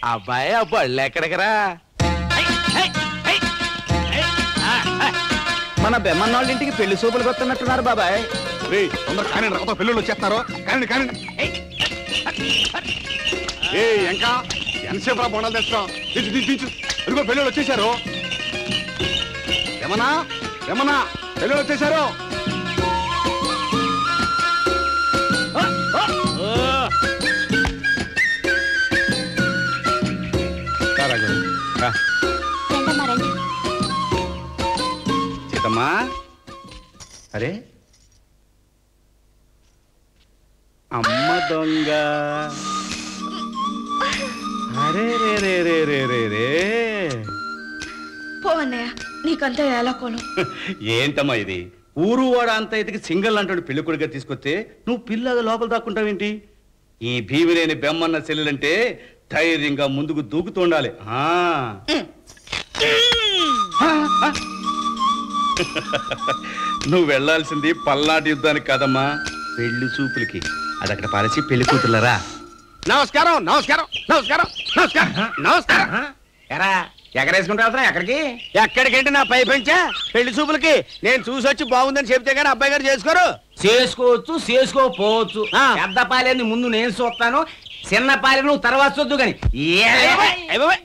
అబ్బాయి ఆ బళ్ళు ఎక్కడికరా మన బెమ్మన్నోళ్ళ ఇంటికి పెళ్లి సూపులు కొత్తన్నట్టున్నారు బాబాయ్ రే తొందర కానీ రకతో పిల్లలు వచ్చేస్తున్నారు కానీ కానీ ఏ ఇంకా ఎంతసేపు రా బోనాలు తెస్తాం దించు దించు దించు ఇదిగో పిల్లలు వచ్చేసారు రమణా రమణా పిల్లలు వచ్చేసారు రా, రా, గురు. రా. రండమ్మా రండి సీతమ్మా అరే అమ్మ దొంగ అరే రే రే రే రే రే రే పో అన్నయ్య నీకంతా ఏలకోలం ఏంటమ్మా ఇది ఊరు వాడ అంత ఇదికి సింగల్ అంటాడు పెళ్లి కొడుకుగా తీసుకొస్తే నువ్వు పిల్లగా లోపల దాక్కుంటావేంటి ఈ భీమిలేని బెమ్మన్న చెల్లెలంటే ధైర్యంగా ముందుకు దూకుతూ ఉండాలి ఆ. ఆ, ఆ. నువ్వు వెళ్ళాల్సింది పల్నాటి యుద్ధానికి కాదమ్మా పెళ్లి చూపులకి అది అక్కడ పారేసి పెళ్లి కూతుర్లరా నమస్కారం నమస్కారం నమస్కారం నమస్కారం నమస్కారం ఎరా ఎగరేసుకుంటా వెళ్తున్నా ఎక్కడికి ఎక్కడికంటే నా పై పెంచా పెళ్లి చూపులకి నేను చూసి వచ్చి బాగుందని చెప్తే గానీ అబ్బాయి గారు చేసుకోరు చేసుకోవచ్చు చేసుకోపోవచ్చు ఆ. పెద్ద పాలేని ముందు నేను చూస్తాను చిన్న పాలె నువ్వు తర్వాత చూద్దు గాని ఏ- అయ్ బాబోయ్.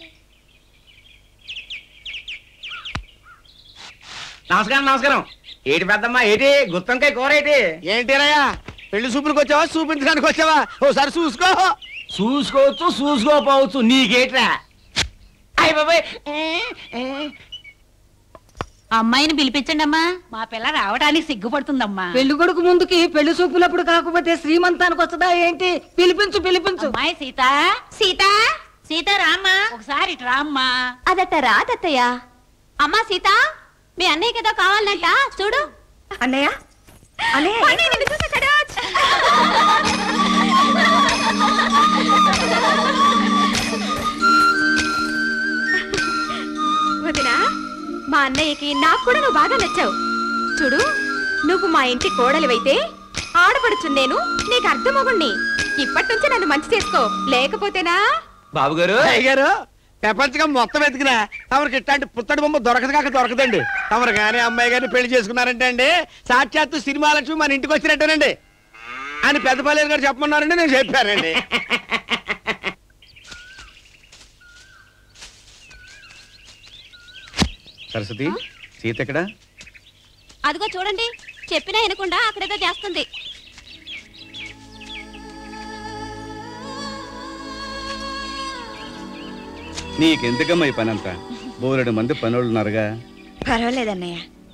నమస్కారం నమస్కారం ఏటి పెద్దమ్మా ఏటి గుత్తంకాయ కూర ఏటి ఏంటిరయ్యా పెళ్లి చూపులకు వచ్చావా చూపించడానికి వచ్చావా ఓసారి చూసుకో చూసుకోవచ్చు చూసుకోపోవచ్చు నీకేట్రా అయ్య బాబాయ్ అమ్మాయిని పిలిపించండి అమ్మా మా పిల్ల రావడానికి సిగ్గుపడుతుందమ్మా పెళ్లి కొడుకు ముందుకి పెళ్లి చూపులప్పుడు కాకపోతే శ్రీమంతానికి వస్తుందా ఏంటి పిలిపించు పిలిపించు అమ్మాయి సీత సీత సీత రామ్మా ఒకసారి ఇటు రామ్మా అదట రాదత్తయ్య అమ్మా సీత మీ అన్నయ్య కదా కావాలంట చూడు అన్నయ్య వదినా మా అన్నయ్యకి నాకు కూడా నువ్వు బాగా నచ్చావు చూడు నువ్వు మా ఇంటి కోడలివైతే ఆడపడుచు నేను నీకు అర్థమగుణ్ణి ఇప్పటి నుంచి నన్ను మంచి చేసుకో లేకపోతేనా బాబు గారు అయ్య గారు ప్రపంచకం మొత్తం ఎతికినా తమరికి ఇట్లాంటి పుత్తడి బొమ్మ దొరకదు కాక దొరకదండి తమరు కానీ అమ్మాయి గారిని పెళ్లి చేసుకున్నారంటే అండి సాక్షాత్తు సినిమా లక్ష్మి మన ఇంటికి వచ్చినట్టేనండి అని పెద్దపల్లి గారు చెప్పమన్నారండి నేను చెప్పానండి సరస్వతి సీత ఎక్కడా అదిగో చూడండి చెప్పినా వినకుండా అక్కడేదో చేస్తుంది నీకెందుకమ్మా ఈ పని అంతా బోలెడు మంది పనులు ఉన్నారుగా పర్వాలేదన్నయ్య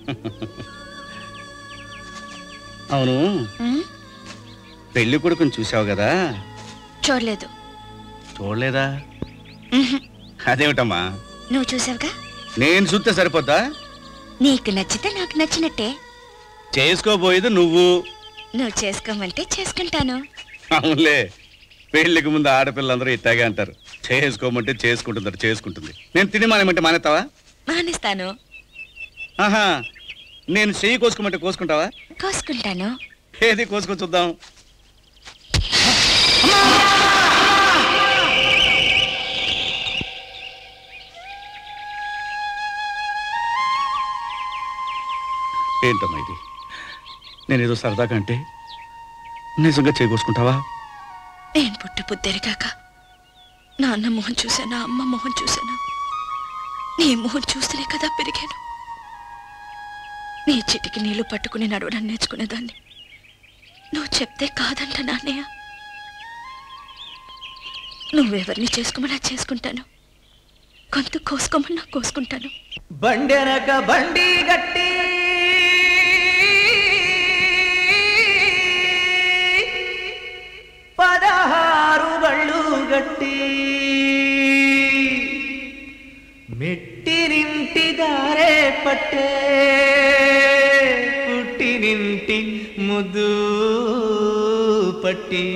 అవును పెళ్లి కొడుకుని చూసావు కదా చూడలేదు చూడలేదా అదేమిటమ్మా నువ్వు చూసావుగా నేను చూస్తే సరిపోద్దా నీకు నచ్చితే నాకు నచ్చినట్టే చేసుకోబోయేది నువ్వు నువ్వు చేసుకోమంటే చేసుకుంటాను అవునులే పెళ్లికి ముందు ఆడపిల్లందరూ ఇట్టాగే అంటారు చేసుకోమంటే చేసుకుంటుందట చేసుకుంటుంది నేను తిని మానేమంటే మానేస్తావా మానేస్తాను ఆహా నేను చెయ్యి కోసుకోమంటే కోసుకుంటావా కోసుకుంటాను ఏది కోసుకొని చూద్దాం ఏంటమ్మా ఇది నేనేదో సరదాగా అంటే నిజంగా చేకూసుకుంటావా నేను పుట్టి పుద్దెరిగాక నాన్న మొహం చూసానా అమ్మ మొహం చూసానా నీ మొహం చూస్తేనే కదా పెరిగాను నీ చిటికి నీళ్లు పట్టుకుని నడవడం నేర్చుకునేదాన్ని నువ్వు చెప్తే కాదంట నాన్నయ్య నువ్వెవరిని చేసుకోమన్నా చేసుకుంటాను గొంతు కోసుకోమన్నా కోసుకుంటాను బండెనక బండి గట్టి పదహారు బళ్ళు గట్టి మెట్టినింటి దారే పట్టే పుట్టినింటి ముద్దు పట్టి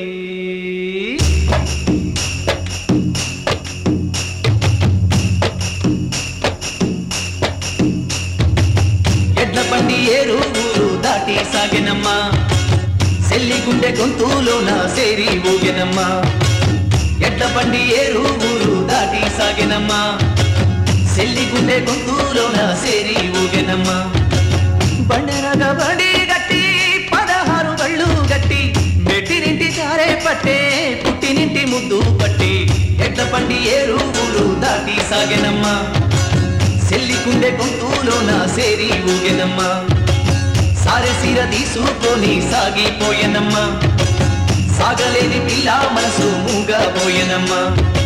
ఎడ్ల బండి ఏరు ఊరు దాటి సాగెనమ్మా సెల్లి గుండె గొంతులోన సేరి ఊగెనమ్మా ఎడ్ల బండి ఏరు ఊరు దాటి సాగెనమ్మా సెల్లి గుండె గొంతులోన సేరి ఊగెనమ్మా బండెరగ బండి గట్టి పదహారు బళ్ళు గట్టి మెట్టినింటి చారే పట్టే పుట్టినింటి ముద్దు పట్టి ఎడ్ల బండి ఏరు ఊరు దాటి సాగెనమ్మా సెల్లి గుండె గొంతులోన సేరి ఊగెనమ్మా సారె సీర తీసుకొని సాగిపోయెనమ్మా సాగలేని పిల్ల మనసు మూగా పోయెనమ్మా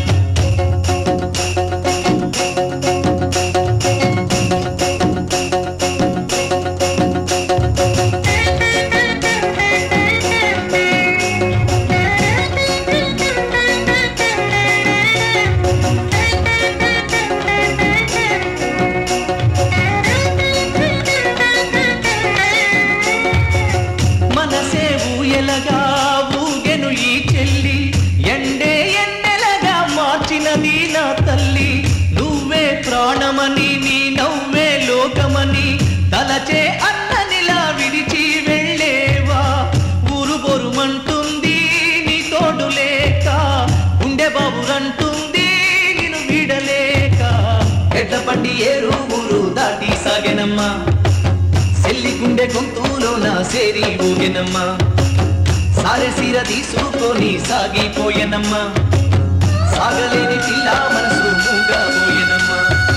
మనసే ఊయలగా ఊగెను ఈ చెల్లి ఎండే ఎన్నెలగా మార్చినది నా తల్లి నువ్వే ప్రాణమని నీ నవ్వే లోకమని తలచే అన్ననిలా విడిచి వెళ్ళేవా ఊరు బొరుమంటుంది నీ తోడు లేక గుండె బాబురంటుంది నిన్ను వీడలేక ఎడ్ల బండి ఏరు ఊరు దాటి సాగెనమ్మా సెల్లి గుండె గొంతులోన సేరి ఊగెనమ్మా సారె సీర తీసుకొని సాగిపోయెనమ్మా సాగలేని పిల్ల మనసు మూగా పోయెనమ్మా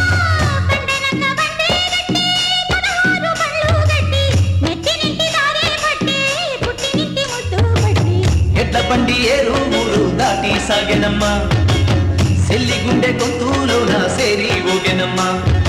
ఎడ్ల బండి ఏరు ఊరు దాటి సాగెనమ్మా సెల్లి గుండె గొంతులోన సేరి ఊగెనమ్మా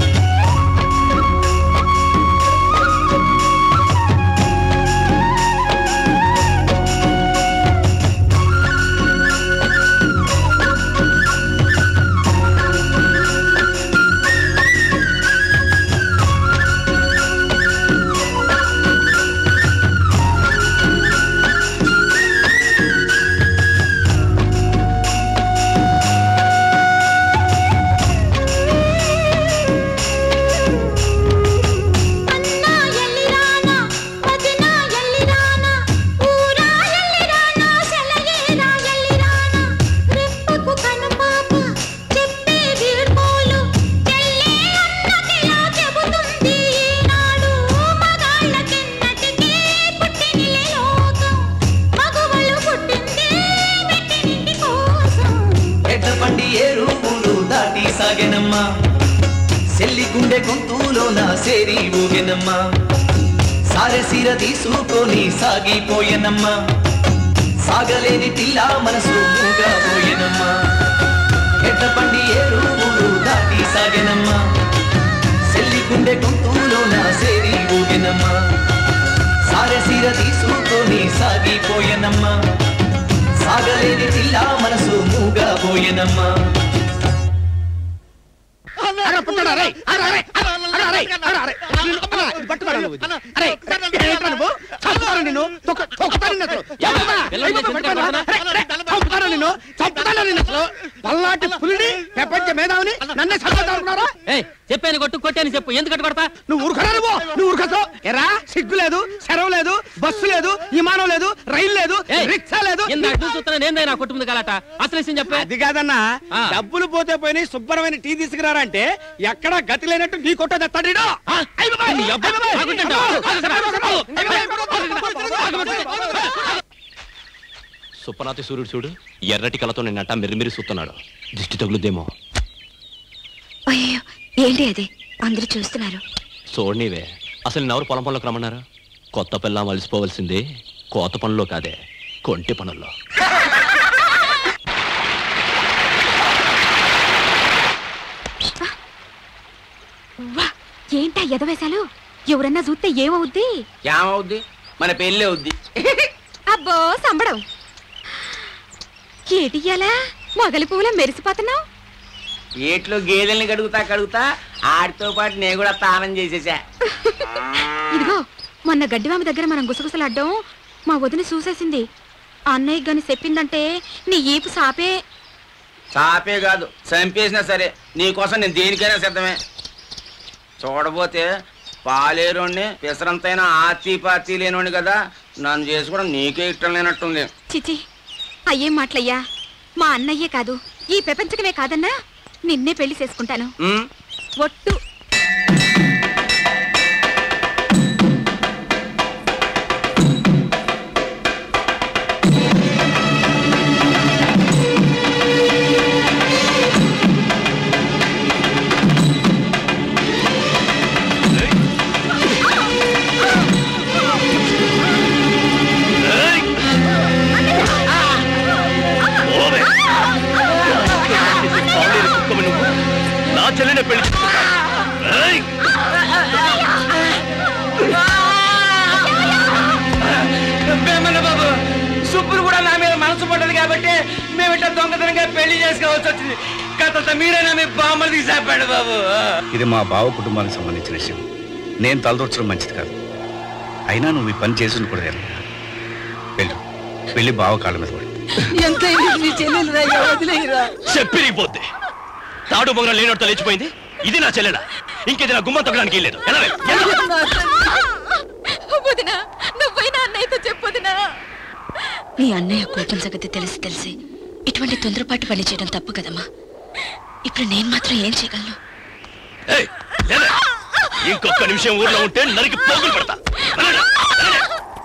ఎడ్ల బండి ఏరు ఊరు దాటి సాగెనమ్మా సెల్లి గుండె గొంతులోన సేరి ఊగెనమ్మా సారె సీర తీసుకొని సాగిపోయెనమ్మా సాగలేని పిల్ల మనసు మూగా పోయెనమ్మా ఎడ్ల బండి ఏరు ఊరు దాటి సాగెనమ్మా సెల్లి గుండె గొంతులోన సేరి ఊగెనమ్మా సారె సీర తీసుకొని సాగిపోయెనమ్మా సాగలేని పిల్ల మనసు మూగా పోయెనమ్మా అరే, పుట్టాడా, రేయ్, అరే, అరే, అరే, అరే, అరే, అరే, అరే, నిన్ను, అన్న, ఇది పట్టుకోరా నువ్వు ఇది. అరే, ఏంట్రా నువ్వు? చంపుతాను నిన్ను, తొక్క- తొక్కుతాను నిన్ను అసలు. చంపుతా. అయ్యో, పట్టుకోరా. అరే, అరే, చంపుతాను నిన్ను, చంపుతాను నిన్ను అసలు. పల్లాటి పులిని ప్రపంచ మేధావిని నన్నే చంపుతానుకున్నారా ఏయ్ చెప్పాను కొట్టు కొట్టాను చెప్పు ఎందుకు కొడతా నువ్వు ఊరుకరా నువ్వు నువ్వు ఊరుకోసావు ఎరా సిగ్గు లేదు సెలవు లేదు బస్సు లేదు విమానం లేదు రైలు లేదు ఏయ్, రిక్షా లేదు ఇందాక చూస్తున్నా నేందైనా కొట్టు గలాట అసలు విషయం చెప్పే అది కాదన్నా ఆ. డబ్బులు పోతే పోయినాయి శుభ్రమైన టీ తీసుకురారంటే ఎక్కడ గతి లేనట్టు నీ కొట్టదు ఎత్తాడు నీ అబ్బా, ఆగుంటుంటా. సుప్పనాథి సూర్యుడు చూడు ఎర్రటి కలతో నిన్నట మెరిమిరి చూస్తున్నాడు దిష్టి తగులుద్దేమో అయ్యో ఏంటి అది అందరూ చూస్తున్నారు చూడనివే అసలు నిన్నెవరు పొలం పనులకు రమ్మన్నారు కొత్త పిల్ల మలిసిపోవలసింది కోత పనుల్లో కాదే కొంటి పనుల్లో వా ఏంటా ఎదవేశాలు ఎవరన్నా చూస్తే ఏమవుద్ది ఏమవుద్ది మన పెళ్ళి అవుద్ది అబ్బో సంబడం ఏటియ్యాలా మొగలి పువ్వులా మెరిసిపోతున్నావు ఏట్లో గేదెల్ని కడుగుతా కడుగుతా ఆడితో పాటు నేను కూడా స్నానం చేసేసా ఇదిగో మొన్న గడ్డివామ దగ్గర మనం గుసగుసలాడ్డం మా వదిన చూసేసింది అన్నయ్య గాని చెప్పిందంటే నీ ఈపు సాపే సాపే కాదు చంపేసినా సరే నీకోసం నేను దేనికైనా సిద్ధమే చూడబోతే పాలేరోణ్ణి పిసరంతైనా ఆర్తి పార్టీ లేనోని కదా నన్ను చేసుకోవడం నీకే ఇష్టం లేనట్టుంది చిచి అయ్యేం మాటలయ్యా మా అన్నయ్యే కాదు ఈ ప్రపంచకమే కాదన్నా నిన్నే పెళ్లి చేసుకుంటాను ఒట్టు నా చెల్లిని పెళ్లి ఏయ్! వేమన్న బాబు సుబ్బులు కూడా నా మీద మనసు పడ్డది కాబట్టి మేము ఇట్లా దొంగతనంగా పెళ్లి చేసుకోవాల్సి వచ్చింది కథ మీరే నా మీద బామ్మలు తీసాపాడు బాబు ఇది మా బావ కుటుంబానికి సంబంధించిన విషయం నేను తలదొచ్చడం మంచిది కాదు అయినా నువ్వు ఈ పని చేసి ఉండకూడదు వెళ్ళు వెళ్ళి బావ కాళ్ళ మీద పడు ఎంత మీ చెల్లెలు రాయ్యా వదిలేయరా చెప్పిరిగిపోద్ది తాడు బొంగరం లేనట్టు లేచిపోయింది ఇది నా చెల్లెడా ఇంకేది నా గుమ్మం తొక్కడానికి లేదు ఎలా వెళ్ళు? ఎలా? వదినా నువ్వైనా అన్నయ్యతో చెప్పొదినా నీ అన్నయ్య కోపం సంగతి తెలిసి తెలిసి ఇటువంటి తొందరపాటు పని చేయడం తప్పు కదమ్మా ఇప్పుడు నేను మాత్రం ఏం చేయగలను ఏయ్, లేలే. ఇంకొక నిమిషం ఊర్లో ఉంటే నరికి పోగులు పడతా వెళ్ళండి, వెళ్ళండి.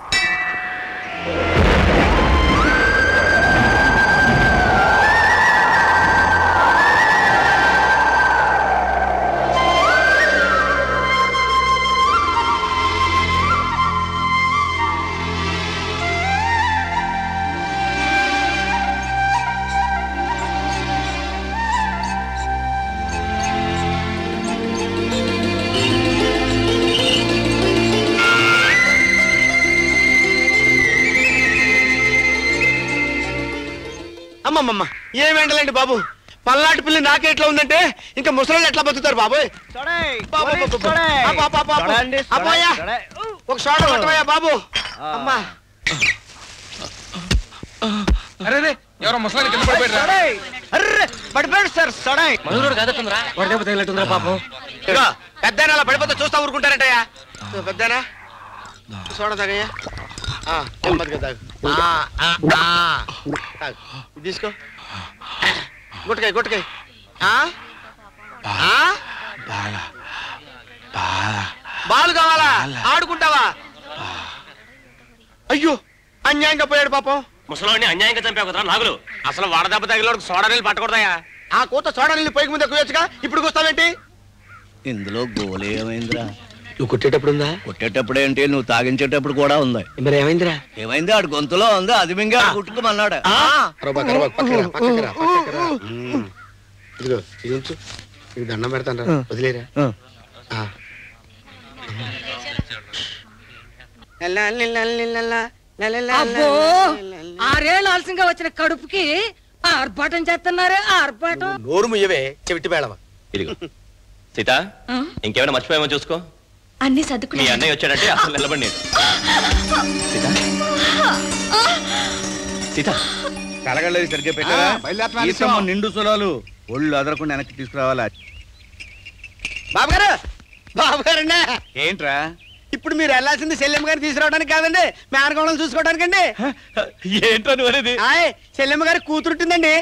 అమ్మమ్మమ్మ ఏం ఎండలేండి బాబు పల్నాటి పిల్లి నాకే ఎట్లా ఉందంటే ఇంకా ముసలి ఎట్లా బతుకుతారు బాబోయ్ బాబు, బాబు, బాబు. ఆపు, ఆపు, ఆపు, ఆపు. ఆపోయా. ఒక షాట కొట్టవయ్యా బాబు అమ్మా అరే రే, ఎవరో ముసలాన్ని కింద పడిపోయారు అర్రే పడిపోయాడు సార్ సడాయ్ పాపం ఇదిగో, పెద్దాయన అలా పడిపోతే చూస్తా ఊరుకుంటారంటయ్యా ఇదిగో, పెద్దాయనా చూడ తగయ్యా ఆ, నెమ్మదిగా తాగు. ఆ, ఆ, ఆ. తాగు. ఇది తీసుకో గుట్టకాయ గుట్టకాయ ఆ? ఆ? బాలు కావాలా ఆడుకుంటావా అయ్యో అన్యాయంగా పోయాడు పాపం ముసలాడిని అన్యాయంగా చంపావు కదరా నాగులు అసలు వడదెబ్బ తగిలోడు సోడా నీళ్ళు పట్టకూడదయా ఆ కూత సోడా నీళ్ళు పొయ్యి ముందు ఎక్కువచ్చుగా ఇప్పుడు కూస్తావేంటి ఇందులో గోలు ఏమైందిరా నువ్వు కొట్టేటప్పుడు ఉందా కొట్టేటప్పుడు ఏంటి నువ్వు తాగించేటప్పుడు కూడా ఉంది మరి ఏమైందిరా ఏమైంది ఆడు గొంతులో ఉంది అది మింగా కుట్టుకోమన్నాడు ఇదిగో ఇది ఉంచు ఇది దండం పెడతాను వదిలేరా ఆ. అబ్బో ఆరేళ్ళు ఆలస్యంగా వచ్చిన కడుపుకి ఆర్భాటం చేస్తున్నారే ఆర్భాటం నోరు ముయ్యవే చెవిటి వేళవ ఇదిగో సీత ఇంకేమైనా మర్చిపోయామో చూసుకో అన్ని మీ సర్దుకుని అన్నయ్య వచ్చాడంటే అసలు నిలబడి నేను సీత కలగలేదు సరిగ్గా పెట్టారా బయలుదేరుతున్నా ఈతమ్మ నిండు సులాలు ఒళ్ళు అదరకుండా వెనక్కి తీసుకురావాలా బాబు గారు బాబు గారండి ఏంట్రా ఇప్పుడు మీరు వెళ్ళాల్సింది సెల్లెమ్మ గారిని తీసుకురావడానికి కాదండి మేనకోణం చూసుకోవడానికండి ఏంటో నువ్వు అనేది ఆయ్ సెల్లెమ్మ గారి కూతురుంటుందండి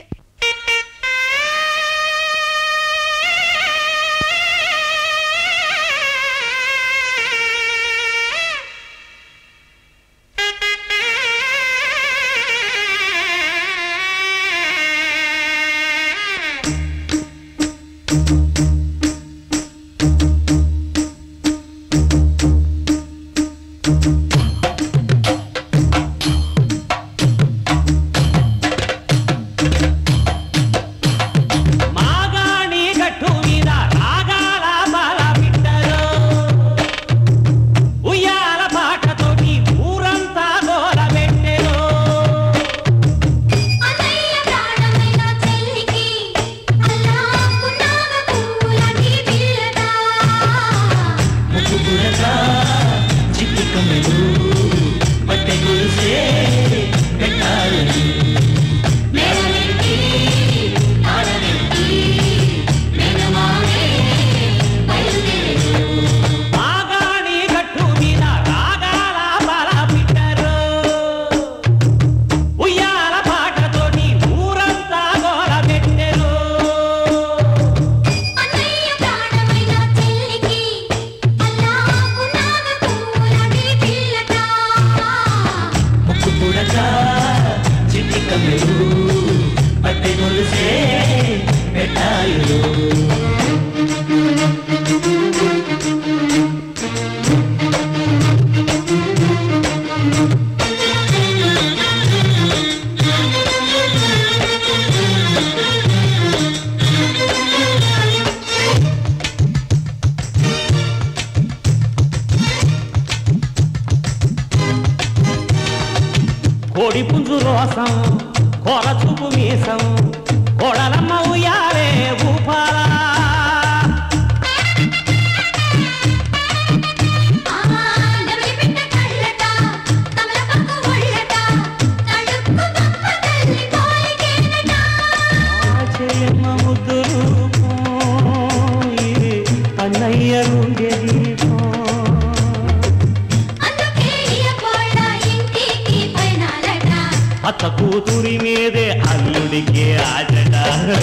మోసం కోర చూపు మీసం కోడలమ్మ ఉయ్యాలే ఊపాలా చెయ్యమ్మ ముద్దులు ఇది అన్నయ్య గుండె దీపం అత్త కూతురి మీదే అల్లుడికి ఆజట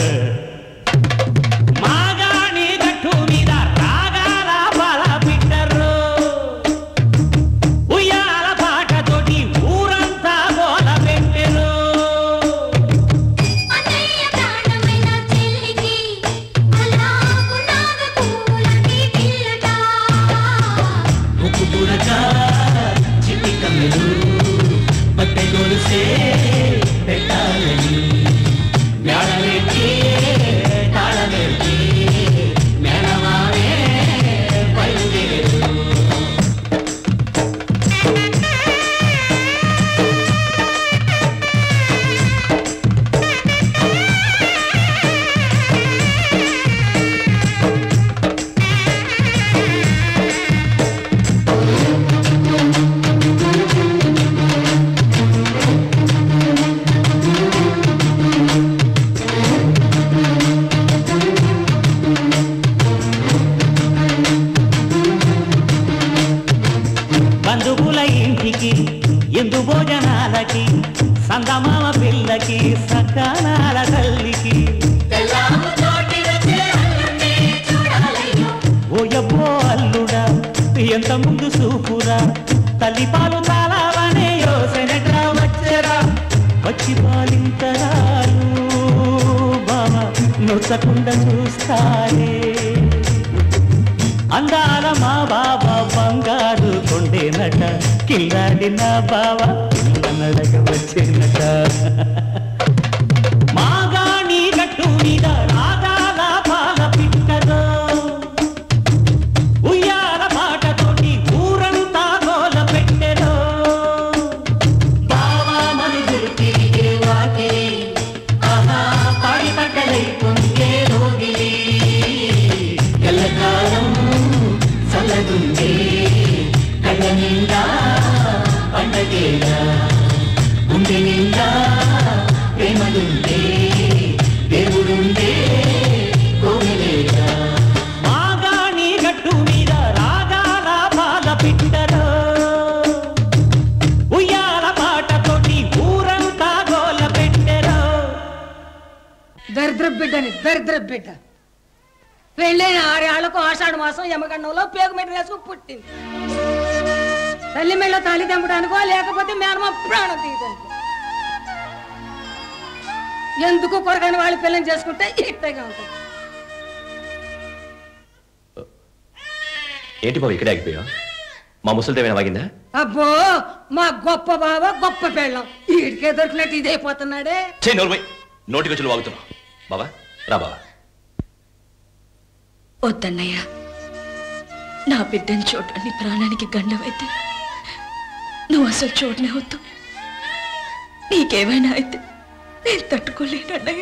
మాగాణి గట్టు మీద రాగాల బల పిట్టరు ఉయ్యాల పాటతోటి ఊరంతా గోల పెట్టెను ముక్కు పుడక చిట్టి కమ్మెలు పట్టె గొలుసే పెట్టాలని మేడలెక్కి తాళమెక్కి మేనమానే బయలుదేరు బంధువుల ఇంటికి ఎందు భోజనాలకి సందమామ పిల్లకి సకానాల తల్లికి ఓయబ్బో అల్లుడా ఎంత ముందు చూపురా తల్లి పాలు తాళవనే యోసనట్రా వచ్చరా వచ్చి పాలింతరాలు బామ నొచ్చకుండా చూస్తారే అందాల మా బాబా బంగారు కొండేనట కిల్లాడి నా బావ నడక వచ్చేనట మాగాణి గట్టు మీద రాగాల పాల పిట్టదో ఉయ్యాల పాటతోటి ఊరంతా గోల పెట్టెదో బావా మనుషులు తిరిగే వాకే ఆహా పాడి పట్టలై పొంగే రోగిలి ఎల్లకాలం చల్లగుండే కళ్ళ నిండా పండగేలా గుండె నిండా ప్రేమలుండే దేవుడుండే కోవిలేగా మాగాణి గట్టు మీద రాగాల బాల పిట్టలో ఉయ్యాల పాటతోటి ఊరంతా గోల పెట్టెరో దరిద్ర బిడ్డని దరిద్ర బిడ్డ పెళ్ళైన ఆరేళ్లకు ఆషాఢ మాసం యమగండంలో పేగు మెడ వేసుకు పుట్టింది తల్లి మెళ్ళ తాళి తెంపడానికో లేకపోతే మేనమా ప్రాణం తీయడానికి ఎందుకు కొరకని వాళ్ళ పిల్లని చేసుకుంటే ఇట్టగా ఉంటుంది ఏంటి బాబు ఇక్కడే ఆగిపోయా మా ముసలిదేమైనా వాగిందా అబ్బో మా గొప్ప బావ గొప్ప పెళ్ళం ఈడికే దొరికినట్టు ఇదైపోతున్నాడే చే నోర్మై నోటికి వచ్చి వాగుతున్నావు బాబా రా బాబా వద్దన్నయ్య నా బిడ్డని చూడని ప్రాణానికి గండవైతే నువ్వు అసలు చూడనే వద్దు నీకేమైనా అయితే నేను తట్టుకోలేను అన్నయ్య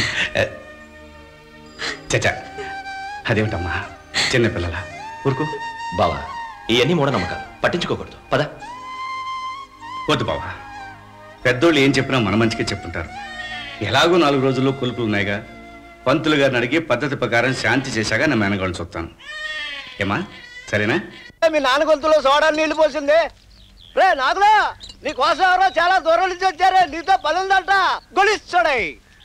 చచ్చా అదేమిటమ్మా చిన్నపిల్లల ఊరుకో బావా ఇవన్నీ మూఢనమ్మకాలు పట్టించుకోకూడదు పద వద్దు బావా పెద్దోళ్ళు ఏం చెప్పినా మన మంచిగా చెప్పుంటారు ఎలాగో నాలుగు రోజుల్లో కొలుపులు ఉన్నాయిగా పంతులు గారిని అడిగి పద్ధతి ప్రకారం శాంతి చేశాక నా మేనగాళ్ళని చూస్తాను ఏమా సరేనా మీ నాన్న గొంతులో సోడా నీళ్లు పోసింది రే నాగులా నీ కోసం ఎవరో చాలా దూరం నుంచి వచ్చారే నీతో పని ఉందంట గొలిస్తాడై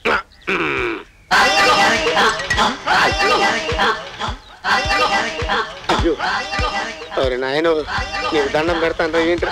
నాయన నీకు దండం పెడతాను ఏంటి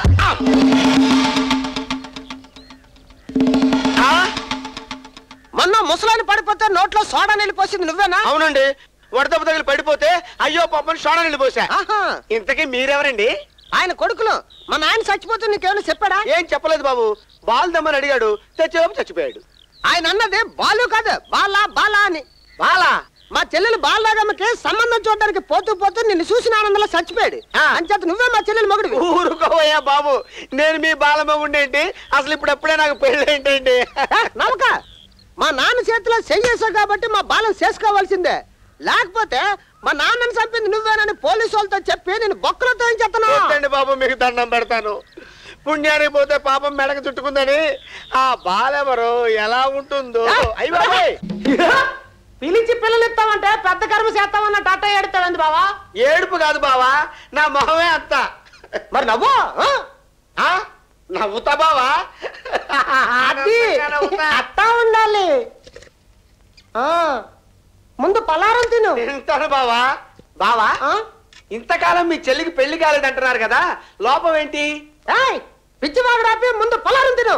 మొన్న ముసలాన్ని పడిపోతే నోట్లో సోడా నీళ్ళు పోసింది నువ్వేనా అవునండి వడదెబ్బ తగిలి పడిపోతే అయ్యో పాపని సోడా నీళ్ళు పోసా ఇంతకీ మీరెవరండి ఆయన కొడుకులు మా నాయన చచ్చిపోతే నీకేమైనా చెప్పాడా ఏం చెప్పలేదు బాబు బాల్ దమ్మని అడిగాడు తెచ్చేలోపు చచ్చిపోయాడు ఆయన అన్నది బాలు కాదు బాలా బాలా అని బాలా మా చెల్లెలు బాలరాగమ్మకి సంబంధం చూడడానికి పోతూ పోతూ నిన్ను చూసిన ఆనందంలో చచ్చిపోయాడు అంచేత నువ్వే మా చెల్లెలు మగుడు ఊరుకోవయ్యా బాబు నేను మీ బాలమగుండేంటి అసలు ఇప్పుడు ఎప్పుడే నాకు పెళ్ళి ఏంటండి నమ్మక మా నాన్న చేతిలో చెయ్యేసావు కాబట్టి మా బాలం చేసుకోవాల్సిందే లేకపోతే మా నాన్నని చంపింది నువ్వేనని పోలీసు వాళ్ళతో చెప్పి నేను బొక్కలతో ఏం చెప్తాను వద్దండి బాబు మీకు దండం పెడతాను పుణ్యానికి పోతే పాపం మెడకు చుట్టుకుందని ఆ బాలెవరు ఎలా ఉంటుందో అయ్య బాబాయ్ పిలిచి పిల్లలు ఇస్తామంటే పెద్ద కర్మ చేస్తామన్న టాటా ఏడుతాడండి బావా ఏడుపు కాదు బావా నా మొహమే అంత మరి నవ్వు ఆ? ఆ? నవ్వుతా బావా అది అట్టా ఉండాలి ఆ ముందు పలారం తిను తింటాను బావా బావా ఇంతకాలం మీ చెల్లికి పెళ్లి కాలేదంటున్నారు కదా లోపం ఏంటి ఏయ్ పిచ్చివాడు రాపి ముందు పలారం తిను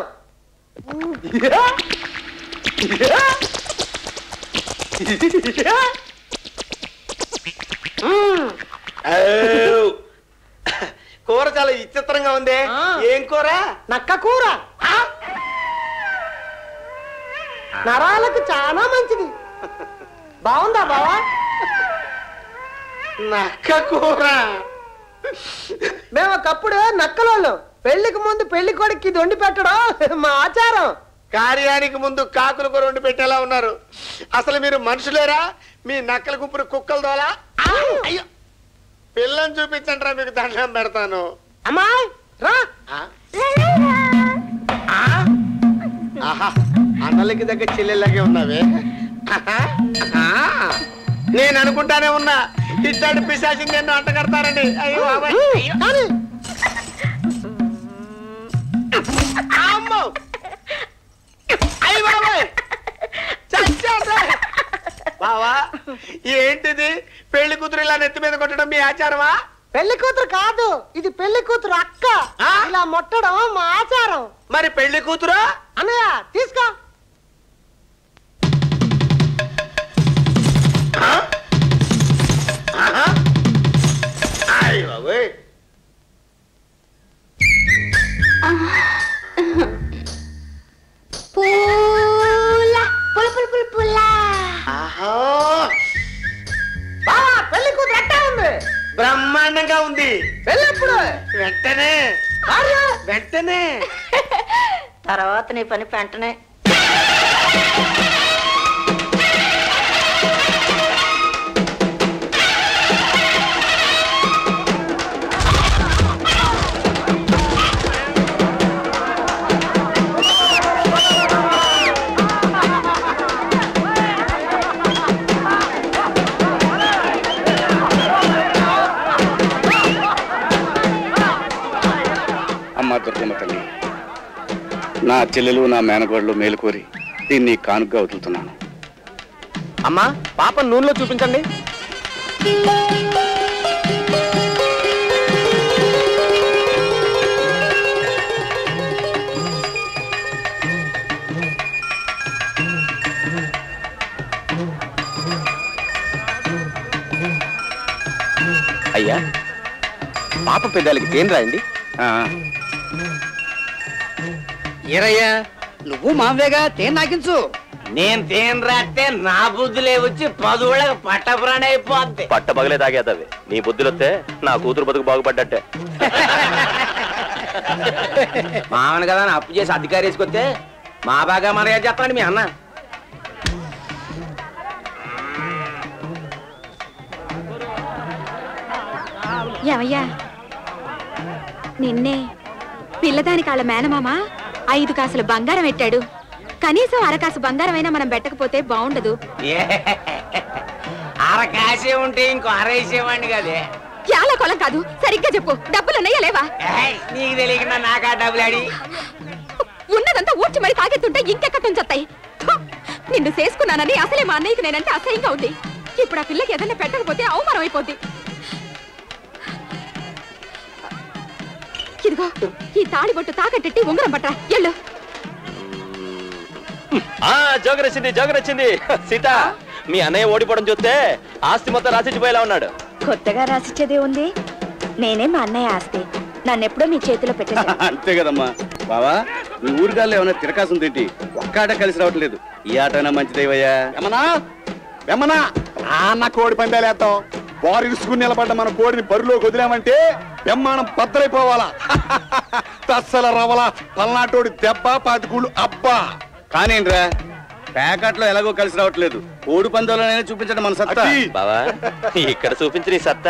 ఔ. కూర చాలా విచిత్రంగా ఉంది ఏం కూర నక్క కూర నరాలకు చాలా మంచిది బాగుందా బావా నక్క కూర మేము ఒకప్పుడు నక్కలోళ్ళు పెళ్లికి ముందు పెళ్లి కొడుకు ఇది వండి పెట్టడం మా ఆచారం కార్యానికి ముందు కాకులు కూర వండి పెట్టేలా ఉన్నారు అసలు మీరు మనుషులేరా మీ నక్కల గుంపురు కుక్కల దోలా అయ్యో పిల్లని చూపించండి మీకు దండం పెడతాను అమ్మాయి రా ఆహా అన్నలకి దగ్గర చెల్లెళ్ళగే ఉన్నావే ఆహా. ఆ. నేను అనుకుంటానే ఉన్నా ఇట్లాంటి పిశాచిని నేను అంట కడతానండి అయ్యో బాబాయ్. అయ్యో. అమ్మో అయ్య బాబాయ్ చచ్చాడ్రా. బావా ఏంటిది పెళ్లి కూతురు ఇలా నెత్తి మీద కొట్టడం మీ ఆచారమా పెళ్లి కూతురు కాదు ఇది పెళ్లి కూతురు అక్క ఇలా మొట్టడం మా ఆచారం మరి పెళ్లి కూతురు అన్నయ్య తీసుకో అయ్య బాబోయ్ పూల పుల పుల పుల పుల ఆహా బావా పెళ్లి కూతురు అట్టా ఉంది బ్రహ్మాండంగా ఉంది పెళ్ళెప్పుడు వెంటనే వెంటనే తర్వాత నీ పని వెంటనే అమ్మా దుర్గమ్మ తల్లి నా చెల్లెలు నా మేనగోడలు మేలుకోరి దీన్ని కానుకగా వదులుతున్నాను అమ్మా పాప నూనెలో చూపించండి అయ్యా పాప పెద్దలకి తేను రాయండి ఏరయ్యా నువ్వు మావేగా తేన్ నాకించు నేను తేన్ రాస్తే నా బుద్ధులే వచ్చి పదువులకు పట్టపురాణి అయిపోద్ది పట్ట పగలే తాగేదవి నీ బుద్ధులొస్తే నా కూతురు బతుకు బాగుపడ్డట్టే మామని కదా అని అప్పు చేసి అధికారి వేసుకొస్తే మా బాగా మర్యాద చేస్తాడు మీ అన్న ఏమయ్యా నిన్నే పిల్లదాని కాళ్ళ మేనమామ ఐదు కాసుల బంగారం పెట్టాడు కనీసం అరకాసు బంగారమైనా మనం పెట్టకపోతే బాగుండదు ఏ, అర కాసే ఉంటే ఇంకో అర వేసేవాడిని కదే చాలా కొలం కాదు సరిగ్గా చెప్పు డబ్బులున్నాయా లేవా ఏయ్, నీకు తెలియకుండా నాకా డబ్బులు అడి ఉన్నదంతా ఊడ్చి మరి తాగెత్తుంటే ఇంకెక్కడి నుంచి వస్తాయి థు! నిన్ను చేసుకున్నానని అసలే మా అన్నయ్యకి నేనంటే అసహ్యంగా ఉంది ఇప్పుడు ఆ పిల్లకి ఏదైనా పెట్టకపోతే అవమానం అయిపోద్ది ఇదిగో ఈ తాళిబొట్టు తాకట్టెట్టి ఉంగరం పట్రా ఎళ్ళు ఆ జోగరొచ్చింది జోగరొచ్చింది సీత మీ అన్నయ్య ఓడిపోవడం చూస్తే ఆస్తి మొత్తం రాసిచ్చిపోయేలా ఉన్నాడు కొత్తగా రాసిచ్చేదే ఉంది నేనే మా అన్నయ్య ఆస్తి నన్నెప్పుడో మీ చేతిలో పెట్టేశాను అంతే కదమ్మా బావా మీ ఊరిగాల్లో ఏమైనా తిరకాసం తింటి ఒక్క ఆట కలిసి రావట్లేదు ఈ ఆటైనా మంచిదేవయ్యా ఏమన్నా ఏమన్నా అన్న కోడి పందాలు వేద్దాం బారు ఇసుకుని నిలబడ్డ మన కోడిని బరిలోకి వదిలామంటే బ్రహ్మాండం బద్దలైపోవాలా తస్సల రవల పల్నాటోడి దెబ్బ పాతికూళ్ళు అబ్బా కానిరా ప్యాకెట్లో ఎలాగో కలిసి రావట్లేదు కోడి పందాలనైనా చూపించడం మన సత్తా అది. బావా ఇక్కడ చూపించి నీ సత్తా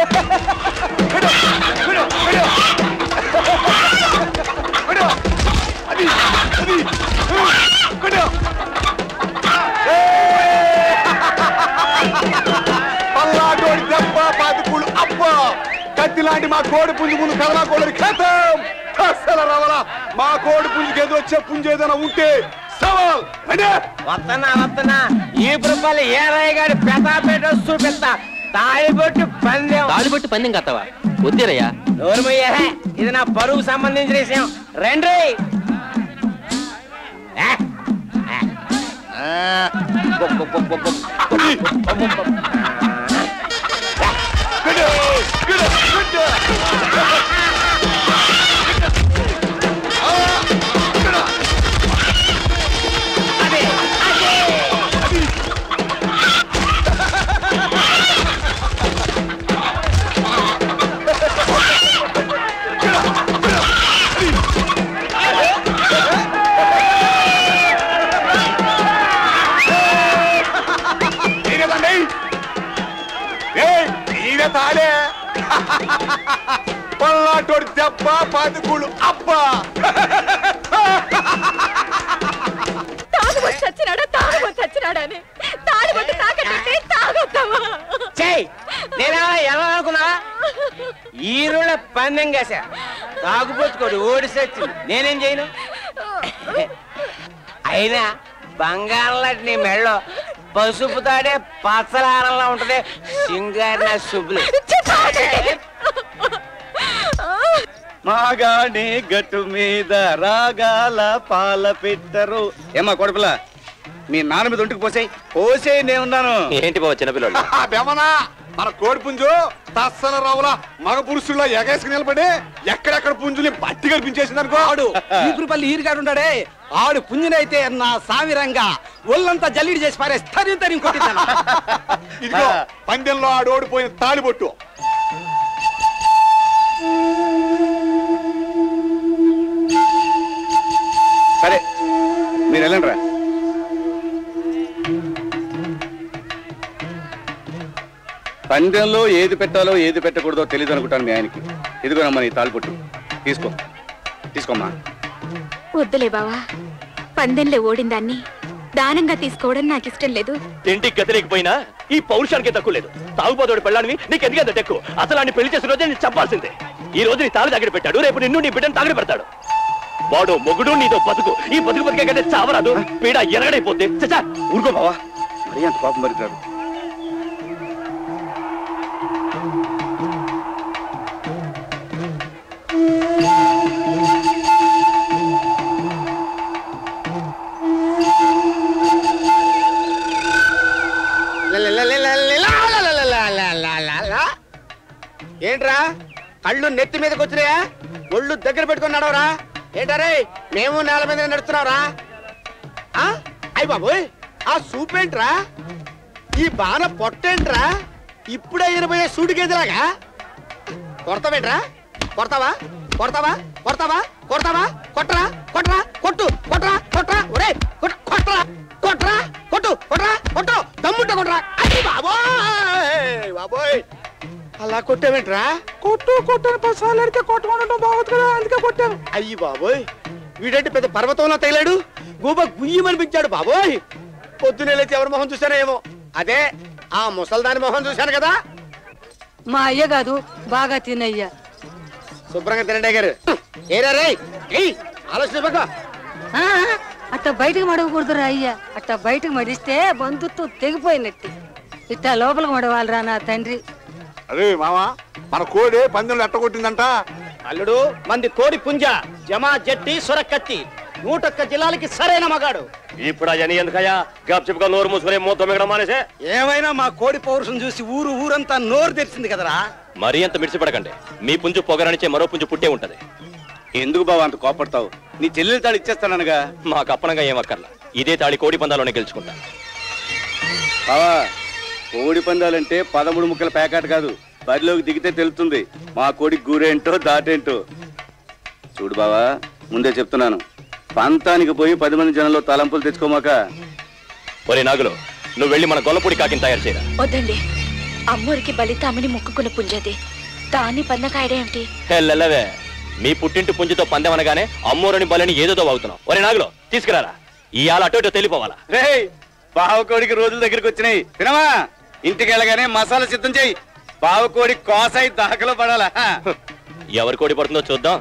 పల్నాటోడి దెబ్బ పాతికూళ్ళు అబ్బా కత్తి లాంటి మా కోడి పుంజు ముందు కదలా కోడి ఖతం తస్సల రవల మా కోడి పుంజుకి ఏదో వచ్చే పుంజు ఏదైనా ఉంటే సవాల్ అంటే వస్తున్నా వస్తున్నా ఈ రూపాయలు ఏ రాయి గారి పెద్ద చూపిస్తా తాయిబొట్టు పందెం తాళిబొట్టు పందెం కత్తవా వద్దేరయ్యా నోరుమయ్యా ఇది నా పరువు సంబంధించిన విషయం రండి ఏ, ఏ. ఈయనదండి ఏయ్ ఈయన తాలే పల్నాటోడి దెబ్బ పాతికూళ్ళు అబ్బా తాగుబోతు చచ్చినాడా తాగుబోతు చచ్చినాడా అని తాడుబట్టు తాకట్టే తాగొద్దావా చెయ్ నేనా ఎలా అనుకున్నా ఈ రోజుల పందెం కాసా తాగుపోతుకోడు ఓడిసొచ్చింది నేనేం చేయను అయినా బంగారం లాంటి నీ మెళ్ళో పసుపు తాడే పచ్చలారంలా ఉంటది సింగారి నా శుభ్లు మాగాణి గట్టు మీద రాగాల పాల పెట్టరు ఏమా కొడుకుల మీ నాన్న మీద ఒంటికి పోసేయి పోసేయి నేను ఉన్నాను ఏంటి బావ చిన్నపిల్లలు బెమనా మన కోడి పుంజు తస్సల రావుల మగ పురుషుల్లో ఎగేసుకు నిలబడి ఎక్కడెక్కడ పుంజుని బట్టి కనిపించేసింది అనుకో ఆడు ఈపురుపల్లి ఈరుగాడు ఉన్నాడే ఆడు పుంజునైతే నా సామిరంగా ఒళ్ళంతా జల్లిడి చేసి పారేసి తరిం తరిం కొట్టిద్దాను ఇదిగో పందెంలో ఆడు ఓడిపోయిన తాళిబొట్టు సరే మీరు వెళ్ళండి రా పందెంలో ఏది పెట్టాలో ఏది పెట్టకూడదో తెలియదు అనుకుంటాను మీ ఆయనకి ఇదిగోనమ్మా నీ తాలిపొట్టు తీసుకో తీసుకోమ్మా వద్దులే బావా పందెంలో ఓడిందాన్ని దానంగా తీసుకోవడం నాకు ఇష్టం లేదు ఇంటికి గతిరేకపోయినా ఈ పౌరుషానికి తక్కువ లేదు తాగుపోతాడు పెళ్ళానివి నీకు ఎందుకు అంత టెక్కు అసలు ఆయన పెళ్లి చేసిన రోజే నేను చెప్పాల్సిందే ఈ రోజు నీ తాళి దగ్గర పెట్టాడు రేపు నిన్ను నీ బిడ్డను తాగడి పెడతాడు వాడు మొగుడు నీతో బతుకు ఈ బతుకు బతికే కంటే చావరాదు పీడ ఎరగడైపోతే చచ్చా ఊరుకో బావా మరీ అంత పాపం మరిగాడు ఏంట్రా కళ్ళు నెత్తి మీదకి వచ్చినాయా ఒళ్ళు దగ్గర పెట్టుకొని నడవరా ఏంటరే మేము నేల మీద నడుస్తున్నావురా ఆ? అయ్ బాబోయ్ ఆ సూపేంట్రా ఈ బాణ పొట్టేంట్రా ఇప్పుడే ఎనబోయే సూటి గేదెలాగా కొడతావేంట్రా కొడతావా కొడతావా కొడతావా కొడతావా కొట్టరా కొట్టరా కొట్టు కొట్టరా కొట్టరా ఒరే కొట్ట- కొట్టరా కొట్టరా కొట్టు కొట్టరా కొట్టు దమ్ముంట కొట్టరా అయ్యి బాబోయ్ బాబోయ్ అలా కొట్టావేంట్రా కొట్టు కొట్టని పసాలు అడితే కొట్టుకుంటాం బాగోదు కదా అందుకే కొట్టాను అయ్యి బాబోయ్ వీడంటే పెద్ద పర్వతంలో తగిలాడు గూబ గుయ్యమనిపించాడు బాబోయ్ పొద్దునే లేచి ఎవరి మొహం చూసానో ఏమో అదే ఆ ముసల్దాని మొహం చూశాను కదా మా అయ్య కాదు బాగా తినయ్యా శుభ్రంగా తినండి గారు ఏరా రే ఏయ్ ఆలోచించబోక ఆ, అట్ట బయటకు మడవకూడదురా అయ్యా అట్ట బయటకు మడిస్తే బంధుత్వం తెగిపోయినట్టు ఇట్ట లోపలికి మడవాలిరా నా తండ్రి అరే మామా మన కోడి పందెంలో ఎట్టగొట్టిందంట అల్లుడు మంది కోడి పుంజ జమా జట్టి సొరకత్తి నూటొక్క జిల్లాలకి సరైన మగాడు ఇప్పుడు అవన్నీ ఎందుకయ్యా గప్ చెప్పుగా నోరు మూసుకునే మూత మిగడం మానేసే ఏమైనా మా కోడి పౌరుషం చూసి ఊరు ఊరంతా నోరు తెరిచింది కదరా మరీ అంత మిడిసిపడకండి మీ పుంజు పొగరానిచే మరో పుంజు పుట్టే ఉంటది ఎందుకు బావ అంత కోపడతావు నీ చెల్లెలు తాడు ఇచ్చేస్తానగా మాకు అప్పనంగా ఏం అక్కర్లా ఇదే తాళి కోడి పందాలోనే గెలుచుకుంటా బావా కోడి పందాలంటే పదమూడు ముక్కల ప్యాకెట్ కాదు బరిలోకి దిగితే తెలుస్తుంది మా కోడి గూరేంటో దాటేంటో చూడు బావా ముందే చెప్తున్నాను పంతానికి పోయి పది మంది జనంలో తలంపులు తెచ్చుకోమాక ఒరే నాగులు నువ్వు వెళ్ళి మన గొల్లపూడి కాకిని తయారు చేయరా వద్దండి అమ్మోరికి బలితామని మొక్కుకున్న పుంజది దాన్ని పందకాయడం ఏమిటి హెల్లెల్లవే మీ పుట్టింటి పుంజితో పందెమనగానే అమ్మోరని బలని ఏదేదో వాగుతున్నావు ఒరే నాగులు తీసుకురారా ఇవాళ అటు ఇటు తెలిపోవాలా రే బావ కోడికి రోజుల దగ్గరికి వచ్చినాయి వినమా ఇంటికి వెళ్ళగానే మసాలా సిద్ధం చేయి బావ కోడి కోసాయి దాకలో పడాలా ఎవరి కోడి పడుతుందో చూద్దాం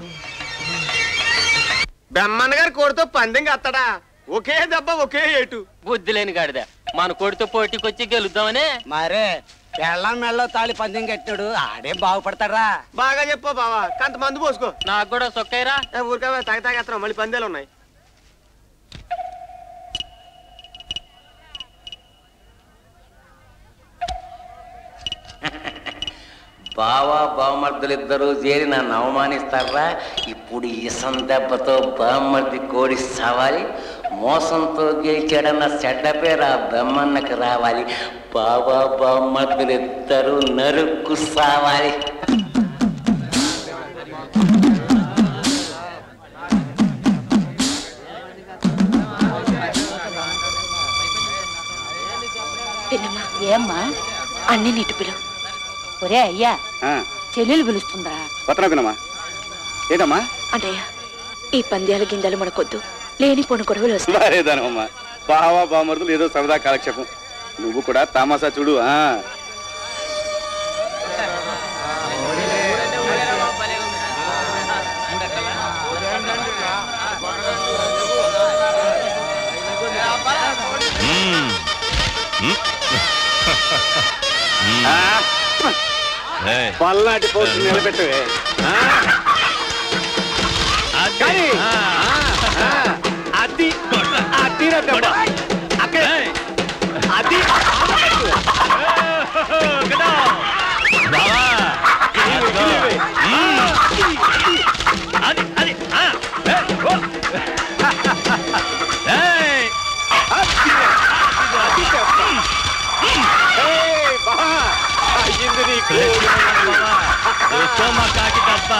బెమ్మన్న గారి కోడితో పందెం కత్తడా ఒకే దెబ్బ ఒకే ఏటు బుద్ధి లేని గాడిద మన కొడుతో పోటీకొచ్చి గెలుద్దామనే మరే పెళ్ళం మెళ్ళో తాళి పందెం కట్టాడు ఆడే బాగుపడతాడా బాగా చెప్పు బావా కంత మందు పోసుకో నాకు కూడా సొక్కైరా ఊరికే తగ తాగేస్తున్నాం మళ్ళీ పందేలు ఉన్నాయి బావా బావమర్దులిద్దరూ చేరి నన్ను అవమానిస్తారా ఇప్పుడు ఇసం దెబ్బతో బామ్మర్ది కోడి సావాలి మోసంతో గెలిచాడన్న చెడ్డ పేరు ఆ బెమ్మన్నకి రావాలి బావా బామ్మర్దులిద్దరూ నరుక్కు సావాలి పిన్నమ్మా ఏమ్మా అన్ని నిటుపులు ఒరే అయ్యా చెల్లెలు పిలుస్తుందా పత్తనకునమ్మా ఏంటమ్మా అన్నయ్య ఈ పంద్యాల గిందెలు మనకొద్దు లేని పొను గొడవలు వస్తాయి మరేదానమ్మా బావా బామరుదులు ఏదో సరదా కాలక్షేపం నువ్వు కూడా తామాసా చూడు ఆ పల్నాటి పోస్ట్ నిలబెట్టవే కానీ అది అది అక్కడ అది అది అది ఆ, ఏ, ఓ. ఏయ్. కూర్చో మా కాకి తప్ప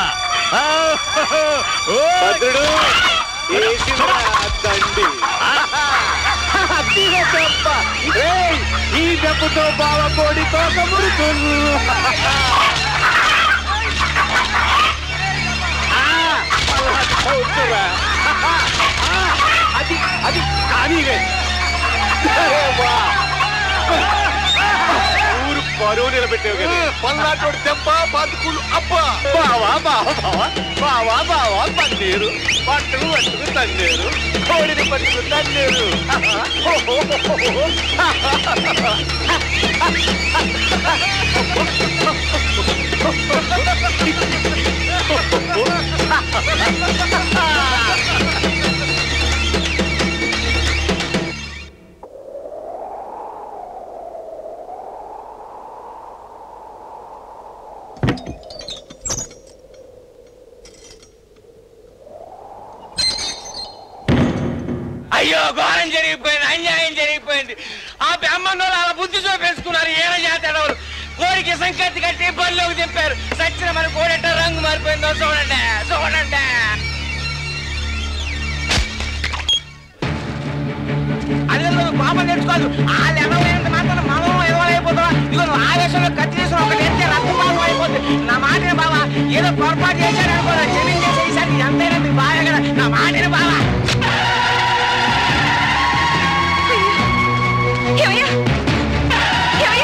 భద్రుడు వేసిందా దండి అదిగో దెబ్బ. ఏయ్, ఈ దెబ్బతో బావ కోడి తోక మురుకులు అది అది కానీ ఊరు పరువు నిలబెట్టావు కదా పల్నాటోడి దెబ్బ బతుకులు అబ్బా బావా బావా బావా బావా బావా పన్నీరు పట్టుకు పట్టుకు తన్నేరు కోడిని పట్టుకు తన్నేరు అయ్యో ఘోరం జరిగిపోయింది అన్యాయం జరిగిపోయింది ఆ బ్రహ్మణులు అలా బుద్ధి చూపేసుకున్నారు ఏన చేతడవరు కోడికి సంకతి కట్టి బరిలోకి దింపారు సచ్చిన మన కోడెట్ట రంగు మారిపోయిందో చూడండి చూడండి అదే నువ్వు పాపం తెచ్చుకోదు వాళ్ళు ఎదవలేనంత మాత్రం మనం ఎదవలైపోతావా ఇదిగో నువ్వు ఆవేశంలో కత్తి తీసుకుని ఒకటి ఎత్తే రక్త పాపం అయిపోతుంది నా మాటని బావా ఏదో పొరపాటు చేశాడు అనుకో క్షమించేసి ఈసారి ఎంతైనా మీకు బాగా కదా నా మాటని బావా ఏమయ్యా? ఏమయ్యా?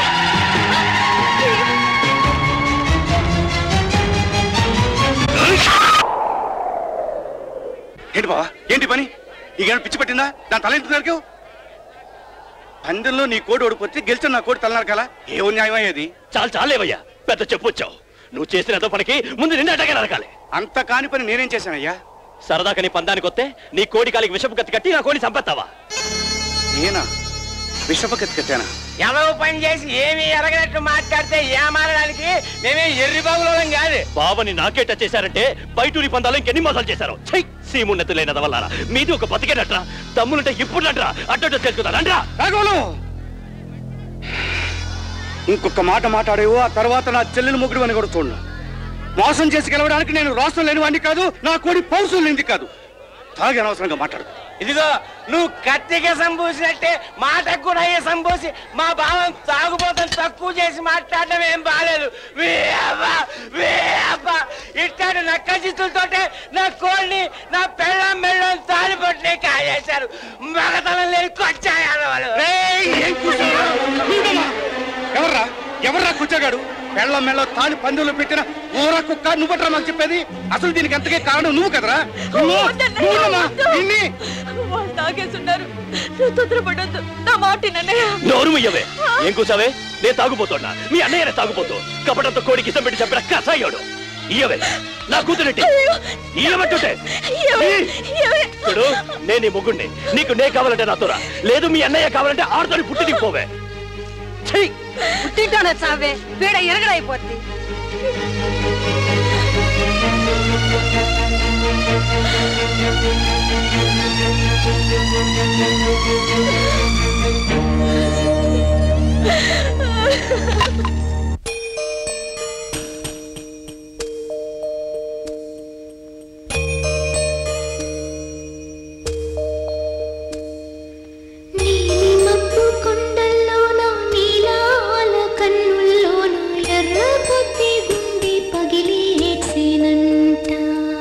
ఏంటి బావా ఏంటి పని ఈ గేమ్ పిచ్చి పట్టిందా దాని తల ఎందుకు నరికావు పందెంలో నీ కోడి ఓడిపోతే గెలిచిన నా కోడి తల నరకాలా ఏ న్యాయం అయ్యేది చాలు చాలేవయ్యా పెద్ద చెప్పొచ్చావు నువ్వు చేసిన ఏదో పనికి ముందు నిన్న అటగా నరకాలి అంత కాని పని నేనేం చేశానయ్యా సరదాగా నీ పందానికి వస్తే నీ కోడి కాలికి విషపు కత్తి కట్టి నా కోడి సంపెత్తావా నేనా విషపకత్తి కట్టానా ఎవరో పని చేసి ఏమి ఎరగనట్టు మాట్లాడితే ఏమారడానికి మేమే ఎర్రి బాగులం కాదు బావని నాకే టచ్ చేశారంటే బయటూరి పందాలు ఇంకెన్ని మోసాలు చేశారు ఛై సీమున్నతులైన వల్లారా మీది ఒక బతికేనట్రా తమ్ములంటే ఇప్పుడు అంటరా అడ్డు తెలుసుకుందా రండ్రా రాఘవులు ఇంకొక మాట మాట్లాడేవో ఆ తర్వాత నా చెల్లెలు ముగ్గురు అని కూడా చూడను మోసం చేసి గెలవడానికి నేను రాష్ట్రం లేని వాడిని కాదు నా కోడి పౌరుషం లేనిది కాదు తాగి అనవసరంగా మాట్లాడు ఇదిగో నువ్వు కత్తికి సంబూసినట్టే మాటకు కూడా అయ్యే సంబూసి మా భావం తాగుబోతం తక్కువ చేసి మాట్లాడడం ఏం బాలేదు వీ అబ్బా, వీ అబ్బా. ఇట్లాంటి నక్క చిత్తులతోటే నా కోళ్ళని నా పెళ్ళం మెళ్ళం తాలిపొట్టిని కాజేశారు మగతనం లేని కొచ్చాయాల వాళ్ళు ఎవర్రా ఎవర్రా కూర్చోగాడు పెళ్ళ మెళ్ళ తాని పందులు పెట్టిన ఊర కుక్క నువ్వట్రా మాకు చెప్పేది అసలు దీనికి ఎంతకే కారణం నువ్వు కదరా నువ్వు నువ్వునమ్మా, నిన్ని. వాళ్ళు తాగేస్తున్నారు నువ్వు తొందరపడొద్దు నా మాట నన్నయ్య నోరు ముయ్యవే ఏం కూసావే నేను తాగుపోతున్నా మీ అన్నయ్యనే తాగుపోతూ కపటంతో కోడికి ఇష్టం పెట్టి చెప్పిన కసాయోడు ఇయ్యవే నా కూతురెట్టి ఇయ్యమంటుంటే చూడు నేను నీ ముగ్గుడిని నీకు నే కావాలంటే నాతో రా లేదు మీ అన్నయ్య కావాలంటే ఆడుతోని పుట్టి దిగిపోవే పుట్టింటానే చావే పీడ ఎరగడైపోద్ది నీలిమబ్బు కొండల్లోన నీలాల కన్నుల్లోన ఎర్ర పొద్ది గుండె పగిలి ఏడ్సేనంట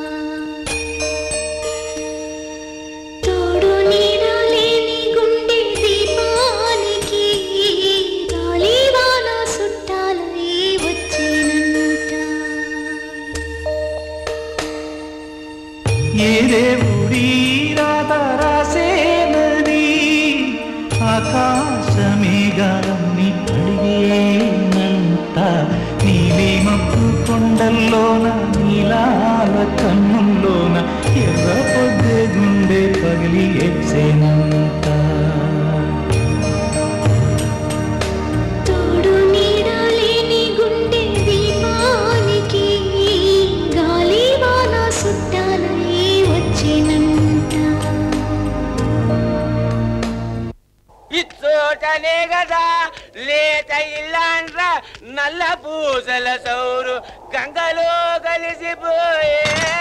తోడు నీడ లేని గుండె దీపానికి గాలివాన సుట్టాలై వచ్చేనంట ఏ దేవుడి రాత రాసేనని ఆకాశమేఘాన్ని అడిగేనంత నీవే మబ్బు కొండల్లోన నీలాల కన్నుల్లోన ఎర్ర పొద్దు గుండె పగిలి ఎక్సేనంత తోడు నీడ లేని గుండె దీపానికి గాలివాన సుట్టాలై వచ్చినంట ఇచ్చోటనే కదా లేత ఇల్లాండ్ర నల్ల పూసల సౌరు గంగలో కలిసిపోయే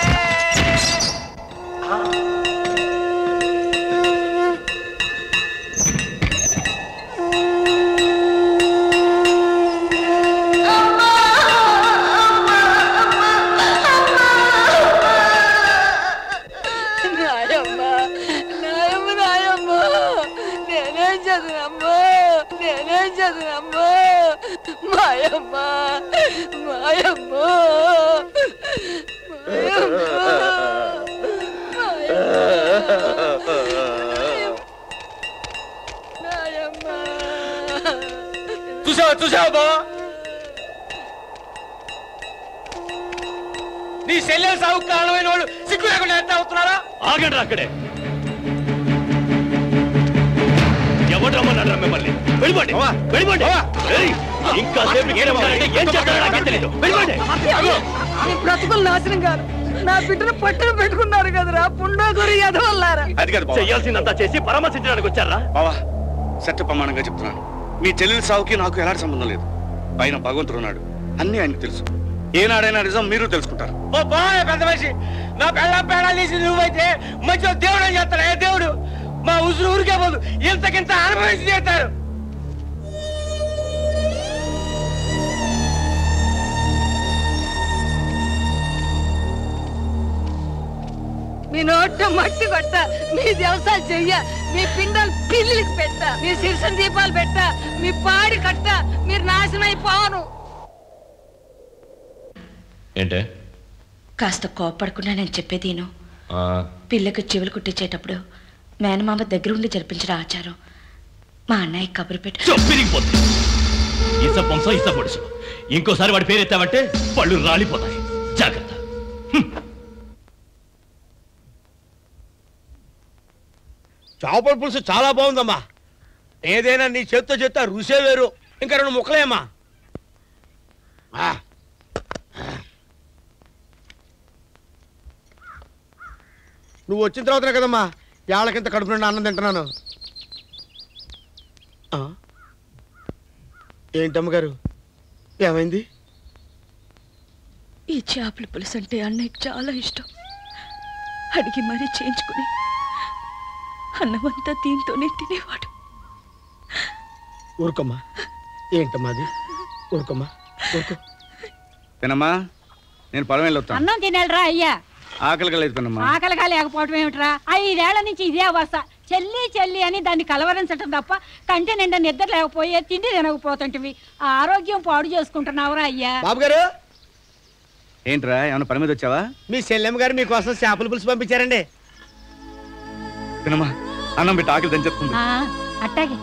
నాయమ్మ నాయమ్మ నాయమ్మ నేనేం చదునమ్మా నేనేం చదునమ్మా మాయమ్మ మాయమ్మ చూసావా చూసావా బావా నీ శల్యం సాగు కారణమైన వాళ్ళు సిగ్గు లేకుండా ఎంత అవుతున్నారా ఆగండి అక్కడే ఎవరు రమ్మన్నారా మిమ్మల్ని వెళ్ళిపోండి వెళ్ళిపోండి ఏయ్, ఇంకా సేపు ఏడవాలంటే ఏం చేస్తారో నాకేం తెలీదు వెళ్ళిపోండి నీ బ్రతుకులు నాశనం కాదు నా బిడ్డను పట్టున పెట్టుకున్నారు కదరా పుండో గురి ఎదవల్లారా అది కాదు బావ. చెయ్యాల్సిందంతా చేసి పరామర్శించడానికి వచ్చారా బావా సత్య ప్రమాణంగా చెప్తున్నాను మీ చెల్లెల సావుకి నాకు ఎలాంటి సంబంధం లేదు పైన భగవంతుడు ఉన్నాడు అన్నీ ఆయనకు తెలుసు ఏనాడైనా నిజం మీరు తెలుసుకుంటారు ఓ బాగా పెద్ద మనిషి నా పెళ్ళ పేడాలు తీసి నువ్వైతే మంచిగా దేవుడు అని చేస్తాడు ఏ దేవుడు మా ఉసురు ఊరికే పోదు ఇంతకింత అనుభవించి చేస్తారు మీ నోట మట్టి కొట్ట మీ వ్యవసాయం చెయ్య మీ పిండలు పిల్లికి పెట్ట మీ శిరసన దీపాలు పెట్ట మీ పాడి కట్ట మీరు నాశనం అయిపోను ఏంటే కాస్త కోపడకుండా నేను చెప్పేదేను పిల్లకు చెవులు కుట్టించేటప్పుడు మేనమామ దగ్గరుండి జరిపించడం ఆచారం మా అన్నయ్య కబురు పెట్టి పిరిగిపోతుంది ఇస వంశం ఇస పొడుసు ఇంకోసారి వాడి పేరెత్తావంటే పళ్ళు రాలిపోతాయి జాగ్రత్త చేపల పులుసు చాలా బాగుందమ్మా ఏదైనా నీ చేత్తో చేత్తో రుసే వేరు ఇంకా రెండు ముక్కలేమ్మా ఆ. నువ్వు వచ్చిన తర్వాతనే కదమ్మా ఏళ్ళకింత కడుపు నిండా అన్నం తింటున్నాను ఆ? ఏంటమ్మ గారు ఏమైంది ఈ చేపల పులుసు అంటే అన్నయ్యకి చాలా ఇష్టం అడిగి మరీ చేయించుకుని అన్నమంతా దీంతోనే తినేవాడు ఊరుకోమ్మా ఏంటమ్మా అది ఊరుకోమ్మా ఊరుకో పినమ్మా నేను పొలం వెళ్ళొస్తాను అన్నం తినాలిరా అయ్యా ఆకలిగా లేదు పినమ్మా ఆకలిగా లేకపోవటం ఏమిట్రా ఐదేళ్ల నుంచి ఇదే అవస్థ చెల్లి చెల్లి అని దాన్ని కలవరించటం తప్ప కంటి నిండా నిద్ర లేకపోయే తిండి తినకపోతుంటివి ఆ ఆరోగ్యం పాడు చేసుకుంటున్నావురా అయ్యా బాబు గారు ఏంట్రా ఏమైనా పని మీద వచ్చావా మీ చెల్లెమ్మ గారు మీకోసం చేపల పులుసు పంపించారండి పినమ్మా అన్నం పెట్టి ఆకలి దంచేస్తుంది ఆ, అట్టాగే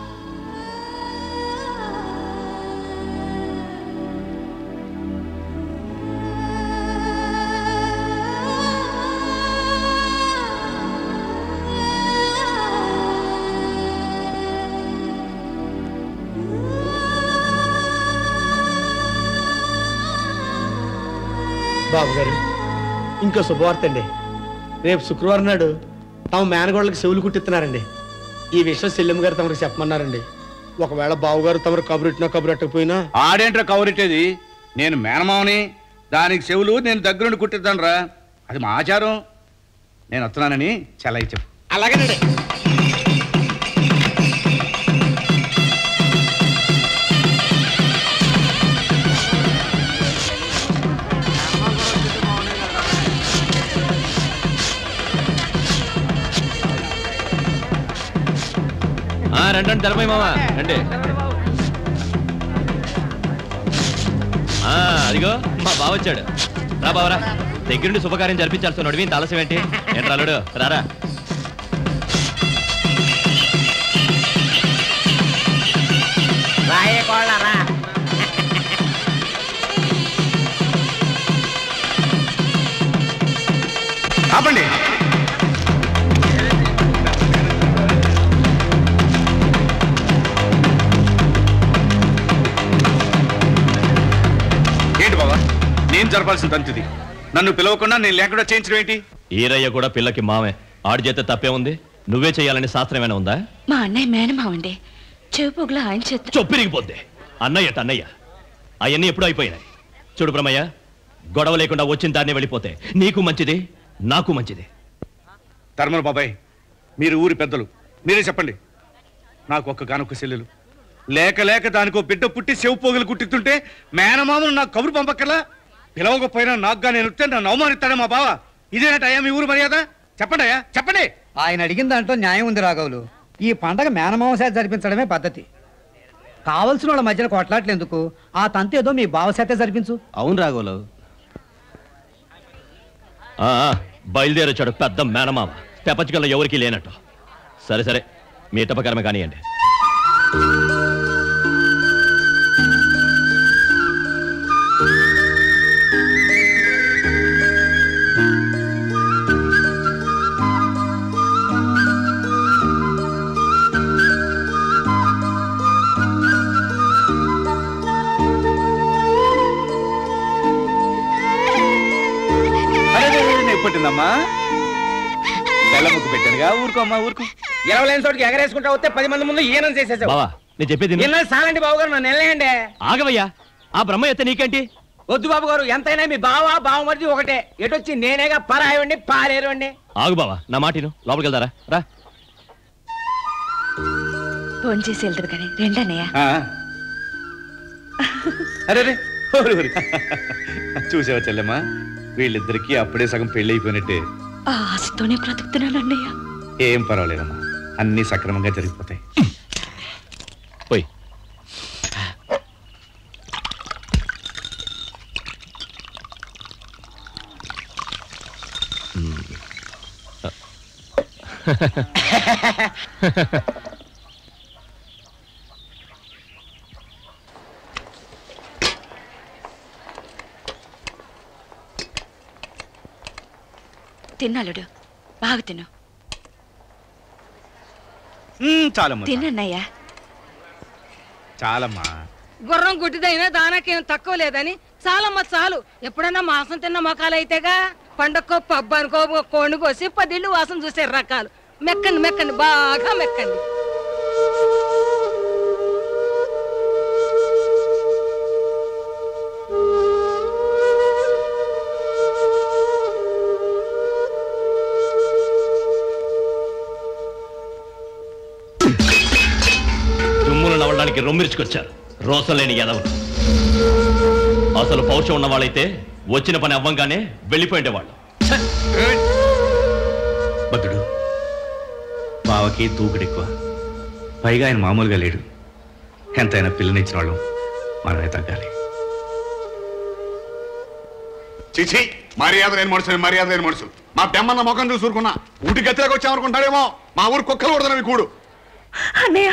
బాబు గారు ఇంకో శుభవార్త అండి రేపు శుక్రవారం నాడు తమ మేనగోళ్ళకి చెవులు కుట్టిస్తున్నారండి ఈ విషయం సెల్లెమ్మ గారు తమకు చెప్పమన్నారండి ఒకవేళ బావగారు తమరు కబురెట్టినా కబురెట్టకపోయినా ఆడేంట్రా కవరెట్టేది నేను మేనమావని దానికి చెవులు నేను దగ్గరుండి కుట్టిద్దాను రా అది మా ఆచారం నేను వస్తున్నానని చల్లయ్య చెప్పు అలాగేనండి ఆ, రండి తెరపై మామ రండి ఆ, అదిగో మా బావ వచ్చాడు రా బావరా దగ్గరుండి శుభకార్యం జరిపించాల్సి నడివి ఇంత ఆలస్యం ఏంటి ఏంటి రాలుడు రారా రాయే కోళ్ళరా ఆపండి ఏంటి బాబా నేను జరపాల్సిన తంతిది నన్ను పిలవకుండా నేను లేకుండా చేయించడం ఏంటి ఈరయ్య కూడా పిల్లకి మామే ఆడి చేత తప్పే ఉంది నువ్వే చేయాలని శాస్త్రం ఏమైనా ఉందా మా అన్నయ్య మేనమావండి చెవి పొగుల ఆయన చేత చొప్పిరిగిపోద్ది అన్నయ్య అట అన్నయ్య అవన్నీ ఎప్పుడు అయిపోయినాయి చూడు బ్రహ్మయ్య గొడవ లేకుండా వచ్చిన దాన్ని వెళ్ళిపోతే నీకు మంచిది నాకు మంచిది ధర్మల బాబాయ్ మీరు ఊరి పెద్దలు మీరే చెప్పండి నాకు ఒక్క గానొక్క చెల్లెలు లేక లేక దానికో బిడ్డ పుట్టి చెవు పోగులు కుట్టిస్తుంటే మేనమామను నాకు కబురు పంపక్కర్లా పిలవకపోయినా నాకుగా నేను వస్తే నన్ను అవమానిస్తాడే మా బావ ఇదేనట అయ్యా మీ ఊరు మర్యాద చెప్పండి అయ్యా చెప్పండి ఆయన అడిగిన దాంట్లో న్యాయం ఉంది రాఘవులు ఈ పండగ మేనమావ జరిపించడమే పద్ధతి కావలసిన వాళ్ళ మధ్యన కొట్లాట్లు ఎందుకు ఆ తంతు ఏదో మీ బావ చేతే జరిపించు అవును రాఘవరావు ఆ, ఆ, బయలుదేరొచ్చాడు పెద్ద మేనమామ ప్రపంచకంలో ఎవరికీ లేనట్టు సరే సరే మీ తపకరమే కానివ్వండి ఎప్పటిందమ్మా బెల్ల ముక్కు పెట్టానుగా ఊరుకోమ్మా ఊరుకో ఎలవలేని చోటికి ఎగరేసుకుంటా వస్తే పది మంది ముందు ఈయనం చేసేసావు బావా నేను చెప్పేది విను. ఎన్నో సాలండి బాబు గారు నన్ను వెళ్ళేయండి ఆగవయ్యా ఆ బ్రహ్మ ఎత్త నీకేంటి వద్దు బాబు గారు ఎంతైనా మీ బావ బావమరిది ఒకటే ఎటొచ్చి నేనేగా పరాయండి పారేరుండి ఆగు బావా నా మాటిను లోపలికి వెళ్తారా రా ఫోన్ చేసి వెళ్తారు కానీ రెండన్నయ్య ఆ. అరే రే, ఊరు, ఊరు. చూసావా చెల్లెమ్మా వీళ్ళిద్దరికి అప్పుడే సగం పెళ్లి అయిపోయినట్టే ఆ ఆశతోనే బ్రతుకుతున్నాను అన్నయ్య ఏం పర్వాలేదమ్మా అన్ని సక్రమంగా జరిగిపోతాయి పోయి తిన్నాలుడు బాగా తిను ఉమ్, చాలమ్మా తిన్నయ్య చాలమ్మా గుర్రం గుడ్డిదైనా దానాకేం తక్కువ లేదని చాలమ్మ చాలు ఎప్పుడన్నా మాంసం తిన్న మొక్కలు అయితేగా పండక్కో పబ్బు అనుకో కోడిని కోసి పదిళ్ళు వాసన చూసే రకాలు మెక్కండి మెక్కండి బాగా మెక్కండి ఊరికి రొమ్మిరుచుకొచ్చారు రోసలేని ఎదవలు అసలు పౌరుషం ఉన్న వాళ్ళైతే వచ్చిన పని అవ్వంగానే వెళ్ళిపోయేవాళ్ళు భద్రుడు బావకి తూకుడు ఎక్కువ పైగా ఆయన మామూలుగా లేడు ఎంతైనా పిల్లనిచ్చిన వాళ్ళు మనమే తగ్గాలి చిచి మర్యాద లేని మనుషులు మర్యాద లేని మనుషులు మా బెమ్మన్న ముఖం చూసి ఊరుకున్నా ఊటి గతిలోకి వచ్చామనుకుంటాడేమో మా ఊరు కుక్కలు కొడతానవి కూడు అన్నయ్య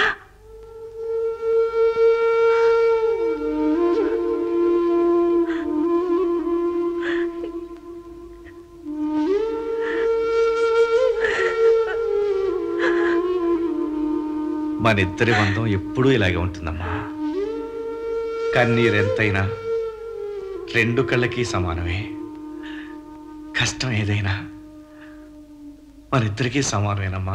మన ఇద్దరి బంధం ఎప్పుడూ ఇలాగే ఉంటుందమ్మా కన్నీరు ఎంతైనా రెండు కళ్ళకి సమానమే కష్టం ఏదైనా మన ఇద్దరికీ సమానమేనమ్మా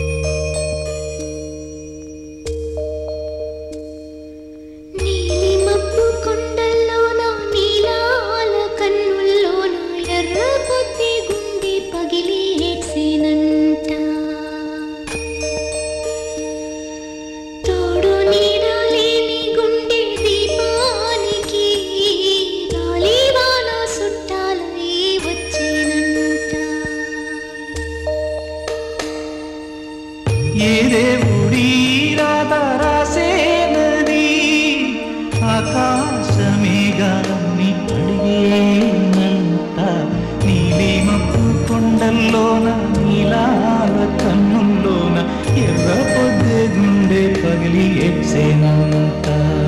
నీలిమబ్బు కొండల్లోన నీలాల కన్నుల్లోన ఎర్ర పొద్ది గుండె పగిలి ఏడ్సేనంట తోడు నీడ లేని గుండె దీపానికి గాలివాన సుట్టాలై వచ్చేనంట ఏ దేవుడి రాత రాసేనది ఆకాశమేగాన్ని అడిగేనంత నీలిమప్పు కొండల్లోన నీలాల కన్నుల్లోన ఎర్ర పొద్దు గుండె పగిలి ఎక్సేనంత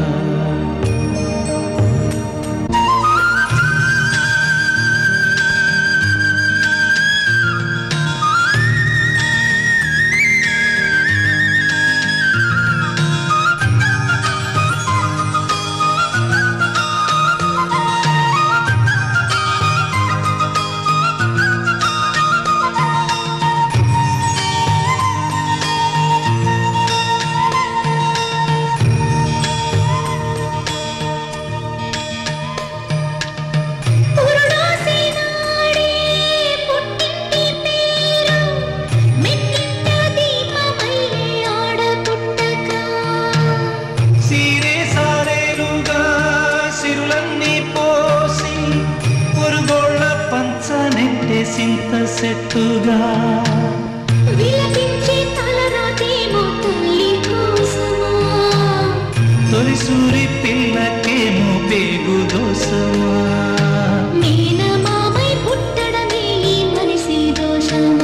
పురుడోసినాడే పుట్టింటి పేరు మెట్టింట దీపమయ్యే ఆడపుట్టక సీరే సారేలుగా సిరులన్నీ పోసి పొరుగోళ్ళ పంచ నెట్టేసింత సెట్టుగా విలపించే తలరాతేమో తల్లి కోసమా తొలి సూరి పిల్లకేమో పేగు దోసమా మేనమామై పుట్టడమే ఈ మనిషి దోషమా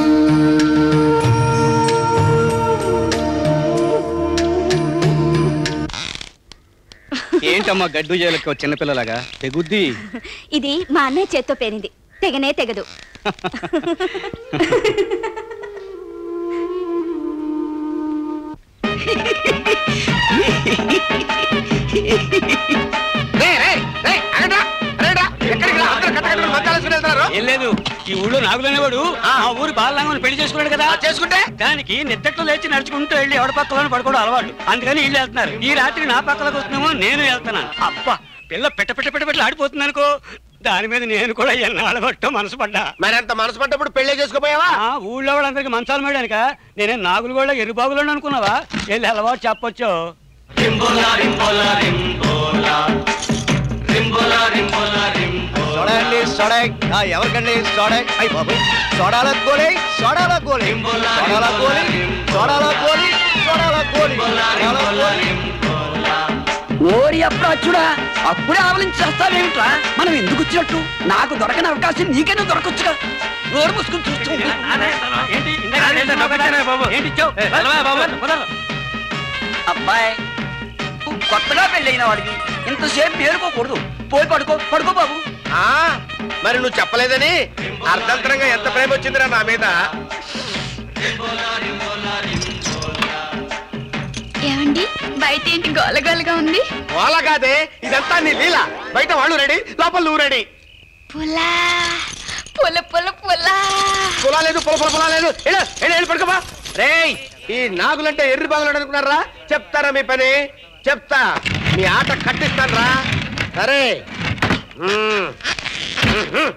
ఏంటమ్మా గడ్డు చేయలేక చిన్నపిల్లలాగా తెగుద్ది ఇది మా అన్నయ్య చేత్తో పేరింది తెగనే తెగదు ఏం లేదు ఈ ఊళ్ళో నాగులనేవాడు ఆ ఊరు బాలనాగమని పెళ్లి చేసుకున్నాడు కదా చేసుకుంటే దానికి నిద్దట్లో లేచి నడుచుకుంటూ వెళ్ళి ఎవడ పక్కలో పడుకోవడం అలవాటు అందుకని వీళ్ళు వెళ్తున్నారు ఈ రాత్రి నా పక్కలకు వస్తున్నామో నేను వెళ్తున్నాను అబ్బా పిల్ల పెట్ట పెట్ట పెట్ట పెట్ట ఆడిపోతుంది అనుకో దాని మీద నేను కూడా ఎన్నాళ్ళ పట్టో మనసు పడ్డా మరంత మనసు పడ్డప్పుడు పెళ్లి చేసుకోపోయావా ఆ ఊళ్ళో వాళ్ళందరికి మంచాలు మేడానిక నేనే నాగులు కూడా ఎరుబాగులో అనుకున్నావా వెళ్ళి అలవాటు చెప్పొచ్చు సోడండి సోడక్ ఆ, ఎవరికండి సోడక్ అయ్యి బాబు సోడాల గోలి సోడాల గోలి సోడాల గోలి సోడాల గోలి సోడాల గోలి సోడాల గోలి ఓరి అప్పుడు అచ్చుడా అప్పుడే ఆవలించి చేస్తావేమిట్రా మనం ఎందుకు వచ్చినట్టు నాకు దొరకని అవకాశం నీకైనా దొరకొచ్చుగా నోరు మూసుకుని చూస్తూ ఉండు. ఏంటి ఇందాక చేశాను ఒకటేనా బాబు ఏంటి ఇచ్చావు వెళ్ళవా బాబు కుదరదు. అబ్బాయి నువ్వు కొత్తగా పెళ్ళైన వాడివి ఇంతసేపు మేలుకోకూడదు పోయి పడుకో పడుకో బాబు ఆ మరి నువ్వు చెప్పలేదని అర్ధంతరంగా ఎంత ప్రేమ వచ్చిందిరా నా మీద ఏమండి బయట ఏంటి గోలగోలగా ఉంది ఓలా కాదే ఇదంతా నీ లీల బయట వాళ్ళు రెడీ లోపల నువ్వు రెడీ పులా పుల పుల పులా పొలా లేదు పొల పొల పొలా లేదు ఏడు, ఏడు, ఏడు, పడుకోమా రేయ్ ఈ నాగులంటే ఎర్రి బాగులు అనుకున్నారా చెప్తారా మీ పని చెప్తా మీ ఆట కట్టిస్తానరా సరే మ్మ్. మ్మ్.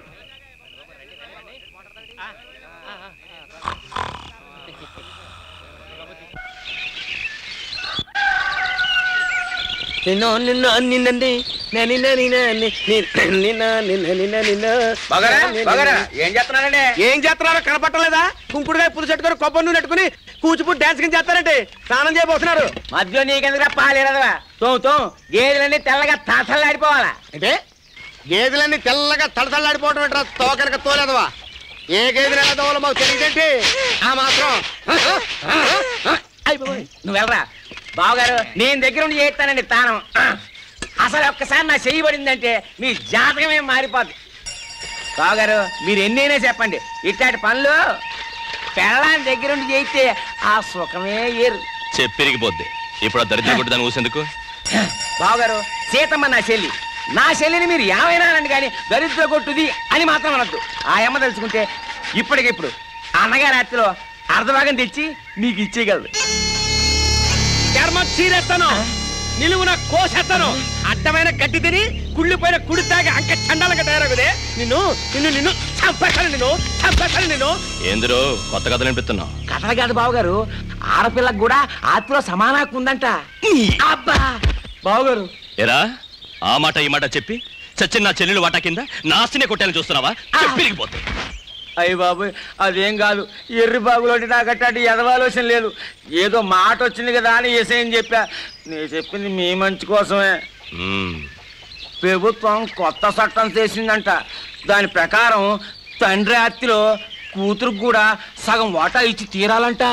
నిన్న నిన్న నిన్నండి నిన్న నిన్న నిన్న నిన్న నిన్న నిన్న బాగారా? బాగారా? ఏం చేస్తున్నారండి ఏం చేస్తున్నారో కనపట్టలేదా కుంకుడుగా పులుసు పెట్టుకొని కొబ్బరి నూనె పెట్టుకుని కూచిపూడి డాన్స్ కింద చేస్తారంటే స్నానం చేయబోతున్నారు మధ్యలో నీకెందుకు పాలేరదవా తో తో గేదెలన్నీ తెల్లగా తసలాడిపోవాలా అంటే గేదెలన్నీ తెల్లగా తడతళ్ళాడిపోవటం ఏంట్రా తోకనక తోలేదవా ఏ గేదెలు ఎలా తోవాలో మాకు తెలియదంటే ఆ మాత్రం అయిపోయి నువ్వు వెళ్ళరా బావగారు నేను దగ్గర ఉండి చేస్తానండి తానం అసలు ఒక్కసారి నా చెయ్యి పడిందంటే మీ జాతకమే మారిపోద్ది బావగారు మీరు ఎన్నైనా చెప్పండి ఇట్లాంటి పనులు పెళ్ళాన్ని దగ్గర ఉండి చేస్తే ఆ సుఖమే ఏరు చెప్పిరిగిపోద్ది ఇప్పుడు ఆ దరిద్ర కొట్టి దాన్ని ఊసేందుకు బావగారు సీతమ్మ నా చెల్లి నా చెల్లిని మీరు ఏమైనా అనండి కానీ దరిద్ర కొట్టుది అని మాత్రం అనొద్దు ఆ అమ్మ తెలుసుకుంటే ఇప్పటికిప్పుడు అన్నగారి హత్యలో అర్ధభాగం తెచ్చి మీకు ఇచ్చేయగలదు చర్మ చీరెత్తాను నిలువున కోసేస్తాను అడ్డమైన గడ్డి తిని కుళ్ళిపోయిన కుడి తాగి అంక చండాలంగా తయారగుదే నిన్ను నిన్ను నిన్ను చంపేస్తాను నిన్ను చంపేస్తాను నిన్ను ఏందిరో కొత్త కథలు వినిపిస్తున్నావు కథలు కాదు బావగారు ఆడపిల్లకు కూడా ఆత్మలో సమాన హక్కు ఉందంట అబ్బా బావగారు ఎరా ఆ మాట ఈ మాట చెప్పి చచ్చిన నా చెల్లెలు వాటా కింద నాస్తినే కొట్టాలని చూస్తున్నావా చెప్పిరిగిపోద్ది అయ్య బాబు అదేం కాదు ఎర్రి బాబులోటి నాకు అట్టాటి ఎదవాలోచన లేదు ఏదో మాట వచ్చింది కదా అని ఏసేయని చెప్పా నేను చెప్పింది మీ మంచి కోసమే ప్రభుత్వం కొత్త చట్టం చేసిందంట దాని ప్రకారం తండ్రి ఆస్తిలో కూతురుకు కూడా సగం వాటా ఇచ్చి తీరాలంట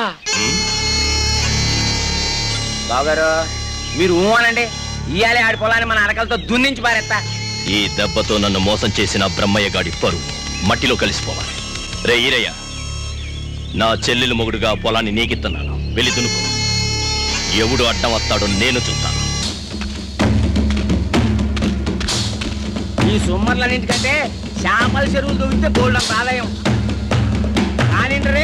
బాగారు మీరు ఊ అనండి ఇయాలే ఆడి పొలాన్ని మన అరకలతో దున్నించి పారేస్తా ఈ దెబ్బతో నన్ను మోసం చేసిన బ్రహ్మయ్య గాడి పరువు మట్టిలో కలిసిపోవాలి రే ఈరయ్య నా చెల్లెలు మొగుడుగా పొలాన్ని నీకిస్తున్నాను వెళ్ళి దునుకో ఎవడు అడ్డం వస్తాడో నేను చూస్తాను ఈ సొమ్మర్లన్నింటికంటే చేపల చెరువులు దొరికితే బోల్డంత ఆదాయం కానీ రే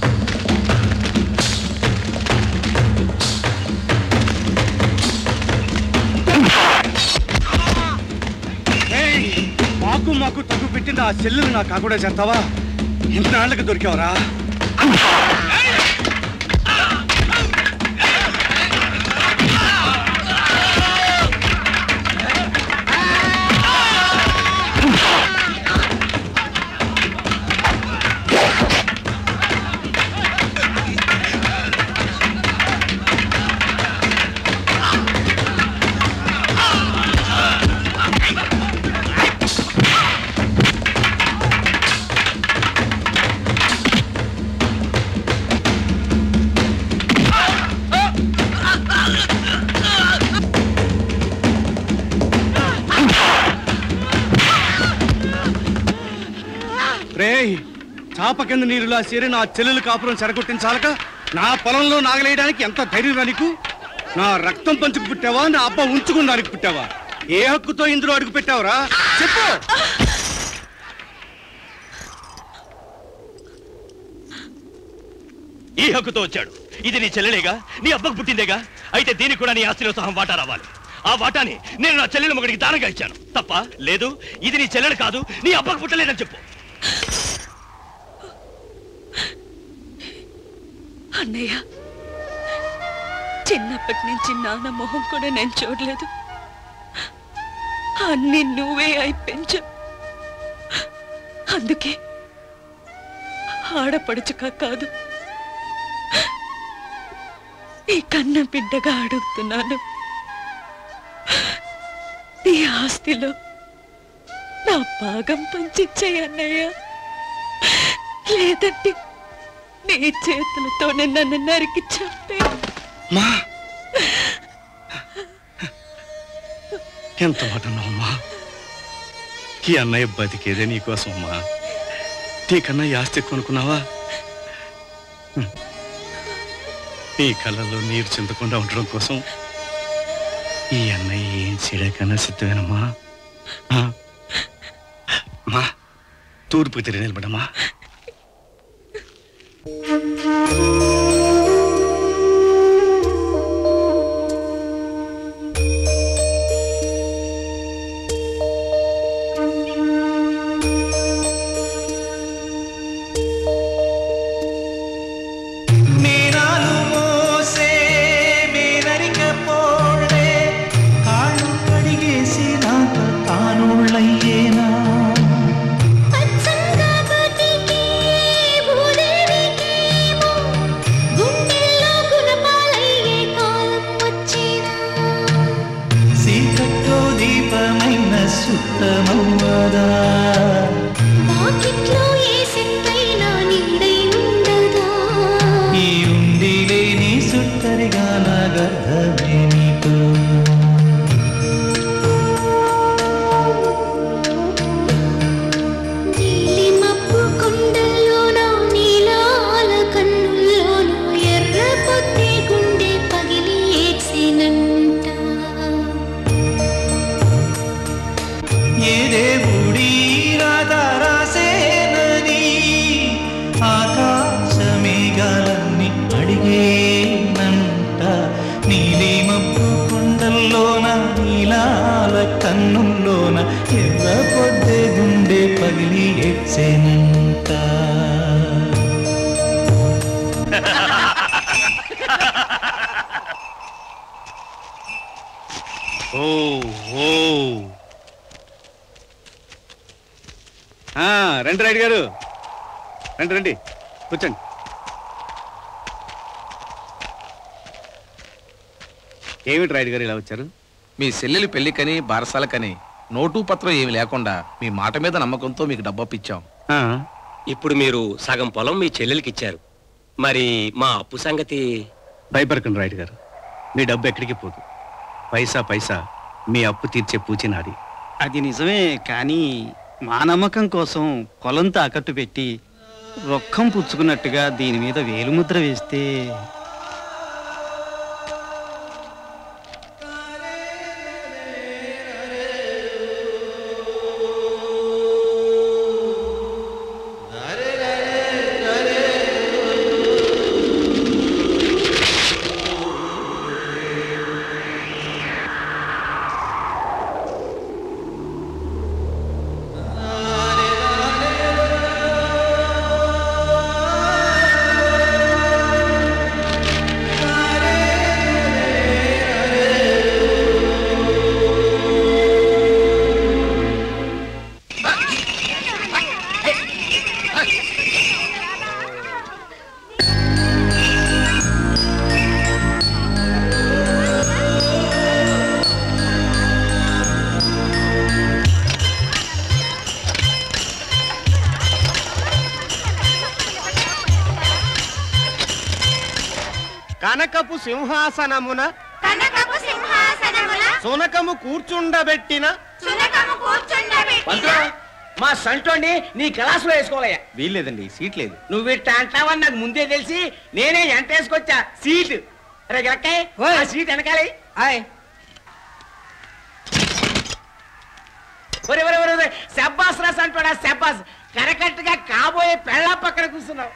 మాకు మాకు తగ్గు పెట్టిన ఆ చెల్లెలు నాకు కాకుండా చేస్తావా ఇంతనాళ్ళకి దొరికావరా రేయ్ చాప కింద నీరులా చేరి నా చెల్లెలు కాపురం చెరగొట్టించాలక నా పొలంలో నాగలేయడానికి ఎంత ధైర్యం రా నీకు నా రక్తం పంచుకు పుట్టావా నా అబ్బ ఉంచుకున్నానికి పుట్టావా ఏ హక్కుతో ఇందులో అడుగు పెట్టావురా చెప్పు ఈ హక్కుతో వచ్చాడు ఇది నీ చెల్లెలేగా నీ అబ్బకు పుట్టిందేగా అయితే దీనికి కూడా నీ ఆస్తిలో సహం వాటా రావాలి ఆ వాటాని నేను నా చెల్లెలు మొగడికి దానంగా ఇచ్చాను తప్ప లేదు ఇది నీ చెల్లెలు కాదు నీ అబ్బకు పుట్టలేదని చెప్పు అన్నయ్య చిన్నప్పటి నుంచి నాన్న మొహం కూడా నేను చూడలేదు అన్ని నువ్వే అయి పెంచు అందుకే ఆడపడుచుక కాదు ఈ కన్న బిడ్డగా అడుగుతున్నాను నీ ఆస్తిలో నా భాగం పంచిచ్చేయి అన్నయ్య లేదంటే నీ చేతులతోనే నన్ను నరికి చంపే మా ఎంత మాట అమ్మా ఈ అన్నయ్య బతికేదే నీకోసం అమ్మా నీకన్నా ఈ ఆస్తి కొనుక్కున్నావా హ్మ్. నీ కళ్ళల్లో నీరు చింతకుండా ఉండడం కోసం ఈ అన్నయ్య ఏం చేయడాకన్నా సిద్ధమేనమ్మా ఆ? అమ్మా తూర్పు తిరిగి నిలబడమ్మా మీనాలు మోసే మీనరిక పోళ్ళే మబ్బు కొండల్లోన నీలాల కన్నుల్లోన ఎర్ర పొద్దే గుండె పగిలి ఎచ్చెనంట ఓ ఓ ఆ, రండి రైడ్ గారు రండి రండి కూర్చోండి ఏమిటి రైడ్ గారు ఇలా వచ్చారు మీ చెల్లెలి పెళ్లికని బారసాలకని నోటు పత్రం ఏమి లేకుండా మీ మాట మీద నమ్మకంతో మీకు డబ్బప్పిచ్చాం ఇప్పుడు మీరు సగం పొలం మీ చెల్లెలకి ఇచ్చారు మరి మా అప్పు సంగతి భయపడకండి రైడ్ గారు మీ డబ్బు ఎక్కడికి పోదు పైసా పైసా మీ అప్పు తీర్చే పూచి నాది అది నిజమే కానీ మా నమ్మకం కోసం పొలం తాకట్టు పెట్టి రొక్కం పుచ్చుకున్నట్టుగా దీని మీద వేలుముద్ర వేస్తే కనకపు సింహాసనమున కనకపు సింహాసనముల సునకము కూర్చుండబెట్టిన సునకము కూర్చుండబెట్టి పంతులు మా సంటోని నీ క్లాసులో వేసుకోవాలయ్యా వీల్లేదండి సీట్ లేదు నువ్వు ఇట్ట అంటావని నాకు ముందే తెలిసి నేనే ఎంట వేసుకొచ్చా సీట్ అరే గక్కాయ్ ఆ సీట్ వెనకాలి ఒరే ఒరే ఒరే ఒరే శబ్బాస్ రాస్ అంటాడా శబ్బాస్ కరెక్ట్ గా కాబోయే పెళ్ళ పక్కన కూర్చున్నావు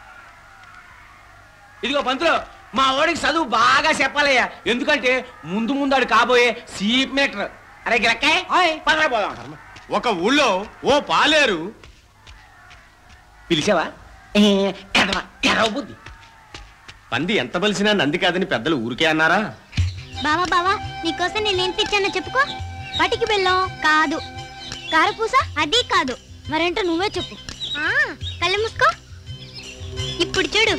ఇదిగో పంతులు మా ఓడికి చదువు బాగా చెప్పాలయ్యా ఎందుకంటే ముందు ముందాడు కాబోయే సీప్ మీటర్ అరే గిరక్కాయ్ పదరా పోదాం ఒక ఊళ్ళో ఓ పాలేరు పిలిచావా ఎరవ బుద్ధి పంది ఎంత బలిసినా నంది కాదని పెద్దలు ఊరికే అన్నారా బావా బావా నీకోసం నేనేం తెచ్చానో చెప్పుకో పటికి బెల్లం కాదు కారపూస అది కాదు మరేంటో నువ్వే చెప్పు ఆ, కళ్ళు మూసుకో ఇప్పుడు చూడు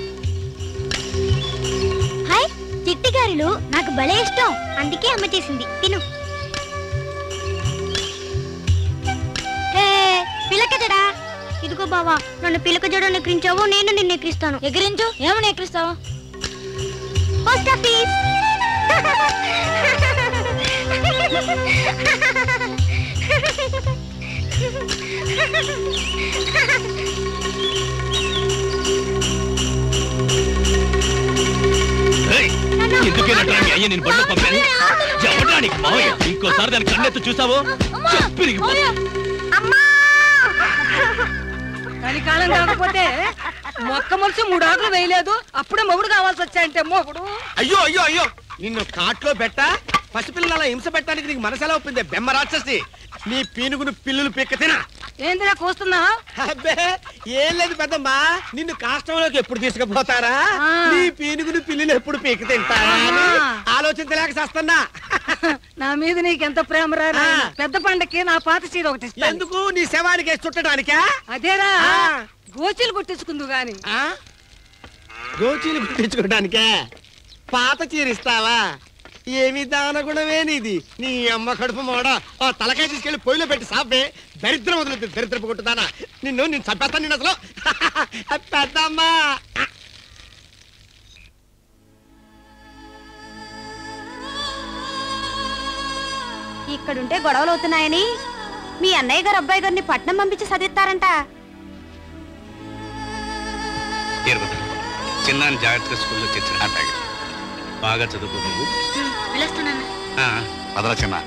హాయ్ చిట్టి గారెలు నాకు భలే ఇష్టం అందుకే అమ్మ చేసింది తిను ఏ, పిలక జడా ఇదిగో బావా నన్ను పిలక జడ ఎక్కిరించావు నేను నిన్ను ఎక్కిరిస్తాను ఎగిరించు ఏమని ఎక్కిరిస్తావు పోస్ట్ ఆఫీస్ ఎందుకేనట్రా మీ అయ్య నేను బడిలో పంపాను ఎవడ్రా నీకు మావయ్య ఇంకోసారి దాని కన్నెత్తు చూసావో చెప్పిరిగిపో కలికాలం కాకపోతే మొక్క మొలిసి మూడు ఆకులు వేయలేదు అప్పుడే మొగుడు కావాల్సి వచ్చాయంటే మొగుడు అయ్యో అయ్యో అయ్యో నిన్ను కాట్లో పెట్ట పసిపిల్లల హింస పెట్టడానికి నీకు మనసెలా ఒప్పింది బెమ్మ రాక్షసి నీ పీనుగును పిల్లులు పిక్క తినా ఏందిరా కూస్తున్నా అబ్బే ఏం లేదు పెద్దమ్మా నిన్ను కాష్టంలోకి ఎప్పుడు తీసుకుపోతారా ఆ. నీ పీనుగును పిల్లులు ఎప్పుడు పీక తింటారా అని ఆ. ఆలోచించలేక చేస్తున్నా నా మీద నీకెంత ప్రేమ రా నాయనా. పెద్ద పండక్కి నా పాత చీర ఒకటి ఇస్తాను. ఎందుకు నీ శవానికి వేసి చుట్టడానికా అదేరా ఆ. గోచీలు కుట్టించుకుందు గాని గోచీలు కుట్టించుకోవడానికే పాత చీరిస్తావా ఏమి దానగుణమే నీది నీ అమ్మ కడుపు మోడ ఆ తలకాయ తీసుకెళ్లి పొయ్యిలో పెట్టి సాపే దరిద్రం వదులుతుంది దరిద్రపు కొట్టుదానా నిన్ను నేను చంపేస్తాను నిన్ను అసలు పెద్దమ్మా ఇక్కడుంటే గొడవలు అవుతున్నాయని మీ అన్నయ్య గారు అబ్బాయి గారిని పట్నం పంపించి చదివిస్తారంట చిన్నాన్ని జాగ్రత్తగా స్కూల్లో చేర్చాను బాగా చదువుకో బాబు వెళ్ళొస్తున్నాను పదరా చిన్న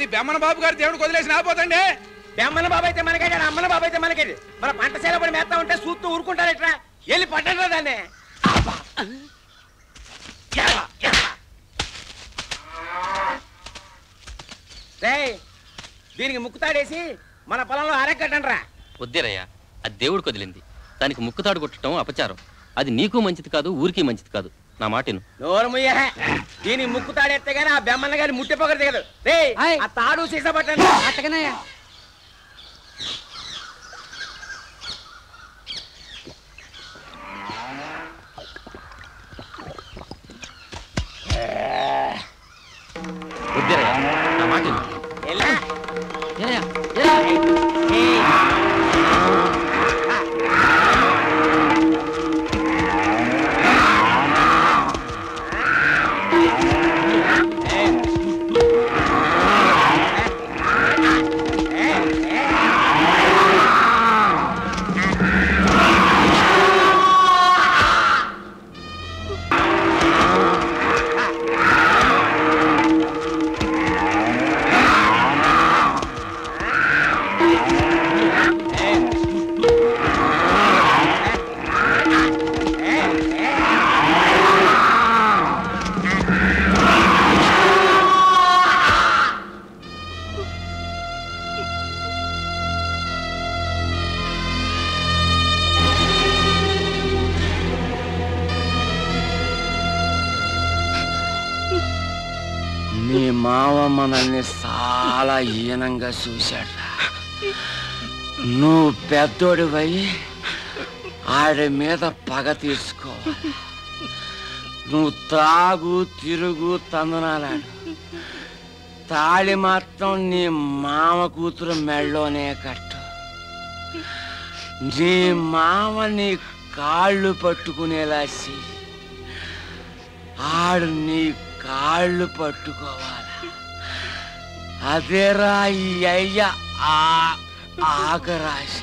అది బెమ్మన బాబు గారు దేవుడికి వదిలేసి రాబోతండి బెమ్మన బాబు అయితే మనకేడు అమ్మన బాబు అయితే మనకేడు మన పంట చేల పడి మేస్తా ఉంటే చూస్తూ ఊరుకుంటారట్రా వెళ్ళి పట్టండి దాన్ని అబ్బా. ఎడమ, ఎడమ. రేయ్, దీనికి ముక్కుతాడేసి మన పొలంలో అరగట్టండి రా వద్దేరయ్యా అది దేవుడికి వదిలింది దానికి ముక్కుతాడు కొట్టడం అపచారం అది నీకు మంచిది కాదు ఊరికి మంచిది కాదు నా మాటను నోరు ముయ్య దీని ముక్కు తాడెత్తే గానీ ఆ బెమ్మన్న గారి ముట్టె పొగరు దిగదు రే ఆ తాడు సీసా పట్టండి అట్టగనయ్యా వద్దేరయ్యా నా మాటను ఎలా నీ మావ మనల్ని చాలా హీనంగా చూశాడ్రా నువ్వు పెద్దోడివై ఆడి మీద పగ తీసుకోవాలి నువ్వు త్రాగు తిరుగు తందనాలాడు తాళి మాత్రం నీ మామ కూతురు మెళ్ళోనే కట్టు నీ మామ నీ కాళ్ళు పట్టుకునేలా చెయ్యి ఆడు నీ కాళ్ళు పట్టుకోవాలి అదేరా ఈ అయ్య ఆ ఆగరాశ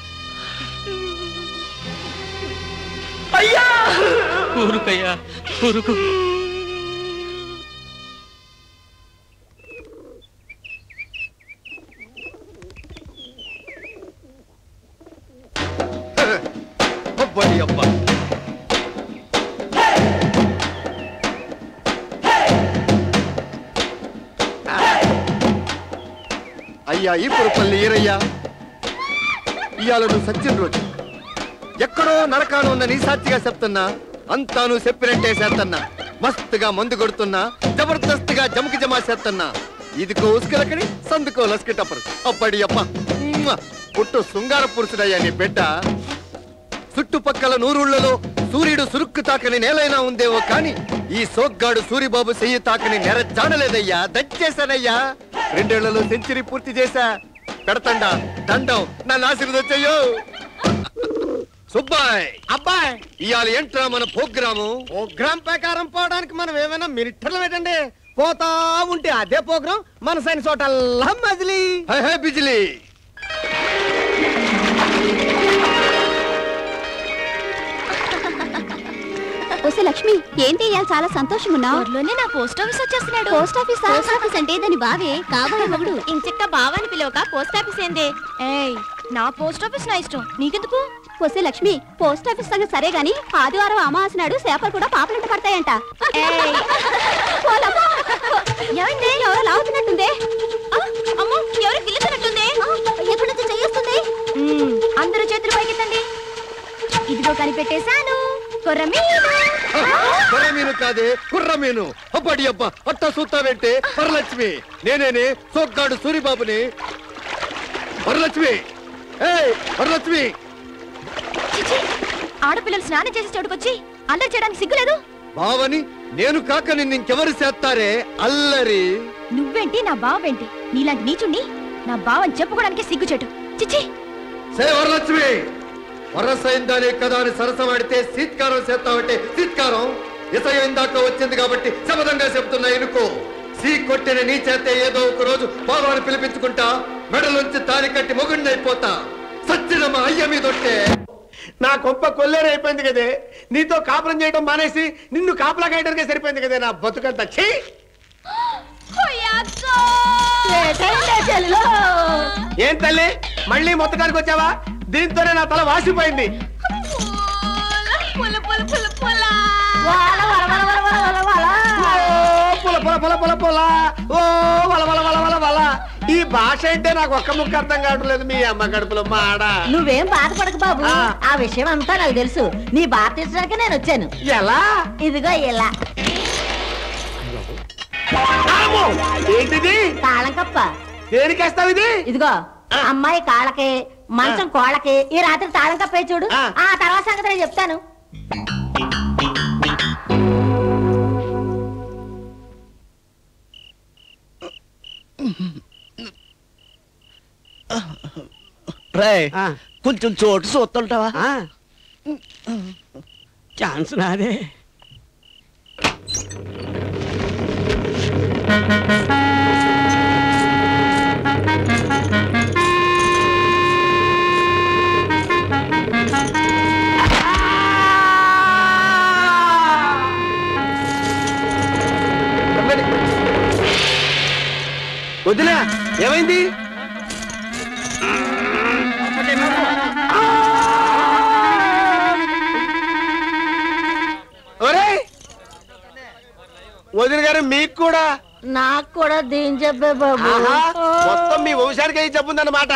అయ్యా ఊరుకయ్యా ఊరుకు అబ్బాయి అబ్బా అయ్యా ఈపురపల్లి ఈరయ్యా ఇవాళ నువ్వు సత్యం రోజు ఎక్కడో నరకాను ఉన్న నీ సాక్షిగా చెప్తున్నా అంతా నువ్వు చెప్పినట్టే చేస్తున్నా మస్తుగా మందు కొడుతున్నా జబర్దస్త్గా జమకి జమా చేస్తున్నా ఇదికో ఉసుకలకడి సందుకో లస్కెటప్పరు అప్పటి అప్ప ఉమ్మ. పుట్టు శృంగార పురుషుడయ్యా నీ బిడ్డ చుట్టుపక్కల నూరుళ్లలో సూర్యుడు సురుక్కు తాకని నేలైనా ఉందేమో కాని ఈ సోగ్గాడు సూరిబాబు చెయ్యి తాకని నెర జాడలేదయ్యా దచ్చేశానయ్యా రెండేళ్లలో సెంచరీ పూర్తి చేశా పెడతండా దండం నన్ను ఆశీర్వదించయ్యో సుబ్బాయ్ అబ్బాయ్ ఇవాళ ఏంట్రా మన ప్రోగ్రాము ప్రోగ్రామ్ ప్రకారం పోవడానికి మనం ఏమైనా మినిట్టర్లు పెట్టండి పోతా ఉంటే అదే ప్రోగ్రాం మన సైన్స్ హోటల్లా మజిలీ హై హై బిజిలీ వస్తే లక్ష్మి ఏంటి ఇవాళ చాలా సంతోషం ఉన్నావు ఊర్లోనే నా పోస్ట్ ఆఫీస్ వచ్చేస్తున్నాడు పోస్ట్ ఆఫీస్ పోస్ట్ ఆఫీస్ అంటే దాని బావే కాబోయే మొగుడు ఇంచక్క బావాని పిలవక పోస్ట్ ఆఫీస్ ఏందే ఏయ్ నా పోస్ట్ ఆఫీస్ నా ఇష్టం నీకెందుకు వస్తే లక్ష్మి పోస్ట్ ఆఫీస్ సంగతి సరే గాని ఆదివారం అమావాస నాడు చేపలు కూడా పాపలంట పడతాయంట ఓలమ్మా! ఏమైంది ఎవరో లాగుతున్నట్టుందే ఆ, అమ్మో ఎవరో గిల్లుతున్నట్టుంది ఎక్కడి నుంచి చెయ్యొస్తుంది అందరూ చేతులు పైకెత్తండి ఇదిగో కనిపెట్టేశాను కొర్రమీను కొర్ర మీను కాదే కుర్ర మీను అప్పటి అబ్బ అట్ట సూత్తావేంటే వరలక్ష్మి నేనేనే సోగ్గాడు సూరిబాబుని వరలక్ష్మి ఏయ్ వరలక్ష్మి చిచి ఆడపిల్లలు స్నానం చేసి చోటుకొచ్చి అల్లరి చేయడానికి సిగ్గులేదు బావని నేను కాక నిన్ను ఇంకెవరు చేస్తారే అల్లరి నువ్వేంటి నా బావేంటి నీలాంటి నీచుణ్ణి నా బావని చెప్పుకోవడానికి సిగ్గుచెట్టు చిచి సే వరలక్ష్మి వరసైందానే కదా అని సరసమాడితే సీత్కారం చేస్తావంటే సీత్కారం ఇసయిందాక వచ్చింది కాబట్టి శపథంగా చెప్తున్నా ఎనుకో సీ కొట్టిన నీ చేతే ఏదో ఒక రోజు బావాన్ని పిలిపించుకుంటా మెడలోంచి తాని కట్టి మొగుండైపోతా సచ్చిన మా అయ్య మీదొట్టే నా కొంప కొల్లేరైపోయింది కదే నీతో కాపురం చేయడం మానేసి నిన్ను కాపలా కాయడానికే సరిపోయింది కదే నా బతుకంతా ఛీ అయ్యా ఏటైందే చెల్లిలో ఏం తల్లి మళ్ళీ మొత్తడానికి వచ్చావా దీంతోనే నా తల వాసిపోయింది వాల వల వల వల వల వల వల ఓ, పుల పుల పుల పుల పుల ఓ వల వల వల వల వల ఈ భాష అంటే నాకు ఒక్క ముక్క అర్థం కావట్లేదు మీ అమ్మ కడుపులో మాడ నువ్వేం బాధపడకు బాబు ఆ విషయం అంతా నాకు తెలుసు నీ బాధ తీర్చడానికి నేను వచ్చాను ఎలా ఇదిగో ఇలా ఆమో! ఏంటిది తాళం కప్ప దేనికేస్తావు ఇది ఇదిగో అమ్మాయి కాళ్ళకి మంచం కోళ్ళకి ఈ రాత్రి తాళం కప్పే చూడు ఆ తర్వాత సంగతి నేను చెప్తాను రే కొంచెం చోటు చూస్తుంటావా ఛాన్స్ నాదే వదినా ఏమైంది ఒరేయ్! వదిన గారు మీకు కూడా నాకు కూడా దీని చెప్పే బాబు ఆహా, మొత్తం మీ వంశానికి అయి చెప్పుందన్నమాట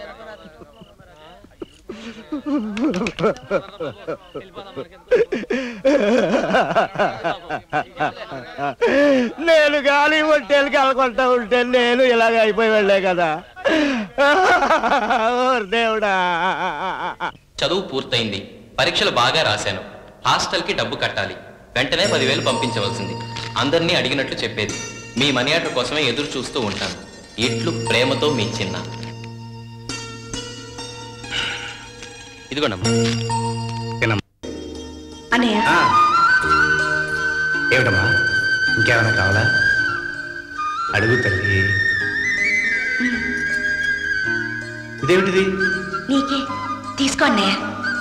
నేను గాలి ఒంటేలు కలకొంటా ఉంటే నేను ఇలాగ అయిపోయి వెళ్ళే కదా ఓరి దేవుడా చదువు పూర్తయింది పరీక్షలు బాగా రాశాను హాస్టల్కి డబ్బు కట్టాలి వెంటనే పదివేలు పంపించవలసింది అందరినీ అడిగినట్లు చెప్పేది మీ మనీ ఆర్డర్ కోసమే ఎదురు చూస్తూ ఉంటాను ఇట్లు ప్రేమతో మీ చిన్న ఇదిగోండమ్మా అన్నయ్య ఏమిటమ్మా ఇంకేమైనా కావాలా అడుగు తల్లి ఇదేమిటిది నీకే తీసుకో అన్నయ్య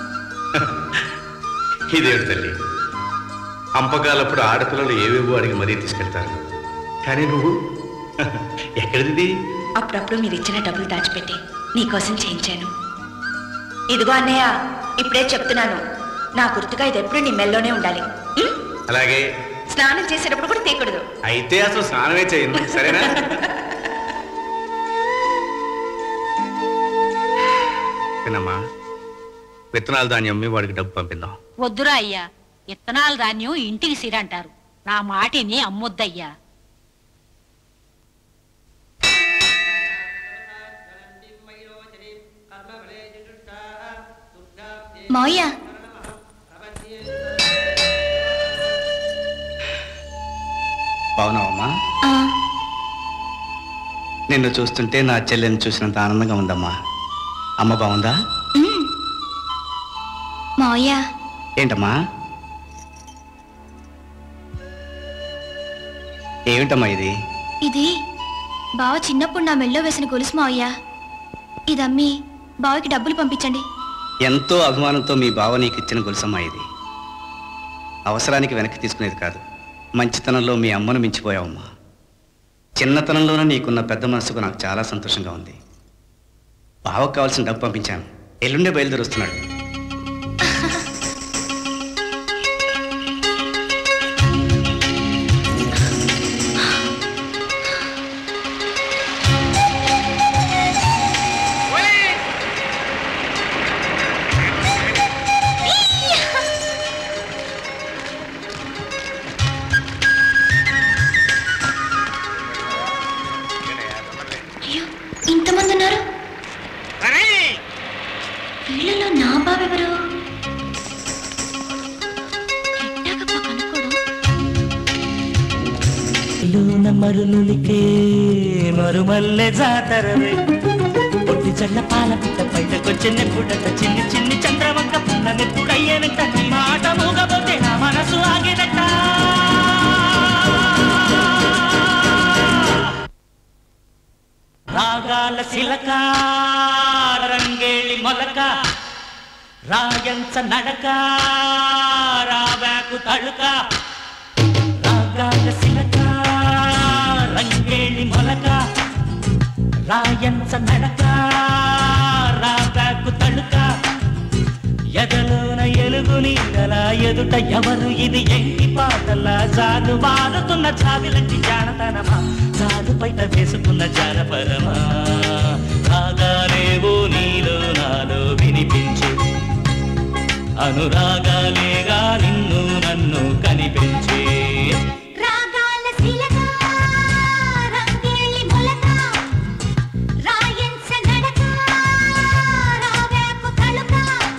ఇదేమిటి తల్లి అంపకాలప్పుడు ఆడపిల్లలు ఏవేవో అడిగి మరీ తీసుకెళ్తారు కానీ నువ్వు ఎక్కడిది అప్పుడప్పుడు మీరు ఇచ్చిన డబ్బులు దాచిపెట్టి నీకోసం చేయించాను ఇదిగో అన్నయ్య ఇప్పుడే చెప్తున్నాను నా గుర్తుగా ఇది ఎప్పుడు నీ మెల్లోనే ఉండాలి ఉం? అలాగే స్నానం చేసేటప్పుడు కూడా తీయకూడదు అయితే అసలు స్నానమే చేయను సరేనా వినమ్మా విత్తనాల ధాన్యం అమ్మి వాడికి డబ్బు పంపిందాం వద్దురా అయ్యా ఇత్తనాల ధాన్యం ఇంటికి సిరంటారు నా మాటిని అమ్మొద్దయ్యా మావయ్య బాగున్నావమ్మా ఆ, నిన్ను చూస్తుంటే నా చెల్లెని చూసినంత ఆనందంగా ఉందమ్మా అమ్మ బాగుందా ఉమ్. మావయ్య ఏంటమ్మా ఏమిటమ్మా ఇది ఇది బావ చిన్నప్పుడు నా మెల్లో వేసిన గొలుసు మావయ్య ఇది అమ్మి బావకి డబ్బులు పంపించండి ఎంతో అభిమానంతో మీ బావ నీకు ఇచ్చిన గొలుసమ్మా ఇది అవసరానికి వెనక్కి తీసుకునేది కాదు మంచితనంలో మీ అమ్మను మించిపోయావమ్మా చిన్నతనంలోనే నీకున్న పెద్ద మనసుకు నాకు చాలా సంతోషంగా ఉంది బావకు కావాల్సిన డబ్బు పంపించాను ఎల్లుండే బయలుదేరి వస్తున్నాడు అయ్యో ఇంతమంది ఉన్నారు వీళ్ళలో నా బావెవరు ఎట్టాగప్ప కనుక్కోడు లూన మరులులికే మరుమల్లె జాతరవే పొట్టి చల్ల పాల పిట్ట బయటకొచ్చిన పుట్టట చిన్ని చిన్ని చంద్రవంక పున్నమెప్పుడయ్యేనంట నీ మాట మూగబోతే నా మనసు ఆగేదట రాగాల శిలక రంగేళి మొలక రాయంచ నడక రావాకు తళుక రాగాల శిలక రంగేళి మొలక రాయంచ నడక రాగాకు తడుక ఎదలోన ఎలుగు నీడల ఎదుట ఎవరు ఇది ఎంకి పాటలా జాలు వారుతున్న చావిలంటి జానతనమా జాలు బయట వేసుకున్న జానపరమా రాగాలేవో నీలో నాలో వినిపించే అనురాగాలేగా నిన్ను నన్ను కనిపించే రాగాల శిలక రంగేలి మొలక రాయంచ నడక రావేపు తలుక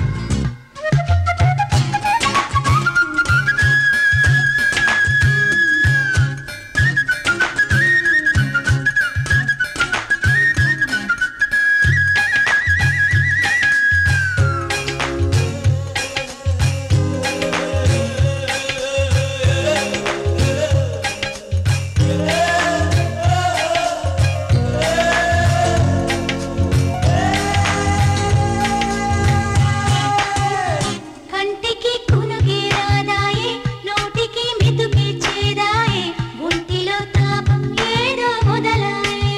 కంటికి కునుకి రాదాయే నోటికి మెతుకి చేదాయే ఒంటిలో తాపం ఏదో మొదలాయే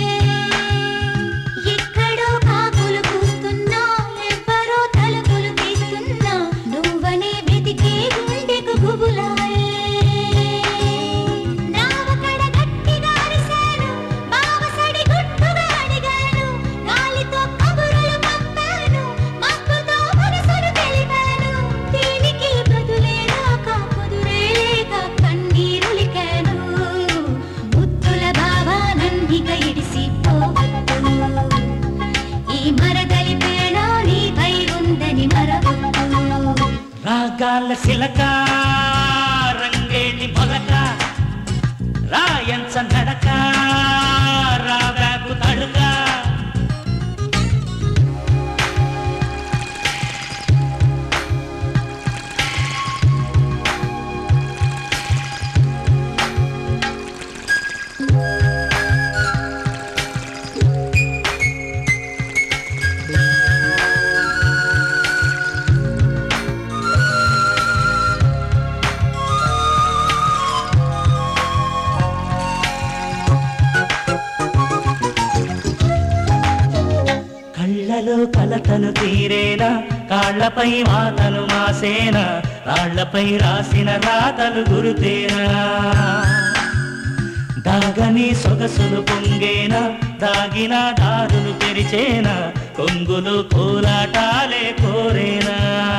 ఎక్కడో కాకులు కూస్తున్నా ఎవ్వరో తలుపులు తీస్తున్నా నువ్వనే వెతికే గుండెకు గుబులాయే నావకడ గట్టిగా అరిశాను బావసడి గుట్టుగా అడిగాను గాలితో కబురులు పంపాను మక్కుతో మనసును తెలిపాను దీనికి బదులే రాక కుదురే లేక కన్నీరులికాను ముద్దుల భావానందిక ఇడిసి పోవద్దు ఈ మరదలి పేడ నీపై ఉందని మరవద్దు రాగాల శిలక రంగేటి మొలక రాయంచ నడక రాగాకు తడుక కళ్ళలో కలతను తీరేనా కాళ్లపై వాతను మాసేనా రాళ్లపై రాసిన రాతలు గురుతేనా దాగని సొగసులు పొంగేనా దాగిన దారులు తెరిచేనా కొంగులు కోలాటాలే కోరేనా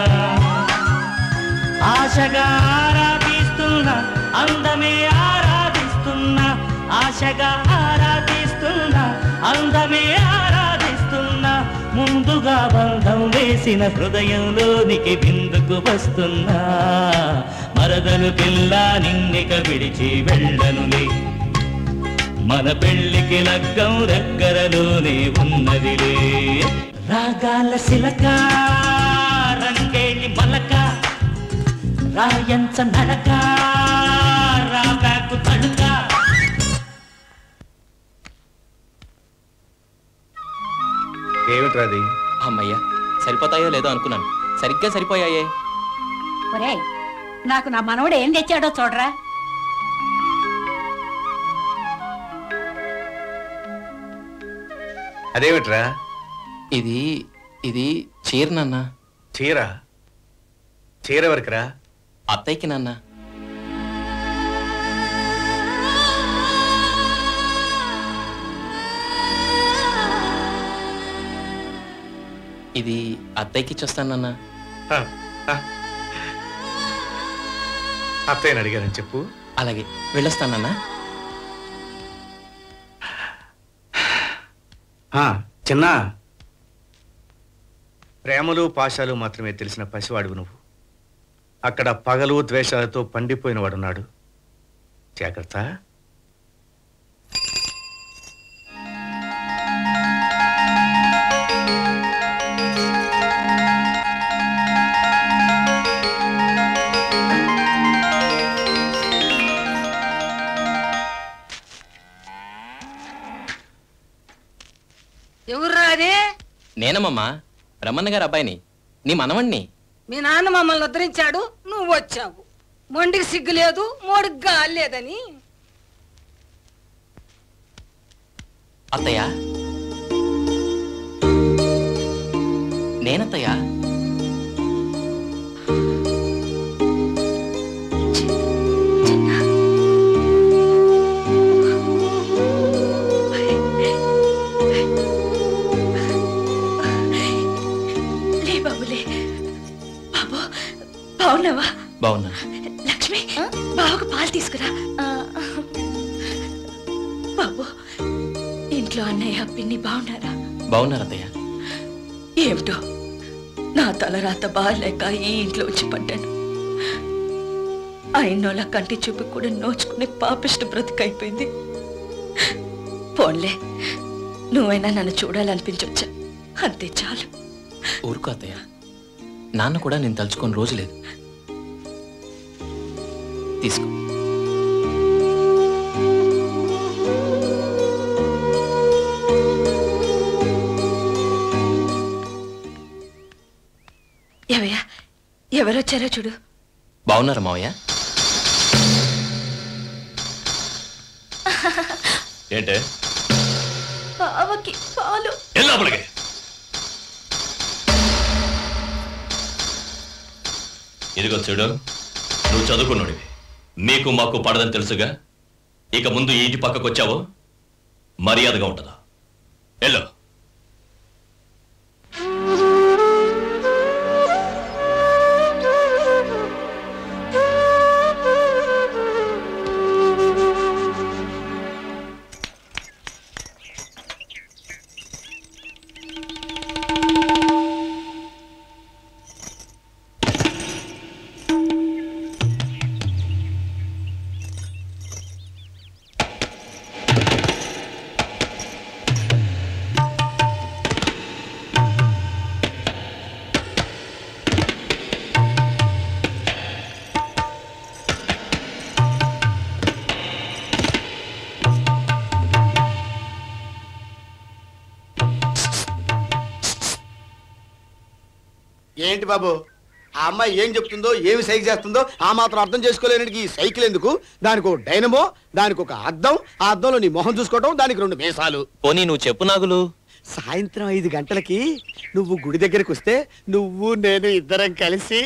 ఆశగా ఆరాధిస్తున్నా అందమే ఆరాధిస్తున్నా ఆశగా ఆరాధిస్తున్నా అందమే ఆరాధిస్తున్నా ముందుగా బంధం వేసిన హృదయంలోనికి బిందుకు వస్తున్నా మరదలు పిల్ల నిన్నిక విడిచి వెళ్ళనులే మన పెళ్లికి లగ్గం దగ్గరలోనే ఉన్నదిలే రాగాల శిలక రంగేటి మలక రాయంచ నడక రాగాకు తడుక ఏమిట్రాది అమ్మయ్యా సరిపోతాయో లేదో అనుకున్నాను సరిగ్గా సరిపోయాయే ఒరేయ్ నాకు నా మనవడు ఏం తెచ్చాడో చూడరా అదేమిట్రా ఇది ఇది చీర నాన్న చీర చీర ఎవరికిరా అత్తయ్యకి నాన్న ఇది అత్తయ్యకి ఇచ్చొస్తాను నాన్న అత్తయ్యని అడిగానని చెప్పు అలాగే వెళ్ళొస్తానన్నా చిన్న ప్రేమలు పాశాలు మాత్రమే తెలిసిన పసివాడు నువ్వు అక్కడ పగలు ద్వేషాలతో పండిపోయిన వాడున్నాడు జాగ్రత్త ఎవర్రా అది నేనమ్మమ్మా రమణ గారి అబ్బాయిని నీ మనవణ్ణి మీ నాన్న మమ్మల్ని ఉద్ధరించాడు నువ్వు వచ్చావు మొండికి సిగ్గు లేదు మోడికి గాలి లేదని అత్తయ్య నేనత్తయ్యా లే బాబులే బాబు బాగున్నావా బాగున్నా లక్ష్మి బావకు పాలు తీసుకురా బాబు ఇంట్లో అన్నయ్య పిన్ని బాగున్నారా బాగున్నారు అత్తయ్య ఏమిటో నా తలరాత బాగాలేక ఈ ఇంట్లో వచ్చి పడ్డాను అయినోళ్ళ కంటి చూపు కూడా నోచుకునే పాపిష్ట బ్రతికైపోయింది పోన్లే నువ్వైనా నన్ను చూడాలనిపించొచ్చా అంతే చాలు ఊరుకో అత్తయ్య నాన్న కూడా నేను తలుచుకొని రోజు లేదు తీసుకో ఎవయ్యా ఎవరొచ్చారో చూడు బాగున్నారా మావయ్య ఏంటే బావకి పాలు లోపలికి ఇదిగో చూడు నువ్వు చదువుకున్నాడివి మీకు మాకు పడదని తెలుసుగా ఇక ముందు ఈ ఇంటి పక్కకు వచ్చావో మర్యాదగా ఉంటుందా ఎల్లో ఏంటి బాబు ఆ అమ్మాయి ఏం చెప్తుందో ఏమి సైకి చేస్తుందో ఆ మాత్రం అర్థం చేసుకోలేనికి ఈ సైకిల్ ఎందుకు దానికి ఒక డైనమో దానికి ఒక అద్దం ఆ అద్దంలో నీ మొహం చూసుకోవటం దానికి రెండు మీసాలు పోనీ నువ్వు చెప్పు నాగులు సాయంత్రం ఐదు గంటలకి నువ్వు గుడి దగ్గరికి వస్తే నువ్వు నేను ఇద్దరం కలిసి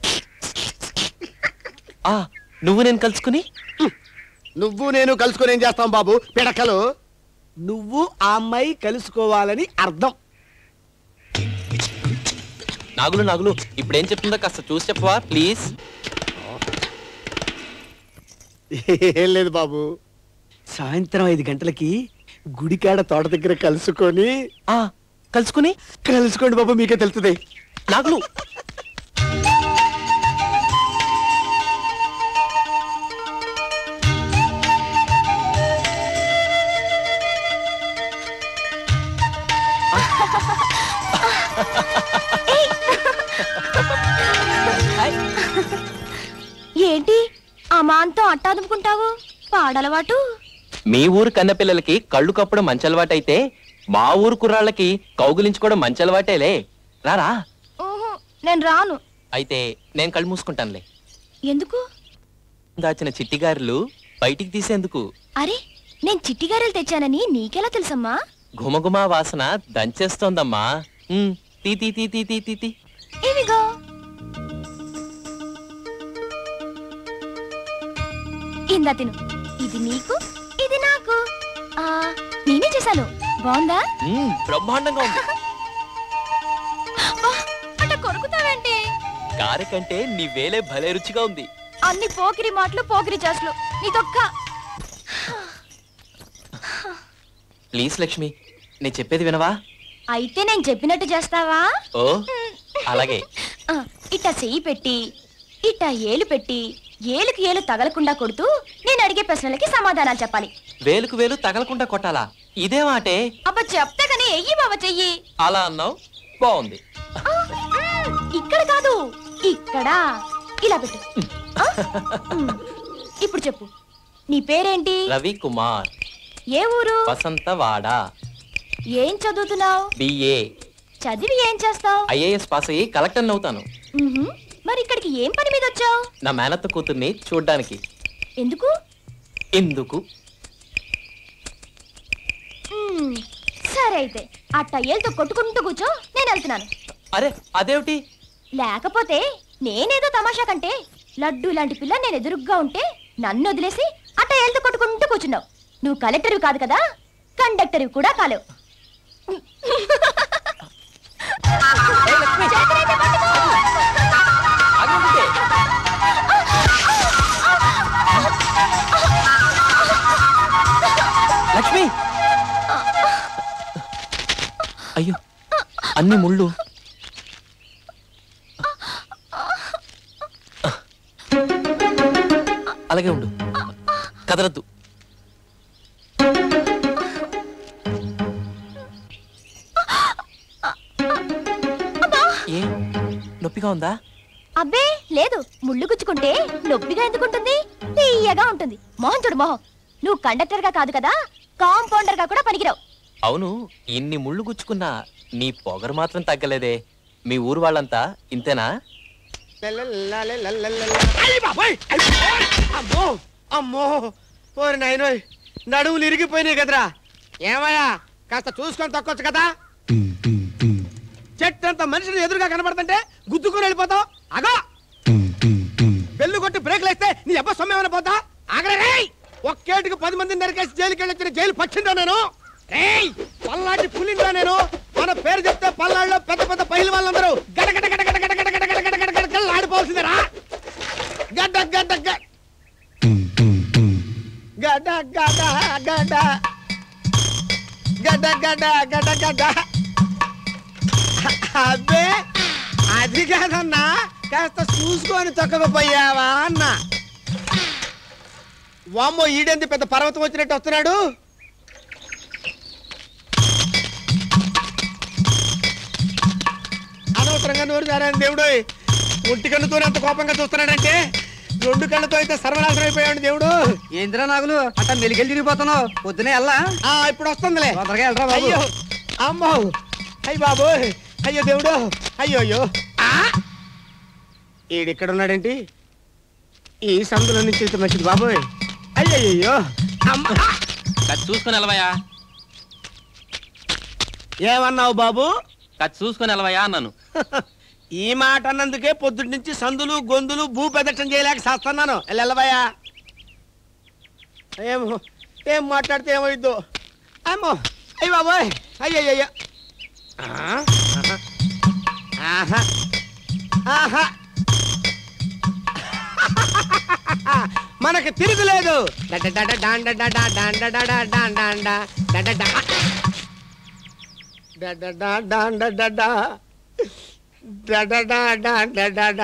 ఆ నువ్వు నేను కలుసుకుని నువ్వు నేను కలుసుకొని ఏం చేస్తాం బాబు పిడకలు నువ్వు ఆ అమ్మాయి కలుసుకోవాలని అర్థం నాగులు నాగులు ఇప్పుడు ఏం చెప్తుందో కాస్త చూసి చెప్పవా ప్లీజ్ ఏం లేదు బాబు సాయంత్రం ఐదు గంటలకి గుడికాడ తోట దగ్గర కలుసుకొని కలుసుకుని కలుసుకోండి బాబు మీకే తెలుస్తుంది నాగులు ఏంటి ఆ మాంతో అట్టాదుకుంటావు పాడలవాటు మీ ఊరు కన్నపిల్లలకి కళ్ళు కప్పడం మంచి అలవాటైతే మా ఊరు కుర్రాళ్ళకి కౌగులించుకోవడం మంచి అలవాటేలే రారా ఓహో నేను రాను అయితే నేను కళ్ళు మూసుకుంటానులే ఎందుకు దాచిన చిట్టిగారులు బయటికి తీసేందుకు అరే నేను చిట్టిగారెలు తెచ్చానని నీకెలా తెలుసమ్మా ఘుమఘుమా వాసన దంచేస్తోందమ్మా ఉమ్, తీ తీ తీ తీ తీ తీ తీ ఇవిగో ఇందా తిను ఇది నీకు ఇది నాకు ఆ నేనే చేశాను బాగుందా ఉమ్, బ్రహ్మాండంగా ఉంది అట్ట కొరుకుతావేంటి కారె కంటే నీ వేలే భలే రుచిగా ఉంది అన్ని పోకిరి మాటలు పోకిరి చేసలు నీతొక్క ప్లీజ్ లక్ష్మి నేను చెప్పేది వినవా అయితే నేను చెప్పినట్టు చేస్తావా ఓ అలాగే ఆ, ఇట్టా చెయ్యి పెట్టి ఇట్టా ఏలు పెట్టి ఏలుకి ఏలు తగలకుండా కొడుతూ నేను అడిగే ప్రశ్నలకి సమాధానాలు చెప్పాలి వేలుకు వేలు తగలకుండా కొట్టాలా ఇదే మాటే అబ్బా చెప్తా కానీ ఎయ్యి బావ చెయ్యి అలా అన్నావు బాగుంది మ్మ్, ఇక్కడ కాదు ఇక్కడ ఇలా పెట్టు ఆ? మ్మ్. ఇప్పుడు చెప్పు నీ పేరేంటి రవి కుమార్ ఏ ఊరు వసంతవాడ ఏం చదువుతున్నావు బిఏ చదివి ఏం చేస్తావు ఐఏఎస్ పాస్ అయ్యి కలెక్టర్ అవుతాను మరి ఇక్కడికి ఏం పని మీద వచ్చావు నా మేనత్త కూతుర్ని చూడ్డానికి ఎందుకు ఎందుకు మ్మ్, సరే అయితే ఆ టయ్యలతో కొట్టుకుంటూ కూర్చో నేను వెళ్తున్నాను అరే అదేమిటి లేకపోతే నేనేదో తమాషా కంటే లడ్డు లాంటి పిల్ల నేను ఎదురుగ్గా ఉంటే నన్ను వదిలేసి అట్ట ఏళ్ళతో కొట్టుకుంటూ కూర్చున్నావు నువ్వు కలెక్టర్వి కాదు కదా కండక్టర్వి కూడా కాలేవు చేతులైతే పట్టుకో. లక్ష్మి అయ్యో అన్ని ముళ్ళు అలాగే ఉండు కదలద్దు ఏ నొప్పిగా ఉందా అబ్బే లేదు ముళ్ళు గుచ్చుకుంటే నొప్పిగా ఎందుకుంటుంది తీయగా ఉంటుంది మొహం చూడు మొహం నువ్వు కండక్టర్ గా కాదు కదా కాంపౌండర్ గా కూడా పనికిరావు అవును ఇన్ని ముళ్ళు గుచ్చుకున్నా నీ పొగరు మాత్రం తగ్గలేదే మీ ఊరు వాళ్ళంతా ఇంతేనా అయ్య బాబోయ్! అయ్య! అమ్మో అమ్మో ఓరి నాయనోయ్ నడువులు ఇరిగిపోయినాయి కదరా ఏమయ్యా కాస్త చూసుకొని తక్కొచ్చు కదా చెట్టు అంత మనిషిని ఎదురుగా కనబడుతుంటే గుద్దుకొని వెళ్ళిపోతావు అగో బెల్లు కొట్టి బ్రేక్లు వేస్తే నీ అబ్బా సొమ్మ ఏమైనా పోతా ఆగరే రేయ్ ఒక్కేటికి పది మందిని నరికేసి జైలుకి వెళ్ళొచ్చిన జైలు పచ్చిందా నేను రేయ్ పల్లాటి పులిందా నేను మన పేరు చెప్తే పల్లాళ్ళలో పెద్ద పెద్ద పహిల వాళ్ళందరూ గడ గడ గడ గడ గడ గడ గడ గడ గడ గడ గడ గడ ఆడిపోవాల్సిందేరా గడ్డ గడ్డ గడ్డ గడ్డ గడ్డ గడ్డ గడ్డ గడ్డ గడ్డ గడ్డ అబ్బే అది కాదన్నా కాస్త చూసుకొని తొక్కకపోయావా అన్న వామ్మో ఈడెంది పెద్ద పర్వతం వచ్చినట్టు వస్తున్నాడు అనవసరంగా నోరు జారాను దేవుడు ఒంటి కళ్ళతో అంత కోపంగా చూస్తున్నాడంటే రెండు కళ్ళతో అయితే సర్వనాశనం అయిపోయాడు దేవుడు ఏంద్రా నాగులు అట్ట మెలికెళ్ళి తిరిగిపోతున్నావు పొద్దునే వెళ్ళా ఆ ఇప్పుడు వస్తుందిలే తొందరగా వెళ్ళరా బాబు అయ్యో అమ్మో అయ్య బాబు అయ్యో దేవుడు అయ్యో అయ్యో ఆ! ఈడిక్కడ ఉన్నాడేంటి ఈ సందులో నుంచి వెళ్తే మంచిది బాబోయ్ అయ్యయ్యో అమ్మ కత్తి చూసుకొని వెళ్ళవయ్యా ఏమన్నావు బాబు కత్తి చూసుకొని వెళ్ళవయ్యా అన్నాను ఈ మాట అన్నందుకే పొద్దుటి నుంచి సందులు గొంతులు భూ ప్రదక్షిణ చేయలేక చేస్తున్నాను వెళ్ళవయ్యా ఏమో ఏం మాట్లాడితే ఏమైద్దో ఏమో అయ్య బాబోయ్ అయ్యయ్యో ఆహా ఆహా మనకి తిరుగులేదు డడడడ డాండడడ డాండడడ డాండాండ డడడ. డడడ డాండడడ. డడడ డాండడడ.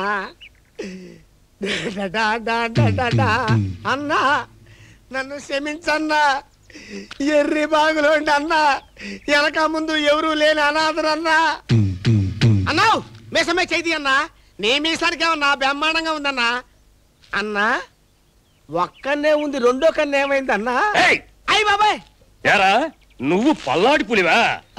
డడడ డాండడడ. అన్నా నన్ను క్షమించన్నా ఎర్రి బాగులోండి అన్నా వెనక ముందు ఎవరూ లేని అనాథరన్నా అన్నావు మీసమే చేతి అన్నా నీ మీసానికి ఏమన్నా బ్రహ్మాండంగా ఉందన్నా అన్నా ఒక్కనే ఉంది రెండో కన్ను ఏమైంది అన్నా అయ్యి బాబాయ్ ఏరా నువ్వు పల్లాడి పులివా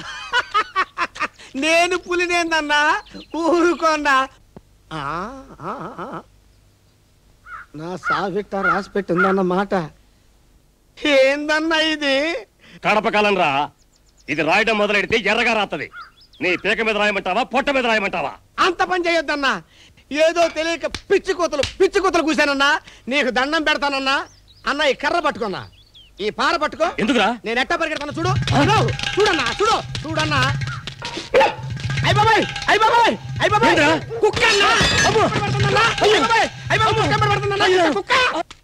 నేను పులినేందన్నా ఊరుకోన్నా ఆ, ఆ, ఆ. నా సావిట్ట రాసి పెట్టిందన్న మాట ఏందన్నా ఇది కడప కాలం రా ఇది రాయడం మొదలెడితే ఎర్రగా రాత్తది నీ పీక మీద రాయమంటావా పొట్ట మీద రాయమంటావా అంత పని చేయొద్దన్నా ఏదో తెలియక పిచ్చి కూతలు పిచ్చి కూతలు కూసానన్నా నీకు దండం పెడతానన్నా అన్న ఈ కర్ర పట్టుకున్నా ఈ పార పట్టుకో ఎందుకురా నేను ఎట్ట పరిగెడతాను చూడు చూడు, చూడన్నా చూడు చూడన్నా అయ్య బాబాయ్ అయ్య బాబాయ్ అయ్య బాబాయ్ ఏంట్రా? కుక్క అన్నా అయ్య బాబాయ్ అయ్య బాబాయ్ కుక్క పడుతుందన్నా కుక్క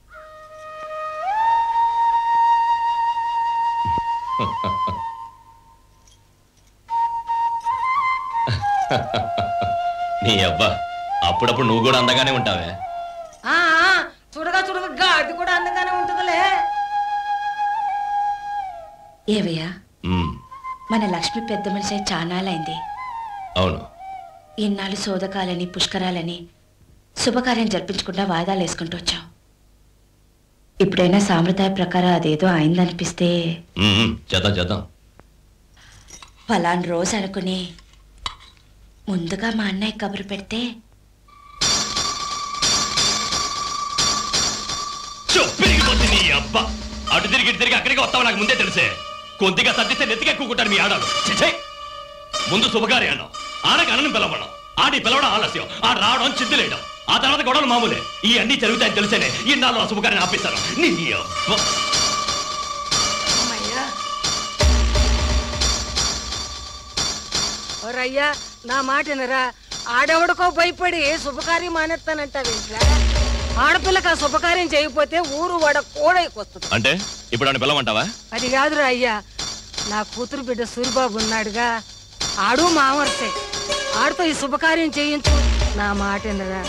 నీ అబ్బా అప్పుడప్పుడు నువ్వు కూడా అందంగానే ఉంటావే ఆ, ఆ, చూడగా చూడగా అది కూడా అందంగానే ఉంటుందిలే ఏవయ్యా ఉమ్, మన లక్ష్మి పెద్ద మనిషి అయి చానాలైంది అవును ఇన్నాళ్ళు సోదకాలని పుష్కరాలని శుభకార్యం జరిపించకుండా వాయిదాలు వేసుకుంటూ వచ్చాం ఇప్పుడైనా సాంప్రదాయ ప్రకారం అదేదో అయిందనిపిస్తే ఉమ్, ఉమ్, చేద్దాం చేద్దాం ఫలాన్ రోజు అనుకుని ముందుగా మా అన్నయ్య కబురు పెడితే పెరిగిపోతుంది నీ అబ్బా అటు తిరిగి ఇటు తిరిగి అక్కడికి వస్తావు నాకు ముందే తెలిసే కొద్దిగా సర్దిస్తే నెత్తికెక్కుకుంటారు మీ ఆడాలు ఛీ, ఛీ. ముందు శుభకార్యాలు ఆడకి అన్నని పిలవడం ఆడి పిలవడం ఆలస్యం ఆడ రావడం చిద్దులేయడం ఆ తర్వాత గొడవలు మామూలే ఈ అన్ని జరుగుతాయని తెలిసేనే ఇన్నాళ్ళు ఆ శుభకార్యం ఆపిస్తాను నీ అబ్బ. ఓరయ్యా నా మాట వినరా ఆడెవడికో భయపడి శుభకార్యం మానేస్తానంటావు ఇంట్లో ఆడపిల్లకి ఆ శుభకార్యం చేయకపోతే ఊరు వాడ కూడైకొస్తుంది అంటే ఇప్పుడు నన్ను పిలవమంటావా అది కాదురా అయ్యా నా కూతురు బిడ్డ సూరిబాబు ఉన్నాడుగా ఆడు మామర్సే ఆడితో ఈ శుభకార్యం చేయించు నా మాట వినరా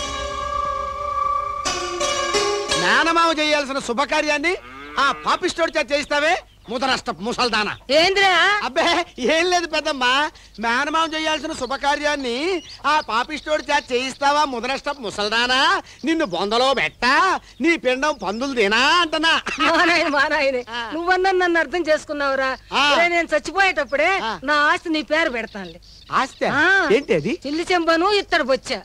మేనమామ చేయాల్సిన శుభకార్యాన్ని ఆ పాపిస్టోడి చేత చేయిస్తావే ముదరష్ట ముసల్దానా ఏంద్రా అబ్బే ఏం లేదు పెద్దమ్మా మేనమామ చేయాల్సిన శుభకార్యాన్ని ఆ పాపిస్టోడి చేత చేయిస్తావా ముదరష్ట ముసల్దానా నిన్ను బొందలో పెట్టా నీ పిండం పందులు తినా అంటనా మా నాయన మా నాయనే నువ్వన్నా నన్ను అర్థం చేసుకున్నావురా ఆ. ఒరే, నేను చచ్చిపోయేటప్పుడే నా ఆస్తి నీ పేరు పెడతానులే ఆస్తి ఆ. ఏంటి అది చిల్లి చెంబను ఇత్తడి బొచ్చా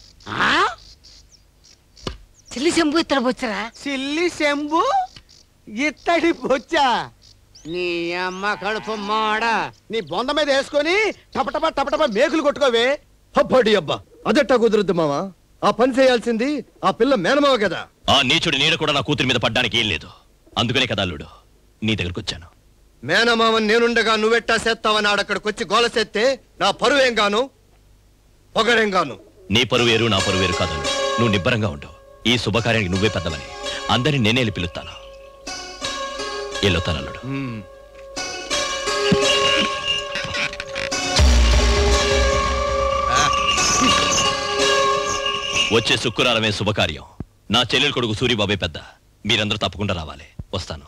చిల్లి చెంబు ఇత్తడి బొచ్చరా సిల్లి శంభు ఇత్తడి బొచ్చా నీ అమ్మ కడుపు మాడ నీ బొంద మీద వేసుకొని టపటప టపటప మేకులు కొట్టుకోవే అబ్బడి అబ్బా అదెట్టా కుదురుద్దు మావా ఆ పని చేయాల్సింది ఆ పిల్ల మేనమావ కదా ఆ నీచుడి నీడ కూడా నా కూతురి మీద పడ్డానికి ఏం లేదు అందుకనే కదా అల్లుడు నీ దగ్గరకు వచ్చాను మేనమావన్ నేనుండగా నువ్వెట్టా చేస్తావని ఆడక్కడికి వచ్చి గోల చేస్తే నా పరువేం గాను పొగరేం గాను నీ పరువు వేరు నా పరువు వేరు కాదు నువ్వు నిబ్బరంగా ఉండు ఈ శుభకార్యానికి నువ్వే పెద్దవని అందరిని నేనే వెళ్ళి పిలుస్తాను వెళ్ళొస్తాను అల్లుడు వచ్చే శుక్రవారమే శుభకార్యం నా చెల్లెలు కొడుకు సూరిబాబే పెద్ద మీరందరూ తప్పకుండా రావాలి వస్తాను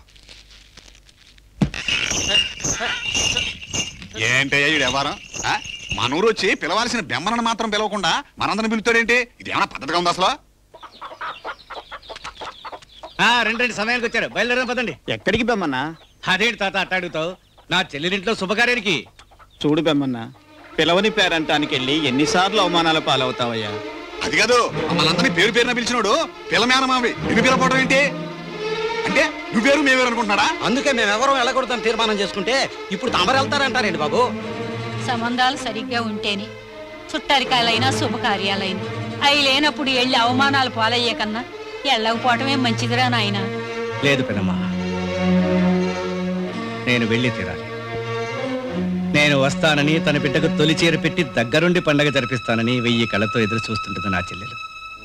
ఏంటయ్యా ఈ వ్యవహారం ఆ? మన ఊరు వచ్చి పిలవాల్సిన బెమ్మలను మాత్రం పిలవకుండా మనందరం పిలుతాడేంటి ఇది ఏమైనా పద్ధతిగా ఉంది అసలు రెండు రెండు సమయానికి వచ్చారు బయలుదేరదాం పదండి ఎక్కడికి బెమ్మన్నా అదేంటి తాత అట్ట అడుగుతావు నా చెల్లెలింట్లో శుభకార్యానికి చూడు బెమ్మన్నా పిలవని పేరంటానికి వెళ్ళి ఎన్నిసార్లు అవమానాల పాలవుతావయ్యా అది కాదు మమ్మల్ని పేరు పేరున పిలిచినోడు పిల్లమేనమావి నిన్ను పిలవడం ఏంటి అంటే నువ్వేరు మేవేరు అనుకుంటున్నాడా అందుకే మేమెవరం వెళ్ళకూడదని తీర్మానం చేసుకుంటే ఇప్పుడు తమరు వెళ్తారంటారేంటి బాబు సంబంధాలు సరిగ్గా ఉంటేనే చుట్టరికాయలైనా శుభకార్యాలైనా అవి లేనప్పుడు వెళ్ళి అవమానాలు పాలయ్యే కన్నా వెళ్ళకపోవటమే మంచిదిరా నాయనా లేదు పెనమ్మా నేను వెళ్ళి తీరాలి నేను వస్తానని తన బిడ్డకు తొలి చీర పెట్టి దగ్గరుండి పండగ జరిపిస్తానని వెయ్యి కళ్ళతో ఎదురు చూస్తుంటుంది నా చెల్లెలు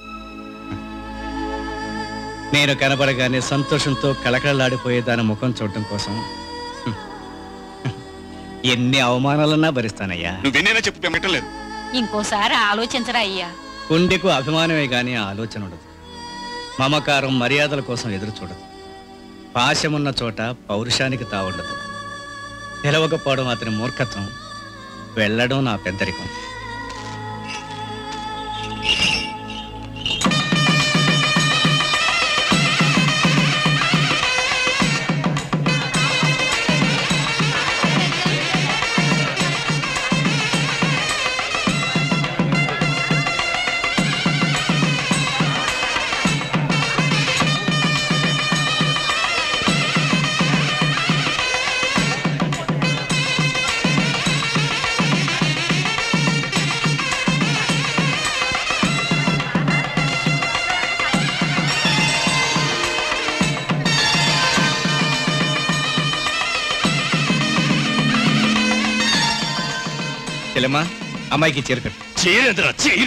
నేను కనబడగానే సంతోషంతో కళకళలాడిపోయే దాని ముఖం చూడటం కోసం హ్మ్, ఎన్ని అవమానాలన్నా భరిస్తానయ్యా నువ్వెన్నైనా చెప్పు పెట్టలేదు ఇంకోసారి ఆలోచించరా అయ్యా గుండెకు అభిమానమే గాని ఆలోచన ఉండదు మమకారం మర్యాదల కోసం ఎదురు చూడదు పాశమున్న చోట పౌరుషానికి తావుండదు పిలవకపోవడం అతని మూర్ఖత్వం వెళ్ళడం నా పెద్దరికం చెల్లెమ్మా అమ్మాయికి చీర కట్టు చీర చీర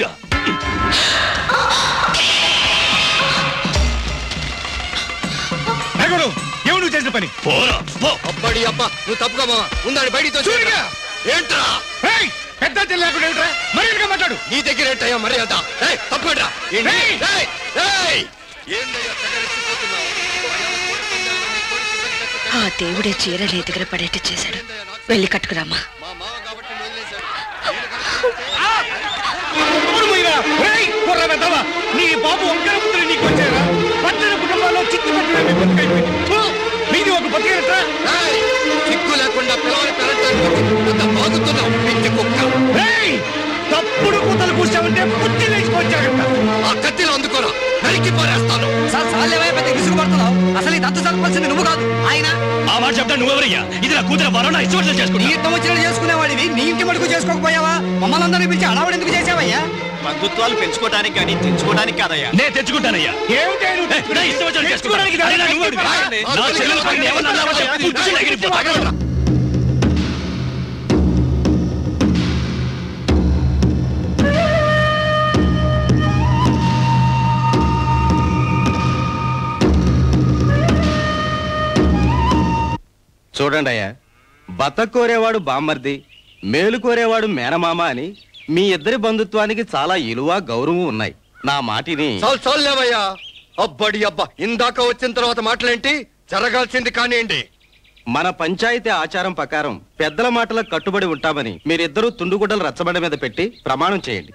ఏమి నువ్వు చేసిన పని పోరా అబ్బడి అబ్బా నువ్వు తప్పుగా మావా ఉందాడు బయటికి చూడగా. ఏంట్రా పెద్ద లేకుండా ఏంట్రా మర్యాదగా మాట్లాడు నీ దగ్గర ఏంటయ్యా మర్యాద ఏయ్, తప్పుకోండిరా. ఏంటి? ఏయ్! ఏయ్, ఏయ్! ఏందయ్యా తెగరెచ్చిపోతున్నావు? ఆ దేవుడే చీర నీ దగ్గర పడేట్టు చేశాడు వెళ్ళి కట్టుకురామా ఊరు పోయిరా. ఏయ్, కుర్ర వెధవా. నీ బాబు ఒక్కరి పుత్రుడు నీకు వచ్చారా పట్టణ కుటుంబాల్లో చిచ్చు పెట్టిన మీ బతుకైపోయింది. ఫు, మీది ఒక బతికేనట్రా ఏయ్, సిగ్గు లేకుండా పిలవని పెరటానికి ఇంత బాగుతున్నావు పిచ్చి కుక్క ఏయ్, తప్పుడు కూతలు కూర్చావంటే పుట్టి లేచిపోచ్చాడంట ఆ కత్తిలో అందుకోరా నరికి పారేస్తాను సార్ చాలేవే పెద్ద విసుగుపడుతున్నావు అసలు ఈ దత్తు చదవాల్సింది నువ్వు కాదు ఆయన ఆ మాట చెప్తా నువ్వెవరయ్యా ఇది నా కూతురు వరం నా ఇష్టం నీ చేసుకుంటా ఇష్టం వచ్చినట్టు చేసుకునేవాడివి నీ ఇంటి మడుకు చేసుకోకపోయావా మమ్మల్ని అందరినీ పిలిచి అడవాడు ఎందుకు చేసావయ్యా బంధుత్వాలు పెంచుకోవడానికి కానీ తెంచుకోవడానికి కాదయ్యా నేను తెచ్చుకుంటానయ్యా ఏమిటి ఏ, నా ఇష్టం వచ్చినట్టు తెచ్చుకోవడానికి చేసుకుంటా. అయినా నువ్వు దానికి అడుగు. నా చెల్లెలు పైన ఏమన్నా అన్నావంటే పుచ్చి ఎగిరిపోతా. చూడండి అయ్యా బత కోరేవాడు బామ్మర్ది మేలు కోరేవాడు మేనమామ అని మీ ఇద్దరి బంధుత్వానికి చాలా ఇలువ గౌరవం ఉన్నాయి నా మాటిని చాలు చాలులేవయ్యా అబ్బడి అబ్బా ఇందాక వచ్చిన తర్వాత మాటలేంటి జరగాల్సింది కానివ్వండి మన పంచాయతీ ఆచారం ప్రకారం పెద్దల మాటలకు కట్టుబడి ఉంటామని మీరిద్దరూ తుండుగుడ్డలు రచ్చబండ మీద పెట్టి ప్రమాణం చేయండి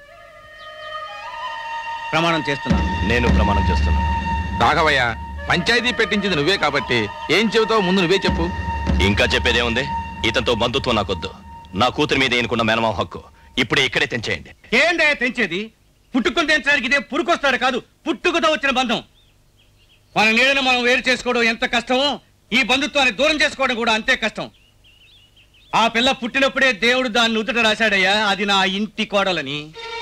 ప్రమాణం చేస్తున్నాను నేను ప్రమాణం చేస్తున్నాను రాఘవయ్య పంచాయతీ పెట్టించింది నువ్వే కాబట్టి ఏం చెబుతావు ముందు నువ్వే చెప్పు ఇంకా చెప్పేదేముంది ఇతనితో బంధుత్వం నాకొద్దు నా కూతురి మీద ఎన్నుకున్న మేనమామ హక్కు ఇప్పుడే ఇక్కడే తెంచేయండి ఏందే తెంచేది పుట్టుకుని తెంచడానికి ఇదే పురుకొస్తాడు కాదు పుట్టుకతో వచ్చిన బంధం మన నీడను మనం వేరు చేసుకోవడం ఎంత కష్టమో ఈ బంధుత్వాన్ని దూరం చేసుకోవడం కూడా అంతే కష్టం ఆ పిల్ల పుట్టినప్పుడే దేవుడు దాన్ని ఉతుట రాశాడయ్యా అది నా ఇంటి కోడలని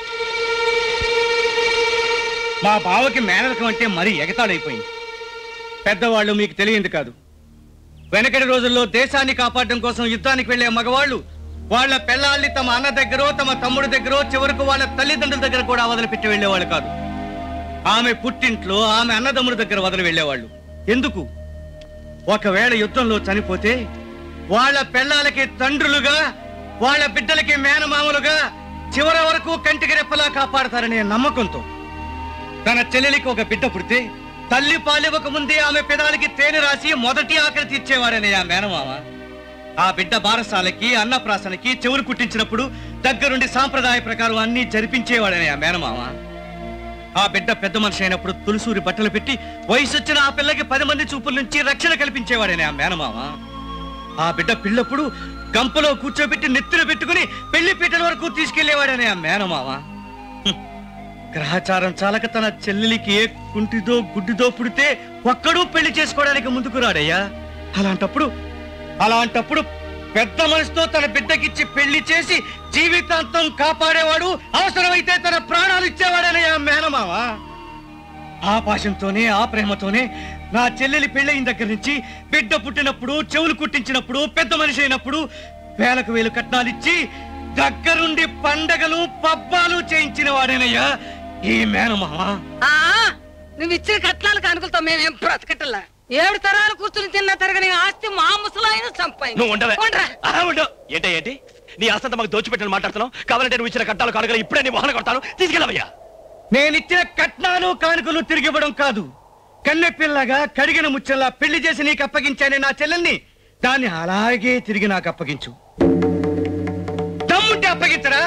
మా బావకి మేనరకం అంటే మరీ ఎగతాడైపోయింది పెద్దవాళ్ళు మీకు తెలియంది కాదు వెనకటి రోజుల్లో దేశాన్ని కాపాడడం కోసం యుద్ధానికి వెళ్లే మగవాళ్ళు వాళ్ళ పెళ్ళాల్ని తమ అన్న దగ్గర తమ తమ్ముడి దగ్గర చివరకు వాళ్ళ తల్లిదండ్రుల దగ్గర కూడా వదిలిపెట్టి వెళ్లేవాళ్ళు కాదు ఆమె పుట్టింట్లో ఆమె అన్నదమ్ముల దగ్గర వదిలి వెళ్లేవాళ్ళు ఎందుకు ఒకవేళ యుద్ధంలో చనిపోతే వాళ్ళ పెళ్ళాలకి తండ్రులుగా వాళ్ళ బిడ్డలకి మేనమామలుగా చివరి వరకు కంటికి రెప్పలా కాపాడతారనే నమ్మకంతో తన చెల్లెలికి ఒక బిడ్డ పుడితే తల్లి పాలివ్వక ముందే ఆమె పెదాలకి తేనె రాసి మొదటి ఆకలి తీర్చేవాడనే ఆ మేనమామ ఆ బిడ్డ బారసాలకి అన్నప్రాసనకి చెవులు కుట్టించినప్పుడు దగ్గరుండి సాంప్రదాయ ప్రకారం అన్ని జరిపించేవాడనే ఆ మేనమామ ఆ బిడ్డ పెద్ద మనిషి అయినప్పుడు తులసూరి బట్టలు పెట్టి వయసు వచ్చిన ఆ పిల్లకి పది మంది చూపుల నుంచి రక్షణ కల్పించేవాడనే ఆ మేనమామ ఆ బిడ్డ పిల్లప్పుడు గంపలో కూర్చోబెట్టి నెత్తిన పెట్టుకుని పెళ్లి పీటల వరకు తీసుకెళ్లేవాడనే ఆ మేనమామ హ్మ్. గ్రహచారం చాలక తన చెల్లెలికి ఏ కుంటిదో గుడ్డిదో పుడితే ఒక్కడూ పెళ్లి చేసుకోవడానికి ముందుకు రాడయ్యా అలాంటప్పుడు అలాంటప్పుడు పెద్ద మనసుతో తన బిడ్డకిచ్చి పెళ్లి చేసి జీవితాంతం కాపాడేవాడు అవసరమైతే తన ప్రాణాలు ఇచ్చేవాడనే ఆ మేనమావ ఆ పాశంతోనే ఆ ప్రేమతోనే నా చెల్లెలి పెళ్ళయిన దగ్గర నుంచి బిడ్డ పుట్టినప్పుడు చెవులు కుట్టించినప్పుడు పెద్ద మనిషి అయినప్పుడు వేలకు వేలు కట్నాలిచ్చి దగ్గరుండి పండగలు పబ్బాలు చేయించిన వాడేనయ్యా ఈ మేనమావ ఆ నువ్వు ఇచ్చిన కట్నాలు కానుకలతో మేమేం బ్రతకటల్లా ఏడు తరాలు కూర్చుని తిన్న తరగని ఆస్తి మా ముసలాయన సంపాదించు. నువ్వు ఉండవే ఉండరా. ఆహా, ఉండు ఏంటి ఏంటి నీ ఆస్తంతా మాకు దోచిపెట్టని మాట్లాడుతున్నావు కావాలంటే నువ్వు ఇచ్చిన కట్టాలు కానుకలు ఇప్పుడే నీ మొహన కొడతాను తీసుకెళ్ళవయ్యా నేనిచ్చిన కట్నాలు కానుకలు తిరిగి ఇవ్వడం కాదు కన్నె పిల్లగా కడిగిన ముచ్చల్లా పెళ్లి చేసి నీకు అప్పగించానే నా చెల్లెల్ని దాన్ని అలాగే తిరిగి నాకు అప్పగించు దమ్ముంటే అప్పగించరా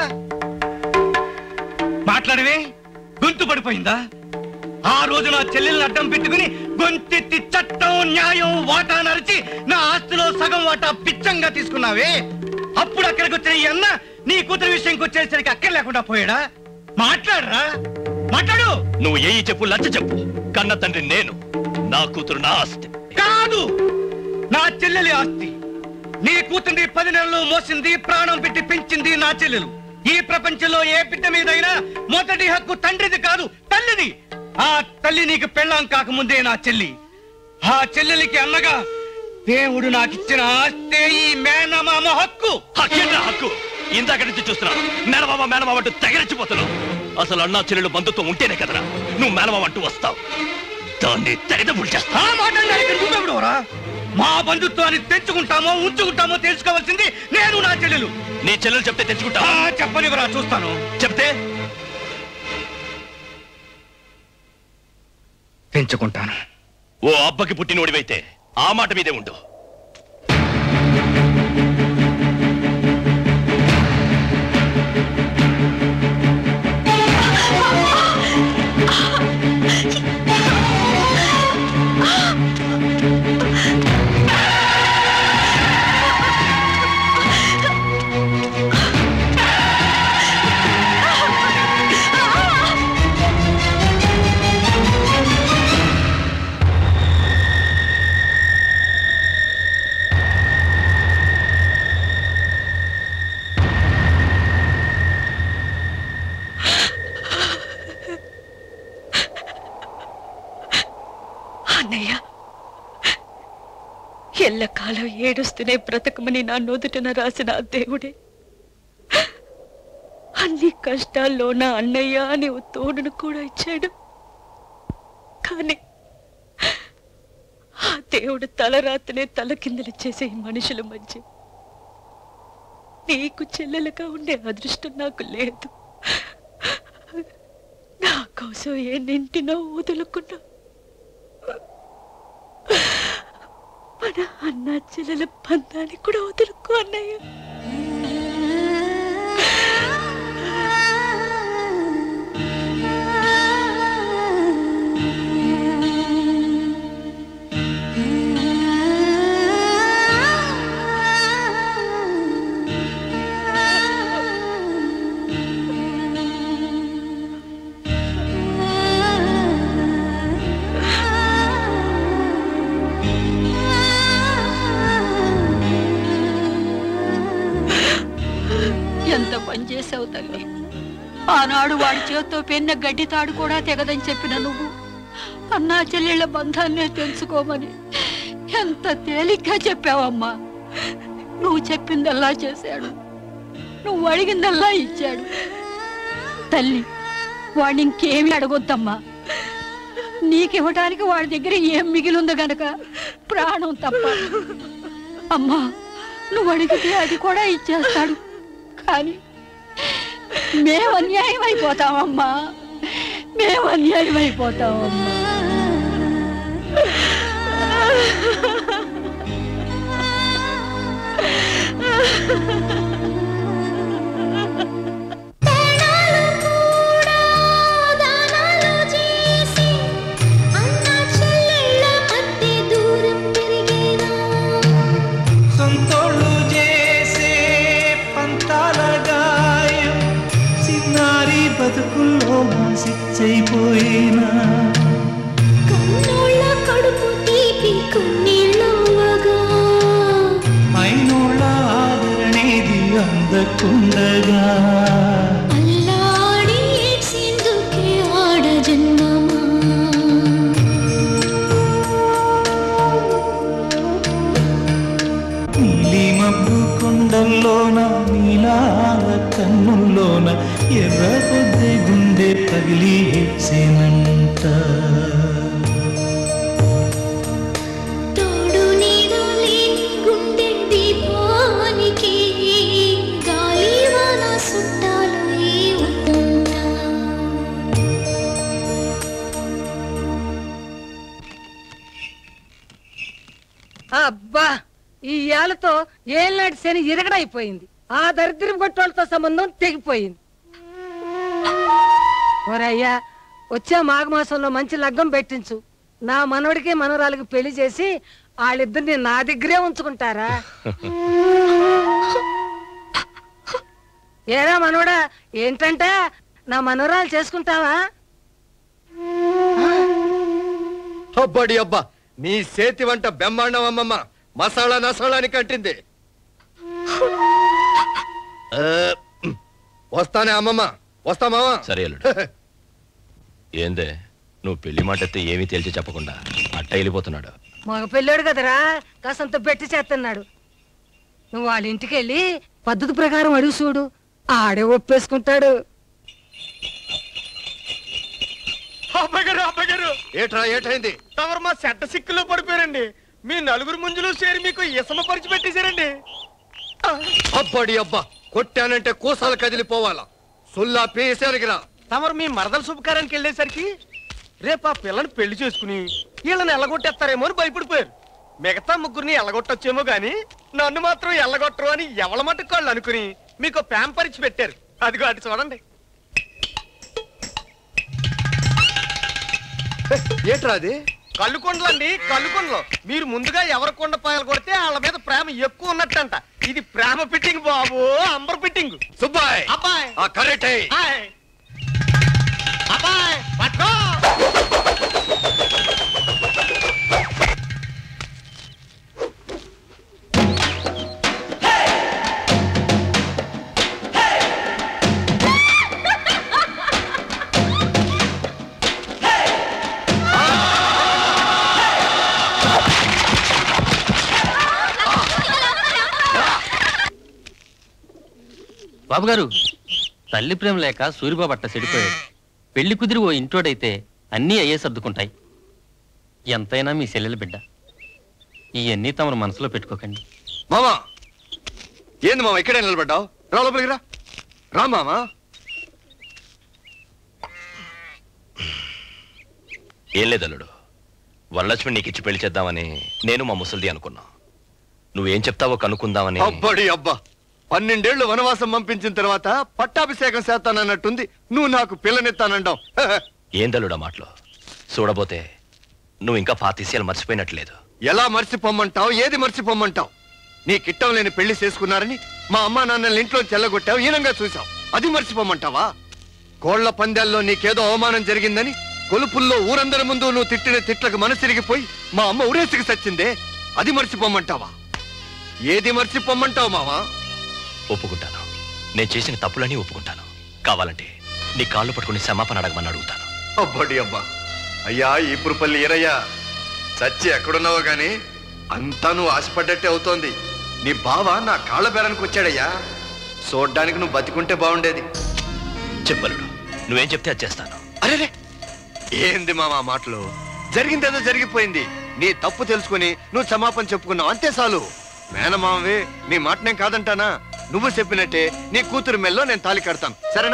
మాట్లాడవే గొంతు పడిపోయిందా ఆ రోజు నా చెల్లెల్ని అడ్డం పెట్టుకుని గొంతెత్తి చట్టం న్యాయం వాటా నరిచి నా ఆస్తిలో సగం వాటా పిచ్చంగా తీసుకున్నావే అప్పుడు అక్కడికి వచ్చిన ఈ అన్న నీ కూతురు విషయంకి వచ్చేసరికి అక్కడ లేకుండా పోయాడా మాట్లాడరా మాట్లాడు నువ్వు ఏ చెప్పు లంచ చెప్పు కన్న తండ్రి నేను నా కూతురు నా ఆస్తి కాదు నా చెల్లెలి ఆస్తి నీ కూతుర్ని పది నెలలు మోసింది ప్రాణం పెట్టి పెంచింది నా చెల్లెలు ఈ ప్రపంచంలో ఏ బిడ్డ మీదైనా మొదటి హక్కు తండ్రిది కాదు తల్లిది ఆ తల్లి నీకు పెళ్ళాం కాకముందే నా చెల్లి ఆ చెల్లెలికి అన్నగా దేవుడు నాకిచ్చిన ఆస్తే ఈ మేనమామ హక్కు హక్కేంట్రా హక్కు ఇందాక నుంచి చూస్తున్నాను మేనమామ మేనమామ అంటూ తెగరించిపోతున్నావు అసలు అన్నా చెల్లెలు బంధుత్వం ఉంటేనే కదరా నువ్వు మేనమామ అంటూ వస్తావు దాన్ని తెగదపుడు చేస్తా ఆ మాట్లాడడానికి నువ్వెవడోరా మా బంధుత్వాన్ని తెచ్చుకుంటామో ఉంచుకుంటామో తెలుసుకోవాల్సింది నేను నా చెల్లెలు నీ చెల్లెలు చెప్తే తెచ్చుకుంటా ఆ, చెప్పనివరా చూస్తాను చెప్తే పెంచుకుంటాను ఓ అబ్బకి పుట్టినోడివైతే ఆ మాట మీదే ఉండు అన్నయ్య ఎల్లకాలం ఏడుస్తూనే బ్రతకమని నా నొదుటన రాసిన ఆ దేవుడే అన్ని కష్టాల్లో నా అన్నయ్య అని ఓ తోడును కూడా ఇచ్చాడు కానీ ఆ దేవుడు తలరాతనే తల కిందలు చేసే ఈ మనుషుల మధ్య నీకు చెల్లెలుగా ఉండే అదృష్టం నాకు లేదు నా కోసం ఎన్నింటినో వదులుకున్నా మన అన్న చెల్లెల బంధాన్ని కూడా వదులుకో అన్నయ్య ఎంత పని చేసావు తల్లి ఆనాడు వాడి చేత్తో పెన్న గడ్డి తాడు కూడా తెగదని చెప్పిన నువ్వు అన్నా చెల్లెళ్ళ బంధాన్నే తెలుసుకోమని ఎంత తేలిగ్గా చెప్పావమ్మా నువ్వు చెప్పిందల్లా చేశాడు నువ్వు అడిగిందల్లా ఇచ్చాడు తల్లి వాడిని ఇంకేమీ అడగొద్దమ్మా నీకివ్వటానికి వాడి దగ్గర ఏం మిగిలిందో గనక ప్రాణం తప్ప అమ్మా నువ్వు అడిగితే అది కూడా ఇచ్చేస్తాడు కానీ మేము అన్యాయం అయిపోతామమ్మా మేము అన్యాయం అయిపోతామమ్మా సొంతోళ్ళు చేసే పంతాల గాయం చిన్నారి బతుకుల్లో మాసిచ్చైపోయినా కడుపు తీపి కొన్నిళ్ళవగా మైనోళ్ళ ఆదరణేది అందకుండగా అల్లాడి ఏడ్చిందుకే ఆడ జన్మమా నీలి మబ్బు కొండల్లోన నీలాల కన్నుల్లోన ఎర్ర పొద్దే గుండె పగిలి హెచ్చేనంట తోడు నీడ లేని గుండె దీపానికి గాలి వాన సుట్టాలై ఉంటా అబ్బా ఈ ఏళ్ళతో ఏళ్ళనాటి శని ఇరగడైపోయింది ఆ దరిద్రం కొట్టోళ్ళతో సంబంధం తెగిపోయింది ఓరయ్యా వచ్చే మాఘమాసంలో మంచి లగ్గం పెట్టించు నా మనవడికి మనవరాలకి పెళ్లి చేసి వాళ్ళిద్దరిని నా దగ్గరే ఉంచుకుంటారా ఏరా మనవడా ఏంటంటే నా మనవరాలు చేసుకుంటావా అబ్బడి అబ్బా నీ చేతి వంట బెమ్మాండం అమ్మమ్మ మసాలా నసాలాని కట్టింది ఆ, వస్తానే అమ్మమ్మ వస్తా మావా సరే అల్లుడు ఏందే నువ్వు పెళ్లి మాట ఎత్తే ఏమీ తేల్చి చెప్పకుండా అట్ట వెళ్ళిపోతున్నాడు మగ పెళ్ళాడు కదరా కాసంత బెట్టి చేస్తున్నాడు నువ్వు వాళ్ళ ఇంటికి వెళ్ళి పద్ధతి ప్రకారం అడుగు చూడు ఆడే ఒప్పేసుకుంటాడు అబ్బాయి గారు అబ్బాయి గారు ఏట్రా ఏటైంది తమరు మా చెడ్డ సిక్కులో పడిపోయారండి మీ నలుగురు ముంజులు చేరి మీకు ఇసమ పరిచి పెట్టేశారండి అబ్బడి అబ్బా కొట్టానంటే కూసాలు కదిలిపోవాలా సుల్లా పేసారిగిరా తమరు మీ మరదల శుభకారానికి వెళ్ళేసరికి రేపు ఆ పిల్లని పెళ్లి చేసుకుని వీళ్ళని ఎల్లగొట్టేస్తారేమో అని భయపడిపోయారు మిగతా ముగ్గురిని ఎల్లగొట్టొచ్చేమో గాని నన్ను మాత్రం ఎల్లగొట్టరు అని ఎవల మటుకు వాళ్ళు అనుకుని మీకు ప్యాంపరిచి పెట్టారు అదిగో అటు చూడండి ఏట్రా అది కళ్ళుకొండలండి కళ్ళుకొండలు మీరు ముందుగా ఎవరి కొండ పాయలు కొడితే వాళ్ళ మీద ప్రేమ ఎక్కువ ఉన్నట్టంట ఇది ప్రేమ ఫిట్టింగ్ బాబు అంబర్ ఫిట్టింగ్ సుబ్బాయ్ అబ్బాయ్ ఆ కరెక్టే హాయ్. అబ్బాయ్ పట్టుకో బాబు గారు తల్లి ప్రేమ లేక సూర్యబాబు అట్ట చెడిపోయాడు పెళ్లి కుదిరి ఓ ఇంటోడైతే అన్నీ అయ్యే సర్దుకుంటాయి ఎంతైనా మీ చెల్లెల బిడ్డ ఇవన్నీ తమరు మనసులో పెట్టుకోకండి మామా ఏంది మామ ఇక్కడే నిలబడ్డావు రా లోపలికి రా రా మామా ఏం లేదు అల్లుడు వరలక్ష్మి నీకు ఇచ్చి పెళ్లి చేద్దామని నేను మా ముసలిది అనుకున్నా నువ్వేం చెప్తావో కనుక్కుందామని అబ్బడి అబ్బా పన్నెండేళ్లు వనవాసం పంపించిన తర్వాత పట్టాభిషేకం చేస్తానన్నట్టుంది నువ్వు నాకు పిల్లనెత్తానంటావు ఏందల్లుడా మాటలు చూడబోతే నువ్వు ఇంకా పాతిసీలు మర్చిపోయినట్లేదు ఎలా మర్చిపోమ్మంటావు ఏది మర్చిపోమ్మంటావు నీ కిట్టం లేని పెళ్లి చేసుకున్నారని మా అమ్మా నాన్నల్ని ఇంట్లో చెల్లగొట్టావు ఈనంగా చూసావు అది మర్చిపోమ్మంటావా కోళ్ల పందాల్లో నీకేదో అవమానం జరిగిందని కొలుపుల్లో ఊరందరి ముందు నువ్వు తిట్టిన తిట్లకు మనసిరిగిపోయి మా అమ్మ ఊరేసికి సచ్చిందే అది మర్చిపోమ్మంటావా ఏది మర్చిపోమ్మంటావు మావా ఒప్పుకుంటాను నేను చేసిన తప్పులని ఒప్పుకుంటాను కావాలంటే నీ కాళ్ళు పట్టుకుని క్షమాపణ అడగమని అడుగుతాను అబ్బడి అబ్బా అయ్యా ఈపురుపల్లి ఈరయ్యా చచ్చి ఎక్కడున్నావో గాని అంతా నువ్వు ఆశపడ్డట్టే అవుతోంది నీ బావ నా కాళ్ళ బేరానికి వచ్చాడయ్యా చూడ్డానికి నువ్వు బతికుంటే బాగుండేది చెప్పలుడు నువ్వేం చెప్తే అది చేస్తాను అరే ఏంది మామ ఆ మాటలు జరిగిందేదో జరిగిపోయింది నీ తప్పు తెలుసుకుని నువ్వు క్షమాపణ చెప్పుకున్నావు అంతే చాలు మేనమామవి నీ మాట నేను కాదంటానా నువ్వు చెప్పినట్టే నీ కూతురు మెల్లో నేను తాలి కడతాను సరేనా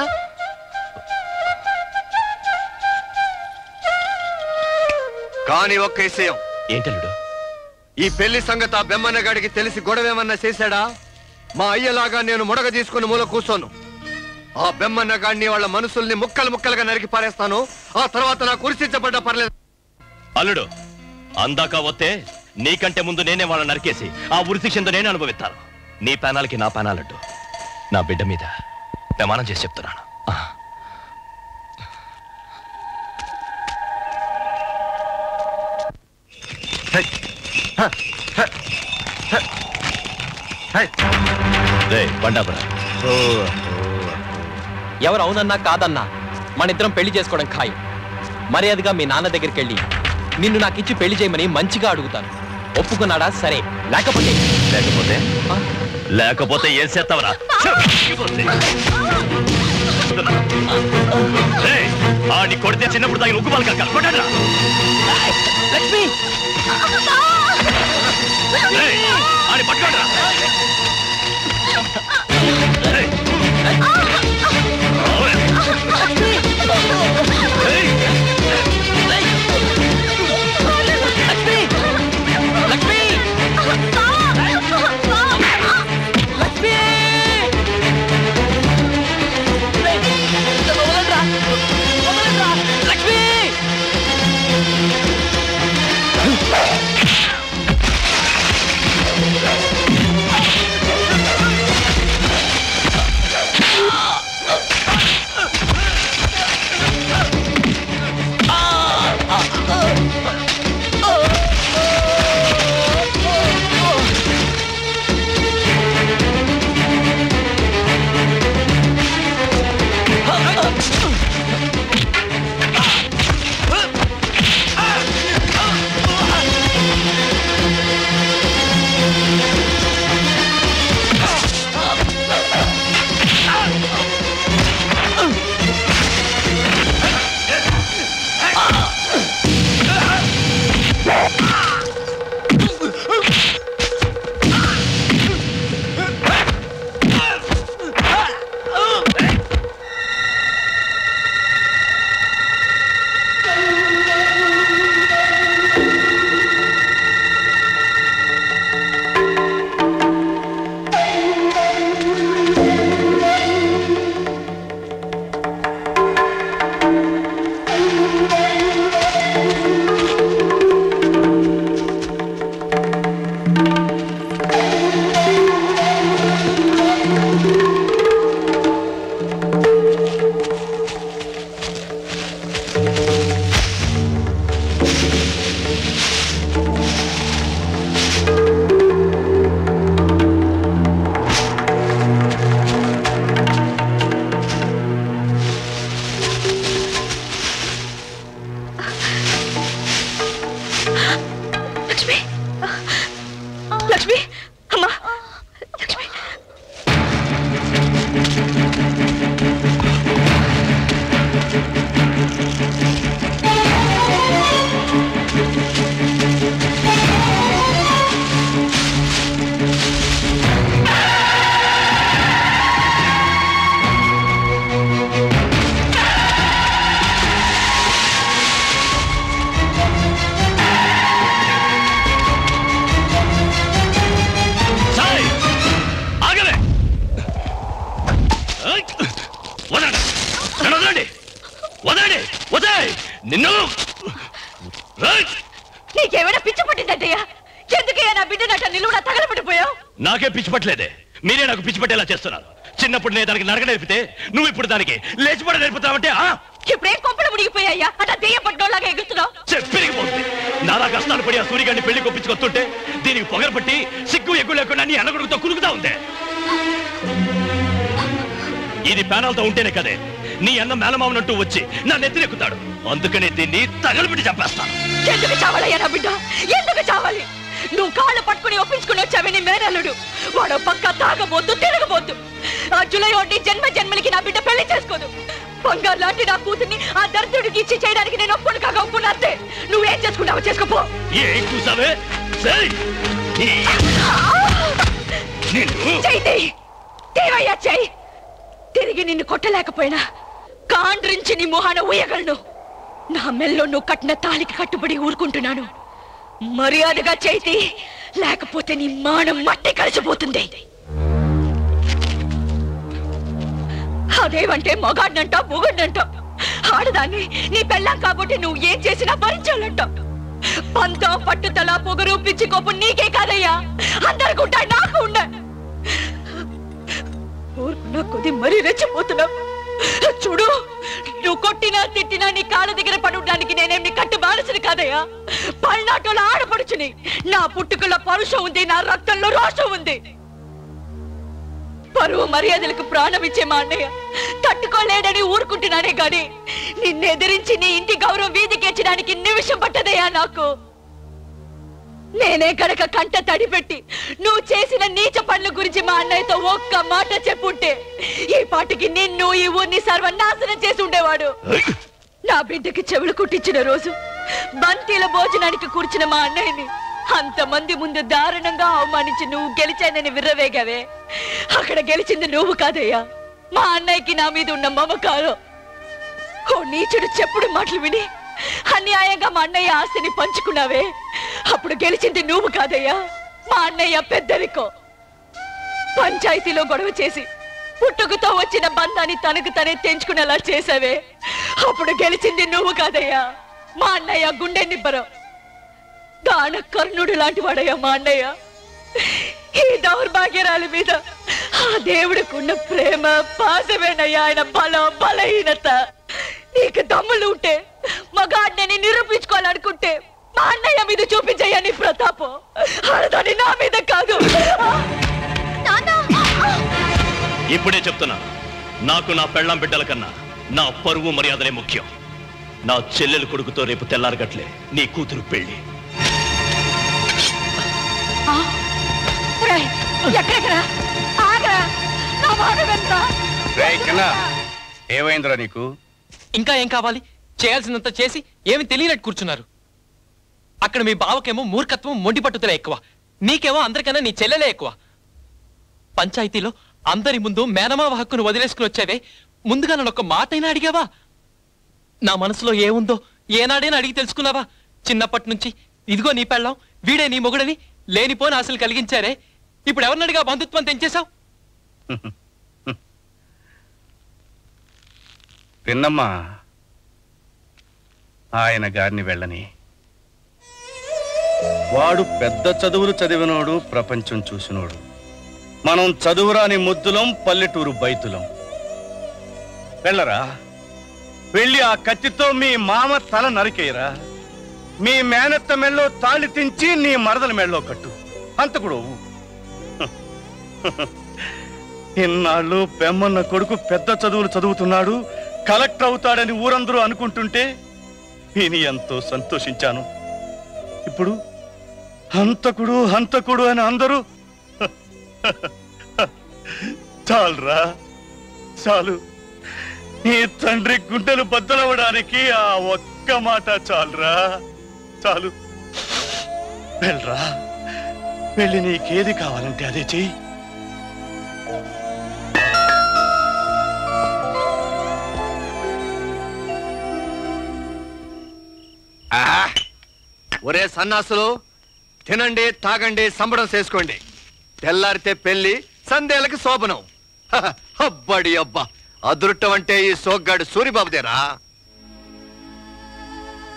కానీ ఒక్క విషయం ఏంటలుడు ఈ పెళ్లి సంగతి ఆ బెమ్మన్న గాడికి తెలిసి గొడవేమన్నా చేశాడా మా అయ్యలాగా నేను ముడగ తీసుకుని మూల కూర్చోను ఆ బెమ్మన్న గాడిని వాళ్ళ మనుషుల్ని ముక్కలు ముక్కలుగా నరికి పారేస్తాను ఆ తర్వాత నాకు కురిసించబడ్డ పర్లేదు అల్లుడు అందాక వస్తే నీకంటే ముందు నేనే వాళ్ళని నరికేసి ఆ ఉరి శిక్షంతో నేనే అనుభవిస్తాను నీ పేనాలకి నా పేనాలడ్డు నా బిడ్డ మీద ప్రమాణం చేసి చెప్తున్నాను రే బండాపురా ఎవరు అవునన్నా కాదన్నా మన ఇద్దరం పెళ్లి చేసుకోవడం ఖాయం మర్యాదగా మీ నాన్న దగ్గరికి వెళ్ళి నిన్ను నాకు ఇచ్చి పెళ్లి చేయమని మంచిగా అడుగుతాను ఒప్పుకున్నాడా సరే లేకపోతే లేకపోతే లేకపోతే ఏం చేస్తావరా నీ కొడితే చిన్నప్పుడు తాగిన ఉగ్గు పాలు కక్క కొట్టండిరా. లక్ష్మి ఏయ్, ఆడిని పట్టుకోండిరా. ఏయ్. ఏయ్. నీకేమైనా పిచ్చి పట్టిందంటయ్యా ఎందుకయ్యా నా బిడ్డ నట నిలువున తగలబడిపోయావు నాకే పిచ్చి పట్టలేదే మీరే నాకు పిచ్చి పట్టేలా చేస్తున్నారు చిన్నప్పుడు నేను దానికి నడక నేర్పితే నువ్వు ఇప్పుడు దానికి లేచిపడ నేర్పుతావంటే ఆ ఇప్పుడేం కొంపలు మునిగిపోయాయ్యా అట్లా దెయ్య పట్టుకోలాగా ఎగురుతున్నావు చెప్పిరిగిపోతుంది నాలా కష్టాలు పడి ఆ సూర్యగాన్ని పెళ్లి కొప్పించుకొస్తుంటే దీనికి పొగరు పట్టి సిగ్గు ఎగ్గు లేకుండా నీ అన్నగొడుగుతో కులుకుతా ఉంది ఇది ప్యానల్తో ఉంటేనే కదే నీ అన్న మేనమామనంటూ వచ్చి నా నెత్తినెక్కుతాడు అందుకనే దీన్ని తగలబెట్టి చంపేస్తాను ఎందుకు చావాలయ్యా నా బిడ్డ ఎందుకు చావాలి నువ్వు కాళ్ళు పట్టుకుని ఒప్పించుకుని వచ్చావి నీ మేనల్లుడు వాడు పక్క తాగబోతు తిరగబోతు ఆ జులై ఒకటి జన్మ జన్మలకి నా బిడ్డ పెళ్లి చేసుకోదు బంగారు లాంటి నా కూతుర్ని ఆ దరిద్రుడికి ఇచ్చి చేయడానికి నేను ఒప్పును కాక ఒప్పును అంతే నువ్వేం చేసుకుంటావో చేసుకోపో ఏం చూసావే సరే నిన్ను చైతే దేవయ్యా చై తిరిగి నిన్ను కొట్టలేకపోయినా కాండ్రించి నీ మొహాన ఊయగలను నా మెల్లో నువ్వు కట్టిన తాలికి కట్టుబడి ఊరుకుంటున్నాను మర్యాదగా చేతి లేకపోతే నీ మానం మట్టి కలిసిపోతుంది అదేమంటే మగాడినంట మొగడినంట ఆడదాన్ని నీ పెళ్ళాం కాబట్టి నువ్వు ఏం చేసినా భరించాలంట పంతం పట్టుదల పొగరు పిచ్చి కోపం నీకే కాదయ్యా అందరికి ఉంటాయి నాకు ఉన్నాయి ఊరుకున్నా కొద్ది మరీ రెచ్చిపోతున్నావు చూడు నువ్వు కొట్టినా తిట్టినా నీ కాళ్ళ దగ్గర పడడానికి నేనేం నీ కట్టు బానిసని కాదయ్యా పల్నాటోల ఆడపడుచుని నా పుట్టుకలో పరుషం ఉంది నా రక్తంలో రోషం ఉంది పరువు మర్యాదలకు ప్రాణం ఇచ్చే మా అన్నయ్య తట్టుకోలేడని ఊరుకుంటున్నానే గాని నిన్నెదిరించి నీ ఇంటి గౌరవం వీధికెచ్చడానికి నిమిషం పట్టదయ్యా నాకు నేనే గనక కంట తడిపెట్టి నువ్వు చేసిన నీచ పనుల గురించి మా అన్నయ్యతో ఒక్క మాట చెప్పుంటే ఈ పాటికి నిన్ను ఈ ఊరిని సర్వనాశనం చేసి ఉండేవాడు నా బిడ్డకి చెవులు కుట్టించిన రోజు బంతిల భోజనానికి కూర్చిన మా అన్నయ్యని అంతమంది ముందు దారుణంగా అవమానించి నువ్వు గెలిచానని విర్రవేగావే అక్కడ గెలిచింది నువ్వు కాదయ్యా మా అన్నయ్యకి నా మీద ఉన్న మమకారం ఓ నీచుడు చెప్పుడు మాటలు విని అన్యాయంగా మా అన్నయ్య ఆస్తిని పంచుకున్నావే అప్పుడు గెలిచింది నువ్వు కాదయ్యా మా అన్నయ్య పెద్దరికో పంచాయతీలో గొడవ చేసి పుట్టుకతో వచ్చిన బంధాన్ని తనకు తనే తెంచుకునేలా చేసావే అప్పుడు గెలిచింది నువ్వు కాదయ్యా మా అన్నయ్య గుండె నిబ్బరం దాన కర్ణుడు లాంటి వాడయ్యా మా అన్నయ్య ఈ దౌర్భాగ్యరాలి మీద ఆ దేవుడికున్న ప్రేమ పాసమేనయ్యా ఆయన బలం బలహీనత నీకు దమ్ములు ఉంటే మగాడిని నిరూపించుకోవాలనుకుంటే మా అన్నయ్య మీద చూపించయ్యా నీ ప్రతాపం ఆడదాని నా మీద కాదు ఇప్పుడే చెప్తున్నా నాకు నా పెళ్ళాం బిడ్డల కన్నా నా పరువు మర్యాదలే ముఖ్యం నా చెల్లెలు కొడుకుతో రేపు తెల్లారగట్లే నీ కూతురు పెళ్లి ఎక్కడెక్కడా ఆగరా నా మాట వినరా రేయ్ చిన్న ఏమైందిరా నీకు ఇంకా ఏం కావాలి చేయాల్సినంత చేసి ఏమి తెలియనట్టు కూర్చున్నారు అక్కడ మీ బావకేమో మూర్ఖత్వం మొండి పట్టుదల ఎక్కువ నీకేమో అందరికన్నా నీ చెల్లెలే ఎక్కువ పంచాయతీలో అందరి ముందు మేనమావ హక్కును వదిలేసుకుని వచ్చావే ముందుగా నన్ను ఒక మాట అయినా అడిగావా నా మనసులో ఏముందో ఏనాడైనా అడిగి తెలుసుకున్నావా చిన్నప్పటి నుంచి ఇదిగో నీ పెళ్ళం వీడే నీ మొగుడని లేనిపోని ఆశలు కలిగించారే ఇప్పుడు ఎవరినడిగా బంధుత్వం తెంచేశావు పిన్నమ్మా ఆయన గారిని వెళ్ళని వాడు పెద్ద చదువులు చదివినోడు ప్రపంచం చూసినోడు మనం చదువురాని ముద్దులం పల్లెటూరు బైతులం వెళ్ళరా వెళ్ళి ఆ కత్తితో మీ మామ తల నరికేయరా మీ మేనత్త మెళ్ళో తాళి తెంచి నీ మరదల మెళ్ళో కట్టు అంతకుడు ఇన్నాళ్ళు పెమ్మన్న కొడుకు పెద్ద చదువులు చదువుతున్నాడు కలెక్టర్ అవుతాడని ఊరందరూ అనుకుంటుంటే నేను ఎంతో సంతోషించాను ఇప్పుడు హంతకుడు హంతకుడు అని అందరూ చాలురా చాలు నీ తండ్రి గుండెలు బద్దలవడానికి ఆ ఒక్క మాట చాలురా చాలు వెళ్ళరా వెళ్ళి నీకేది కావాలంటే అదే చెయ్యి ఒరే సన్నాసులు తినండి తాగండి సంబడం చేసుకోండి తెల్లారితే పెళ్లి సందేలకు శోభనం హహ, అబ్బడి అబ్బా అదృట్టం అంటే ఈ సోగ్గాడు సూరిబాబుదేరా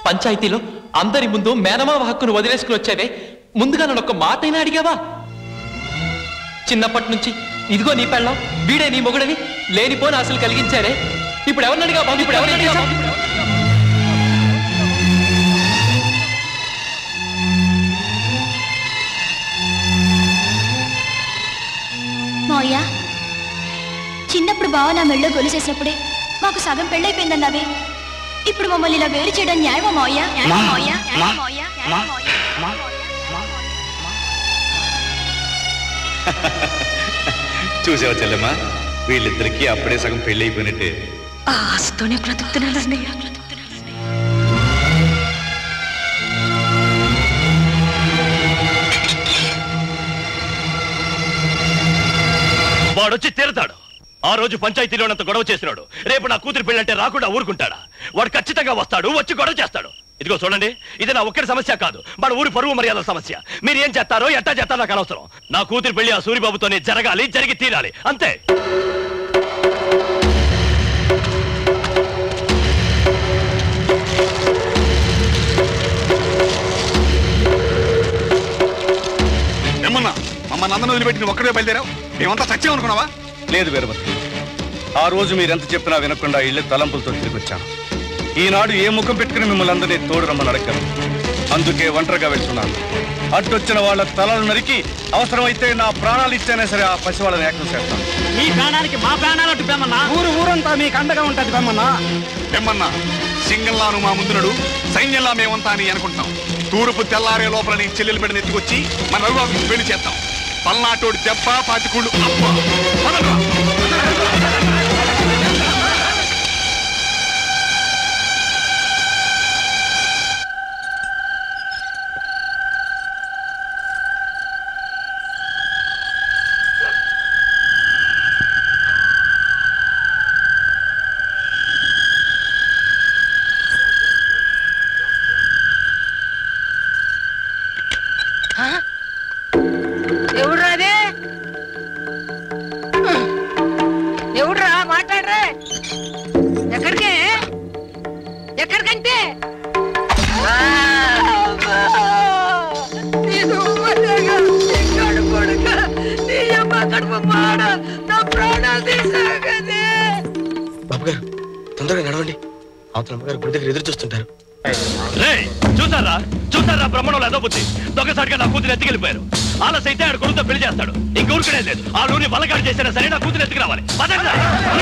పంచాయతీలో అందరి ముందు మేనమావ హక్కును వదిలేసుకుని వచ్చావే ముందుగా నన్ను ఒక మాట అయినా అడిగావా చిన్నప్పటి నుంచి ఇదిగో నీ పెళ్ళం వీడే నీ మొగుడని లేనిపోని ఆశలు కలిగించారే ఇప్పుడు ఎవరిని అడిగా బాబు ఇప్పుడు ఎవరిని అడిగా బాబు మావయ్య చిన్నప్పుడు బావ నా మెళ్ళో గొలుసేసినప్పుడే మాకు సగం పెళ్ళైపోయిందన్నావే ఇప్పుడు మమ్మల్ని ఇలా వేరు చేయడం న్యాయమా మావయ్య న్యాయమా మావయ్య న్యాయమా మావయ్య న్యాయమా మావయ్య చూసావా చెల్లెమ్మా వీళ్ళిద్దరికీ అప్పుడే సగం పెళ్లి అయిపోయినట్టే ఆ ఆశతోనే బ్రతుకుతున్నాను అన్నయ్య వాడొచ్చి తీరతాడు ఆ రోజు పంచాయతీలోనంత గొడవ చేసినాడు రేపు నా కూతురు పెళ్ళంటే రాకుండా ఊరుకుంటాడా వాడు ఖచ్చితంగా వస్తాడు వచ్చి గొడవ చేస్తాడు ఇదిగో చూడండి ఇది నా ఒక్కడి సమస్య కాదు మన ఊరి పరువు మర్యాదల సమస్య మీరు ఏం చేస్తారో ఎట్టా చేస్తారో నాకు అనవసరం నా కూతురు పెళ్లి ఆ సూరిబాబుతోనే జరగాలి జరిగి తీరాలి అంతే ఏమన్నా మమ్మల్ని అందరం వదిలిపెట్టి నువ్వు ఒక్కడే బయలుదేరావు మేమంతా సత్యం లేదు వీరభద్ర ఆ రోజు మీరెంత చెప్పినా వినకుండా ఇళ్ళ తలంపులతో తిరిగి వచ్చాను ఈనాడు ఏ ముఖం పెట్టుకుని మిమ్మల్ని అందరినీ తోడు రమ్మని అడగను అందుకే ఒంటరిగా వెళ్తున్నాను అడ్డొచ్చిన వాళ్ళ తలలు నరికి అవసరమైతే నా ప్రాణాలు ఇస్తేనే సరే ఆ పసి వాళ్ళని ఏకం చేస్తాను మీ ప్రాణానికి మా ప్రాణాలు అటు పెమ్మన్నా ఊరు ఊరంతా మీకు అండగా ఉంటది బమ్మన్నా ఏమన్నా సింగల్లాను మా ముందునడు సైన్యంలా మేమంతా అని అనుకుంటాం తూర్పు తెల్లారే లోపల నీ చెల్లెలు బిడ్డని ఎత్తుకొచ్చి మన రఘుబాబుకి పెళ్లి చేస్తాం పల్నాటోడి దెబ్బ పాతికూళ్ళు అప్ప పదండ్రా. ఎవడ్రా అది ఎవడ్రా మాట్లాడరా ఎక్కడికి ఎక్కడికంటే ఆ, అబ్బా! నీ దుమ్మదేగా, నీ కడుపుడుగా, నీ అమ్మ కడుపు మాడ, నా ప్రాణాలు తీసావు కదే. బాబు గారు తొందరగా నడవండి అవతల అమ్మగారు గుడి దగ్గర ఎదురు చూస్తుంటారు రేయ్ చూసారా చూసారా బ్రహ్మణులు ఏదో బుద్ధి దొంగసాటిగా నా కూతురు ఎత్తుకెళ్ళిపోయారు ఆలస్ అయితే ఆడ కొడుకుతో పెళ్లి చేస్తాడు ఇంక ఊరుకునే లేదు ఆ ఊరిని బలగాడు చేసినా సరే నా కూతురు ఎత్తుకు రావాలి పదండ్రా.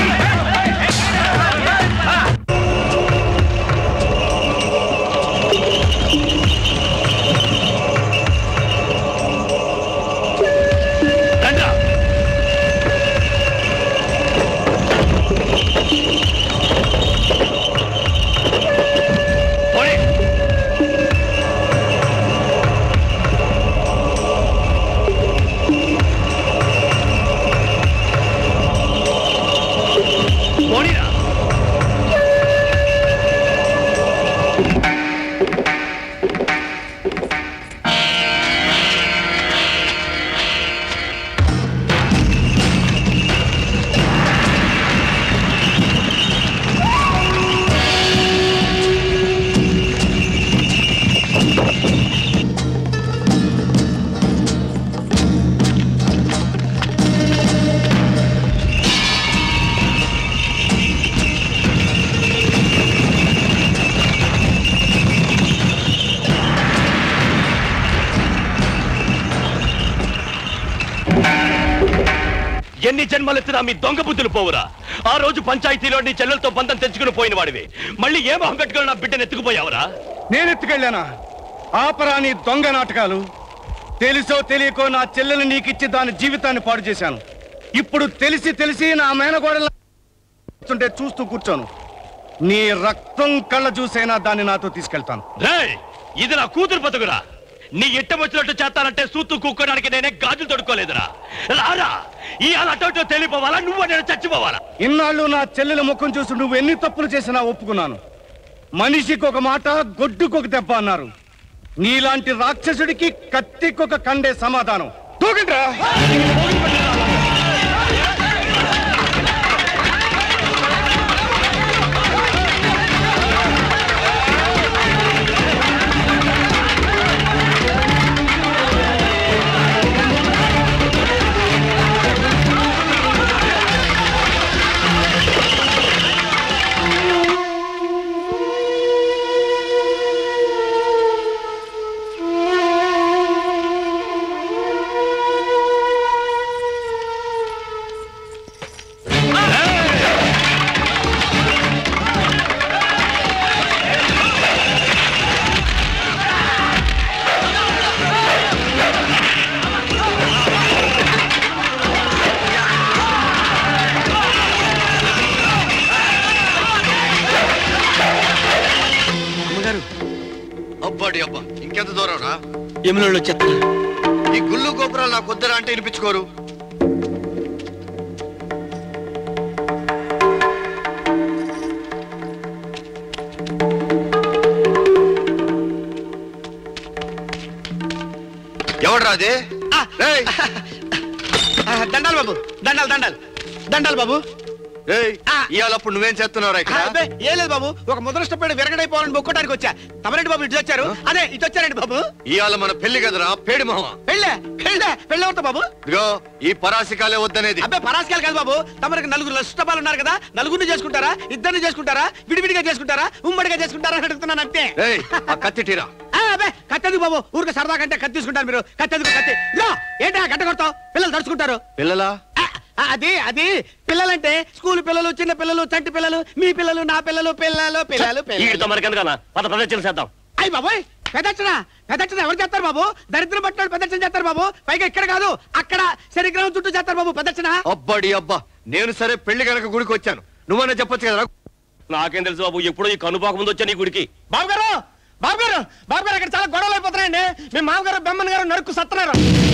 రండ్రా. పోనీ. పోనీరా. ఎన్ని జన్మలెత్తినా మీ దొంగ బుద్ధులు పోవురా ఆ రోజు పంచాయతీలో నీ చెల్లెలతో బంధం తెచ్చుకుని పోయిన వాడివి మళ్ళీ ఏ మొహం కట్టుకుని నా బిడ్డను ఎత్తుకుపోయావురా నేను ఎత్తుకెళ్ళానా ఆపరా నీ దొంగ నాటకాలు తెలుసో తెలియకో నా చెల్లెలు నీకిచ్చి దాని జీవితాన్ని పాడు చేశాను ఇప్పుడు తెలిసి తెలిసి నా మేనగోడల ఉంటే చూస్తూ కూర్చోను నీ రక్తం కళ్ళ చూసైనా దాన్ని నాతో తీసుకెళ్తాను రేయ్ ఇది నా కూతురు బతుకురా నీ ఇట్టం వచ్చినట్టు చేస్తానంటే సూత్తు కూక్కోడానికి నేనే గాజులు తొడుక్కోలేదురా రారా ఈ అటోటో తెలిపోవాలా నువ్వు నేను చచ్చిపోవాలా ఇన్నాళ్ళు నా చెల్లెల ముఖం చూసి నువ్వు ఎన్ని తప్పులు చేసినా ఒప్పుకున్నాను మనిషికి ఒక మాట గొడ్డుకొక దెబ్బ అన్నారు నీలాంటి రాక్షసుడికి కత్తికొక కండే సమాధానం తూగండ్రా రేయ్ ఇంకెంత దూరం రా ఎములలో చెత్త ఈ గుళ్ళు గోపురాలు నాకు వద్దరా అంటే వినిపించుకోరు ఎవడ్రా అది రేయ్, ఆ, దండాలు బాబు దండాలు దండాలు దండాలు బాబు రేయ్, ఇవాళ అప్పుడు నువ్వేం చేస్తున్నావురా ఇక్కడ అబ్బే, ఏం లేదు బాబు ఒక ముద్రష్టపడి విరగడైపోవాలని మొక్కడానికి వచ్చా తమరెడ్డి బాబు ఇటు వచ్చారు అదే ఇటు వచ్చారండి బాబు ఇవాళ మన పెళ్లి కదరా పేడి మొహం పెళ్ళే పెళ్ళే పెళ్ళవుతా బాబు ఇదిగో ఈ పరాసికాలే వద్దనేది అబ్బాయి పరాస్కాలు కాదు బాబు తమరికి నలుగురు లక్షపాలు ఉన్నారు కదా నలుగురిని చేసుకుంటారా ఇద్దరిని చేసుకుంటారా విడివిడిగా చేసుకుంటారా ఉమ్మడిగా చేసుకుంటారా అని అడుగుతున్నాను అంతే రేయ్, ఆ కత్తి టీరా ఆ, అబ్బే కత్తెందుకు బాబు ఊరికి సరదా కంటే కత్తి తీసుకుంటారు మీరు కత్తెందుకు కత్తి ఇదిగో, ఏంటి ఆ గంట కొడతావు పిల్లలు తడుచుకుంటారు పిల్లలా ఆ, అది అది పిల్లలంటే స్కూల్ పిల్లలు చిన్న పిల్లలు చంటి పిల్లలు మీ పిల్లలు నా పిల్లలు పిల్లలు పిల్లలు వీడితో మనకెందుకన్నా పద ప్రదర్శన చేద్దాం అయ్యి బాబోయ్ పెదర్శన పెదర్శన ఎవరు చేస్తారు బాబు దరిద్రం పట్టిన పెదర్శన చేస్తారు బాబు పైగా ఇక్కడ కాదు అక్కడ శనిగ్రహం చుట్టూ చేస్తారు బాబు పెదర్శన అబ్బాడి అబ్బా నేను సరే పెళ్లి గనక గుడికి వచ్చాను నువ్వన్నా చెప్పొచ్చు కదరా నాకేం తెలుసు బాబు ఎప్పుడో ఈ కనుపాక ముందు వచ్చా నీ గుడికి బాబు గారు బాబు గారు బాబు గారు అక్కడ చాలా గొడవలు అయిపోతున్నాయండి మీ మామగారు బెమ్మన్ గారు నరుకు సత్తున్నారు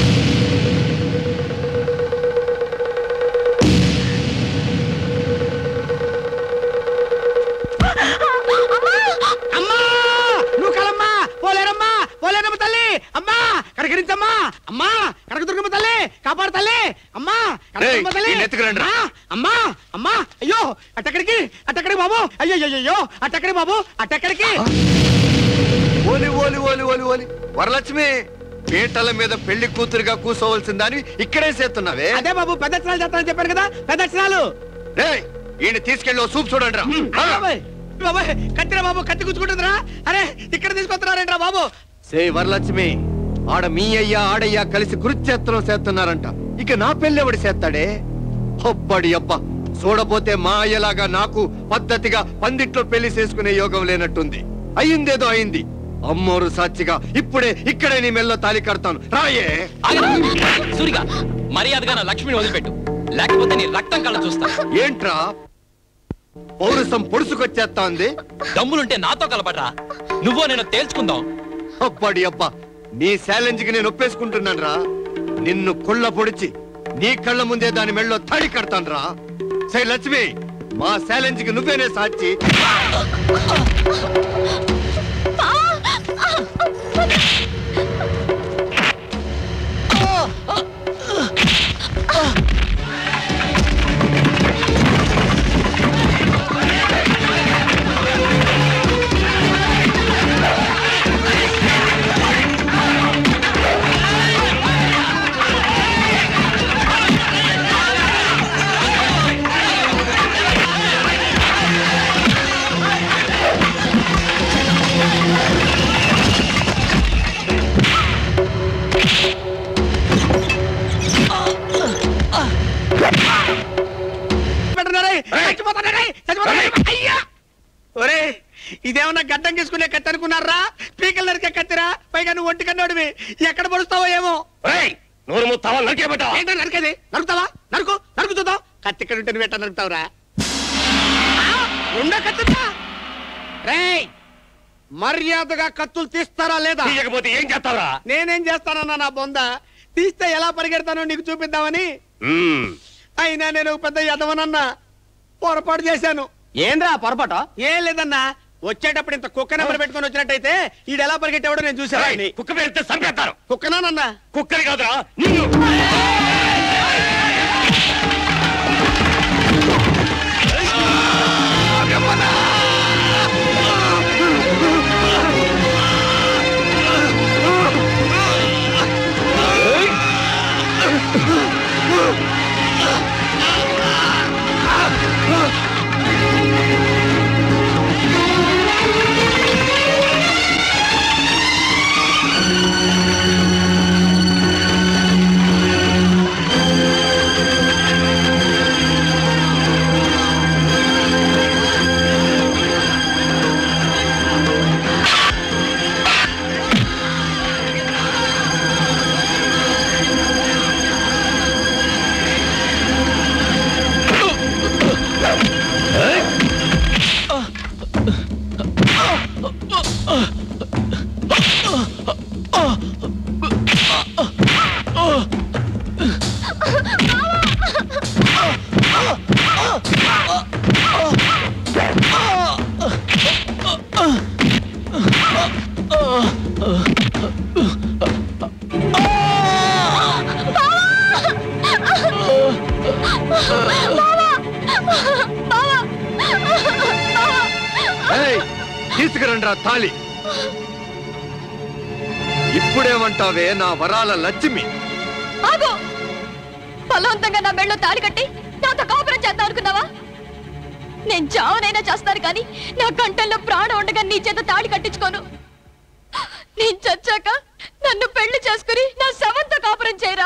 అమ్మా నువ్వు కలమ్మా పోలేరమ్మా పోలేరమ్మ తల్లి అమ్మా కనకరించమ్మా అమ్మా కనకదుర్గమ్మ తల్లి కాపాడు తల్లి అమ్మా కనకదుర్గమ్మ రేయ్, తల్లి ఈ నెత్తుకురండ్రా. అమ్మా, అమ్మా అమ్మా అయ్యో అట్టెక్కడికి అట్టెక్కడికి బాబు అయ్యో అయ్యో అయ్యో అట్టెక్కడికి బాబు అట్టెక్కడికి ఓలి ఓలి ఓలి ఓలి ఓలి వరలక్ష్మి పీటల మీద పెళ్లి కూతురుగా కూసోవలసిన దాన్ని ఇక్కడే చేస్తున్నావే అదే బాబు పెద్ద అక్షరాలు చేస్తానని చెప్పాను కదా పెద్ద అక్షరాలు రేయ్ ఈయన తీసుకెళ్ళి ఓ సూప్ చూడండి రా బాబాయ్ బాబాయ్ కత్తిరా బాబు కత్తి గుచ్చుకుంటుందిరా అరే ఇక్కడ తీసుకొస్తున్నారేంట్రా బాబు సే వరలక్ష్మి ఆడ మీ అయ్యా ఆడయ్యా కలిసి కురుచేత్రం చేస్తున్నారంట ఇక నా పెళ్లి ఎవడు చేస్తాడే హొబ్బడి అబ్బా చూడపోతే మా అయ్యలాగా నాకు పద్ధతిగా పందిట్లో పెళ్లి చేసుకునే యోగం లేనట్టుంది అయిందేదో అయింది అమ్మోరు సాక్షిగా ఇప్పుడే ఇక్కడే నీ మెల్లో తాలి కడతాను రాయే సూరిగా మర్యాదగా నా లక్ష్మిని వదిలిపెట్టు లేకపోతే నీ రక్తం కళ్ళ చూస్తా ఏంట్రా పౌరుషం పొడుచుకొచ్చేస్తాంది దమ్ములుంటే నాతో కలపడ్రా నువ్వో నేను తేల్చుకుందాం అబ్బడి అబ్బా నీ ఛాలెంజ్ కి నేను ఒప్పేసుకుంటున్నాను రా నిన్ను కుళ్ళ పొడిచి నీ కళ్ళ ముందే దాని మెళ్ళో తాడి కడతాను రా సై లక్ష్మి మా ఛాలెంజ్ కి నువ్వేనే సాక్షి పెట్టనారే, చచ్చిపోతానారే, చచ్చిపోతానారే, అయ్యా! ఒరే ఇదేమన్నా గడ్డం తీసుకునే కత్తి అనుకున్నారా పీకలు నరికే కత్తిరా పైగా నువ్వు ఒంటి కన్నోడివి ఎక్కడ పడుస్తావో ఏమో నోరు ముత్తావా నరికే పెట్టావా ఏంటో నరికేది నరుకుతావా నరుకు నరుకు చూద్దాం కత్తి ఇక్కడ ఉంటే నువ్వు ఎట్లా నరుకుతావురా ఆ, రెండో కత్తిరా రేయ్ మర్యాదగా కత్తులు తీస్తారా లేదా తీయకపోతే ఏం చేస్తావురా నేనేం చేస్తానన్నా నా బొంద తీస్తే ఎలా పరిగెడతానో నీకు చూపిద్దామని అయినా నేను ఒక పెద్ద యదవనన్నా పొరపాటు చేశాను ఏంద్రా పొరపాటు ఏం లేదన్నా వచ్చేటప్పుడు ఇంత కుక్క నెంబర్ పెట్టుకొని వచ్చినట్టయితే ఈడు ఎలా పరిగెట్టేవాడో నేను చూసాను కుక్క పెడితే చంపేస్తారు కుక్కనానన్నా కుక్కని కాదురా నిన్ను ఆ తీసుకురండి రా తాళి ఇప్పుడేమంటావే నా వరాల లక్ష్మి ఆగు బలవంతంగా నా మెళ్ళో తాళి కట్టి నాతో కాపురం చేద్దాం అనుకున్నావా నేను చావనైనా చేస్తాను కానీ నా కంటల్లో ప్రాణం ఉండగా నీ చేత తాళి కట్టించుకోను నేను చచ్చాక నన్ను పెళ్లి చేసుకుని నా శవంతో కాపురం చేయరా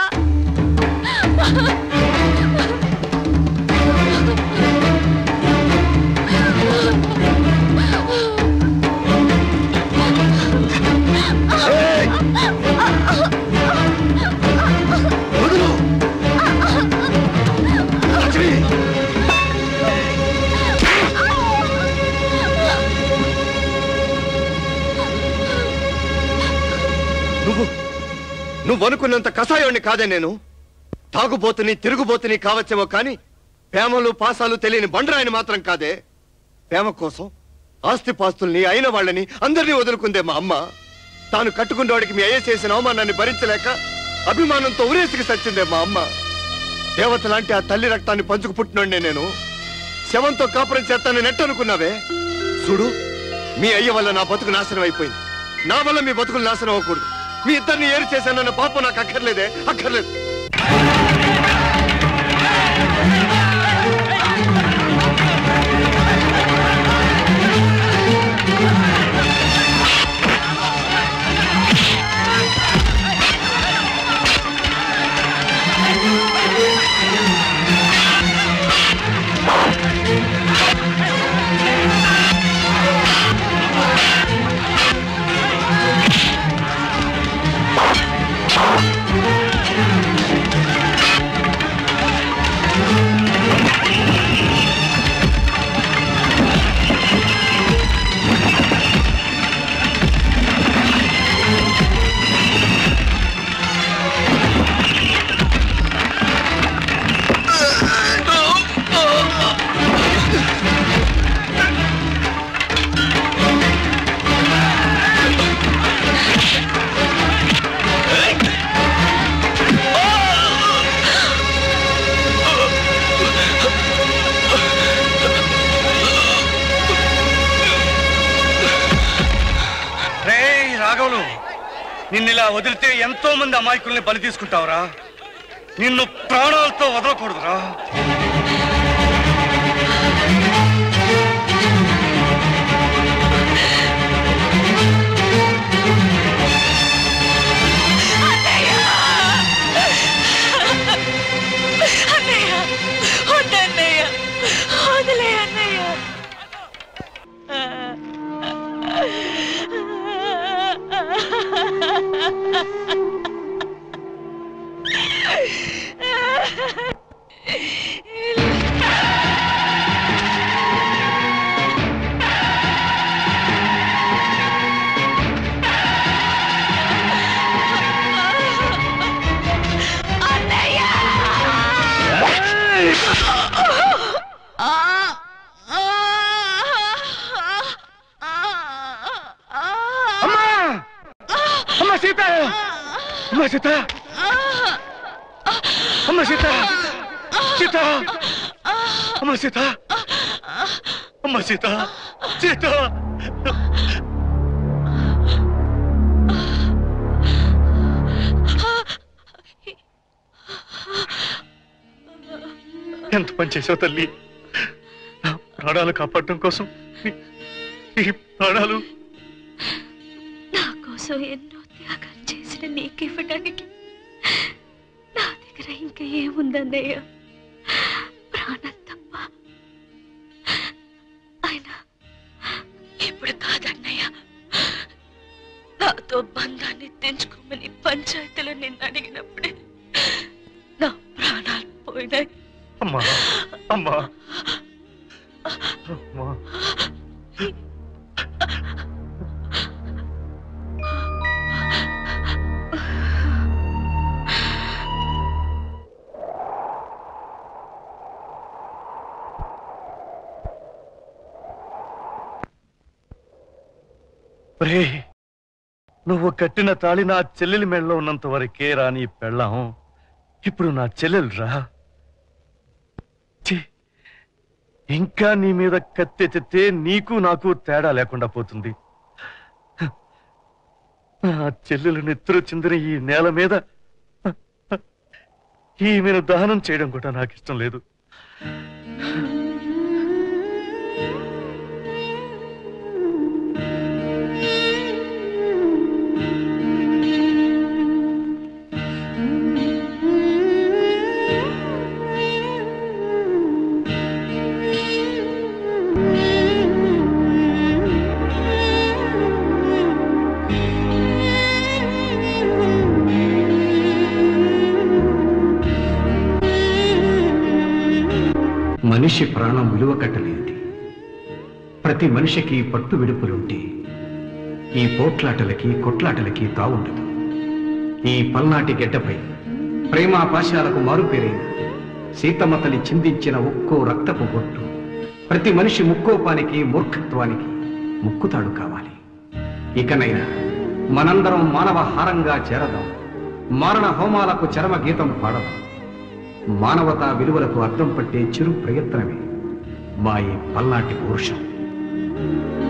నువ్వు నువ్వు అనుకున్నంత కషాయోణ్ణి కాదే నేను తాగుబోతుని తిరుగుబోతుని కావచ్చేమో కానీ ప్రేమలు పాసాలు తెలియని బండరాయిని మాత్రం కాదే ప్రేమ కోసం ఆస్తిపాస్తుల్ని అయిన వాళ్ళని అందరినీ వదులుకుందే మా అమ్మ తాను కట్టుకున్నవాడికి మీ అయ్య చేసిన అవమానాన్ని భరించలేక అభిమానంతో ఉరేసికి సచ్చిందే మా అమ్మ దేవత లాంటి ఆ తల్లి రక్తాన్ని పంచుకు పుట్టినోడ్నే నేను శవంతో కాపురం చేస్తానని నెట్టనుకున్నావే చూడు మీ అయ్య వల్ల నా బతుకు నాశనం అయిపోయింది నా వల్ల మీ బతుకులు నాశనం అవ్వకూడదు మీ ఇద్దరిని ఏరు చేశానన్న పాపం నాకు అక్కర్లేదే అక్కర్లేదు రే రాఘవులు నిన్నిలా వదిలితే ఎంతో మంది అమాయకుల్ని బలి తీసుకుంటావురా నిన్ను ప్రాణాలతో వదలకూడదురా అన్నయ్య వద్దన్నయ్య వదిలే అన్నయ్య అమ్మా అమ్మ సీత అమ్మ సీత అమ్మ సీత సీత అమ్మ సీత అమ్మ సీత సీత ఎంత పని చేసావు తల్లి నా ప్రాణాలు కాపాడటం కోసం నీ- నీ ప్రాణాలు నా కోసం ఎన్నో త్యాగాలు చేసిన నీకు ఇవ్వడానికి నా దగ్గర ఇంకా ఏముందన్నయ్య ప్రాణం తప్ప అయినా ఇప్పుడు కాదన్నయ్య నాతో బంధాన్ని తెంచుకోమని పంచాయతీలో నిన్ను అడిగినప్పుడే నా ప్రాణాలు పోయినాయి అమ్మా అమ్మా అమ్మా ఒరే నువ్వు కట్టిన తాళి నా చెల్లెలి మెడలో ఉన్నంత వరకే రా నీ పెళ్ళాం ఇప్పుడు నా చెల్లెలు రా ఛీ, ఇంకా నీ మీద కత్తెత్తితే నీకు నాకు తేడా లేకుండా పోతుంది నా చెల్లెలు నెత్తురు చిందిన ఈ నేల మీద ఈమెను దహనం చేయడం కూడా నాకు ఇష్టం లేదు మనిషి ప్రాణం విలువ కట్టలేనిది ప్రతి మనిషికి పట్టు విడుపులుంటే ఈ పోట్లాటలకి కొట్లాటలకి తావుండదు ఈ పల్నాటి గెడ్డపై ప్రేమాపాశాలకు మారుపేరైన సీతమ్మ తల్లి చిందించిన ఒక్కో రక్తపు బొట్టు ప్రతి మనిషి ముక్కోపానికి మూర్ఖత్వానికి ముక్కుతాడు కావాలి ఇకనైనా మనందరం మానవ హారంగా చేరదాం మారణ హోమాలకు చరమ గీతం పాడదాం మానవతా విలువలకు అర్థం పట్టే చిరు ప్రయత్నమే మా ఈ పల్నాటి పౌరుషం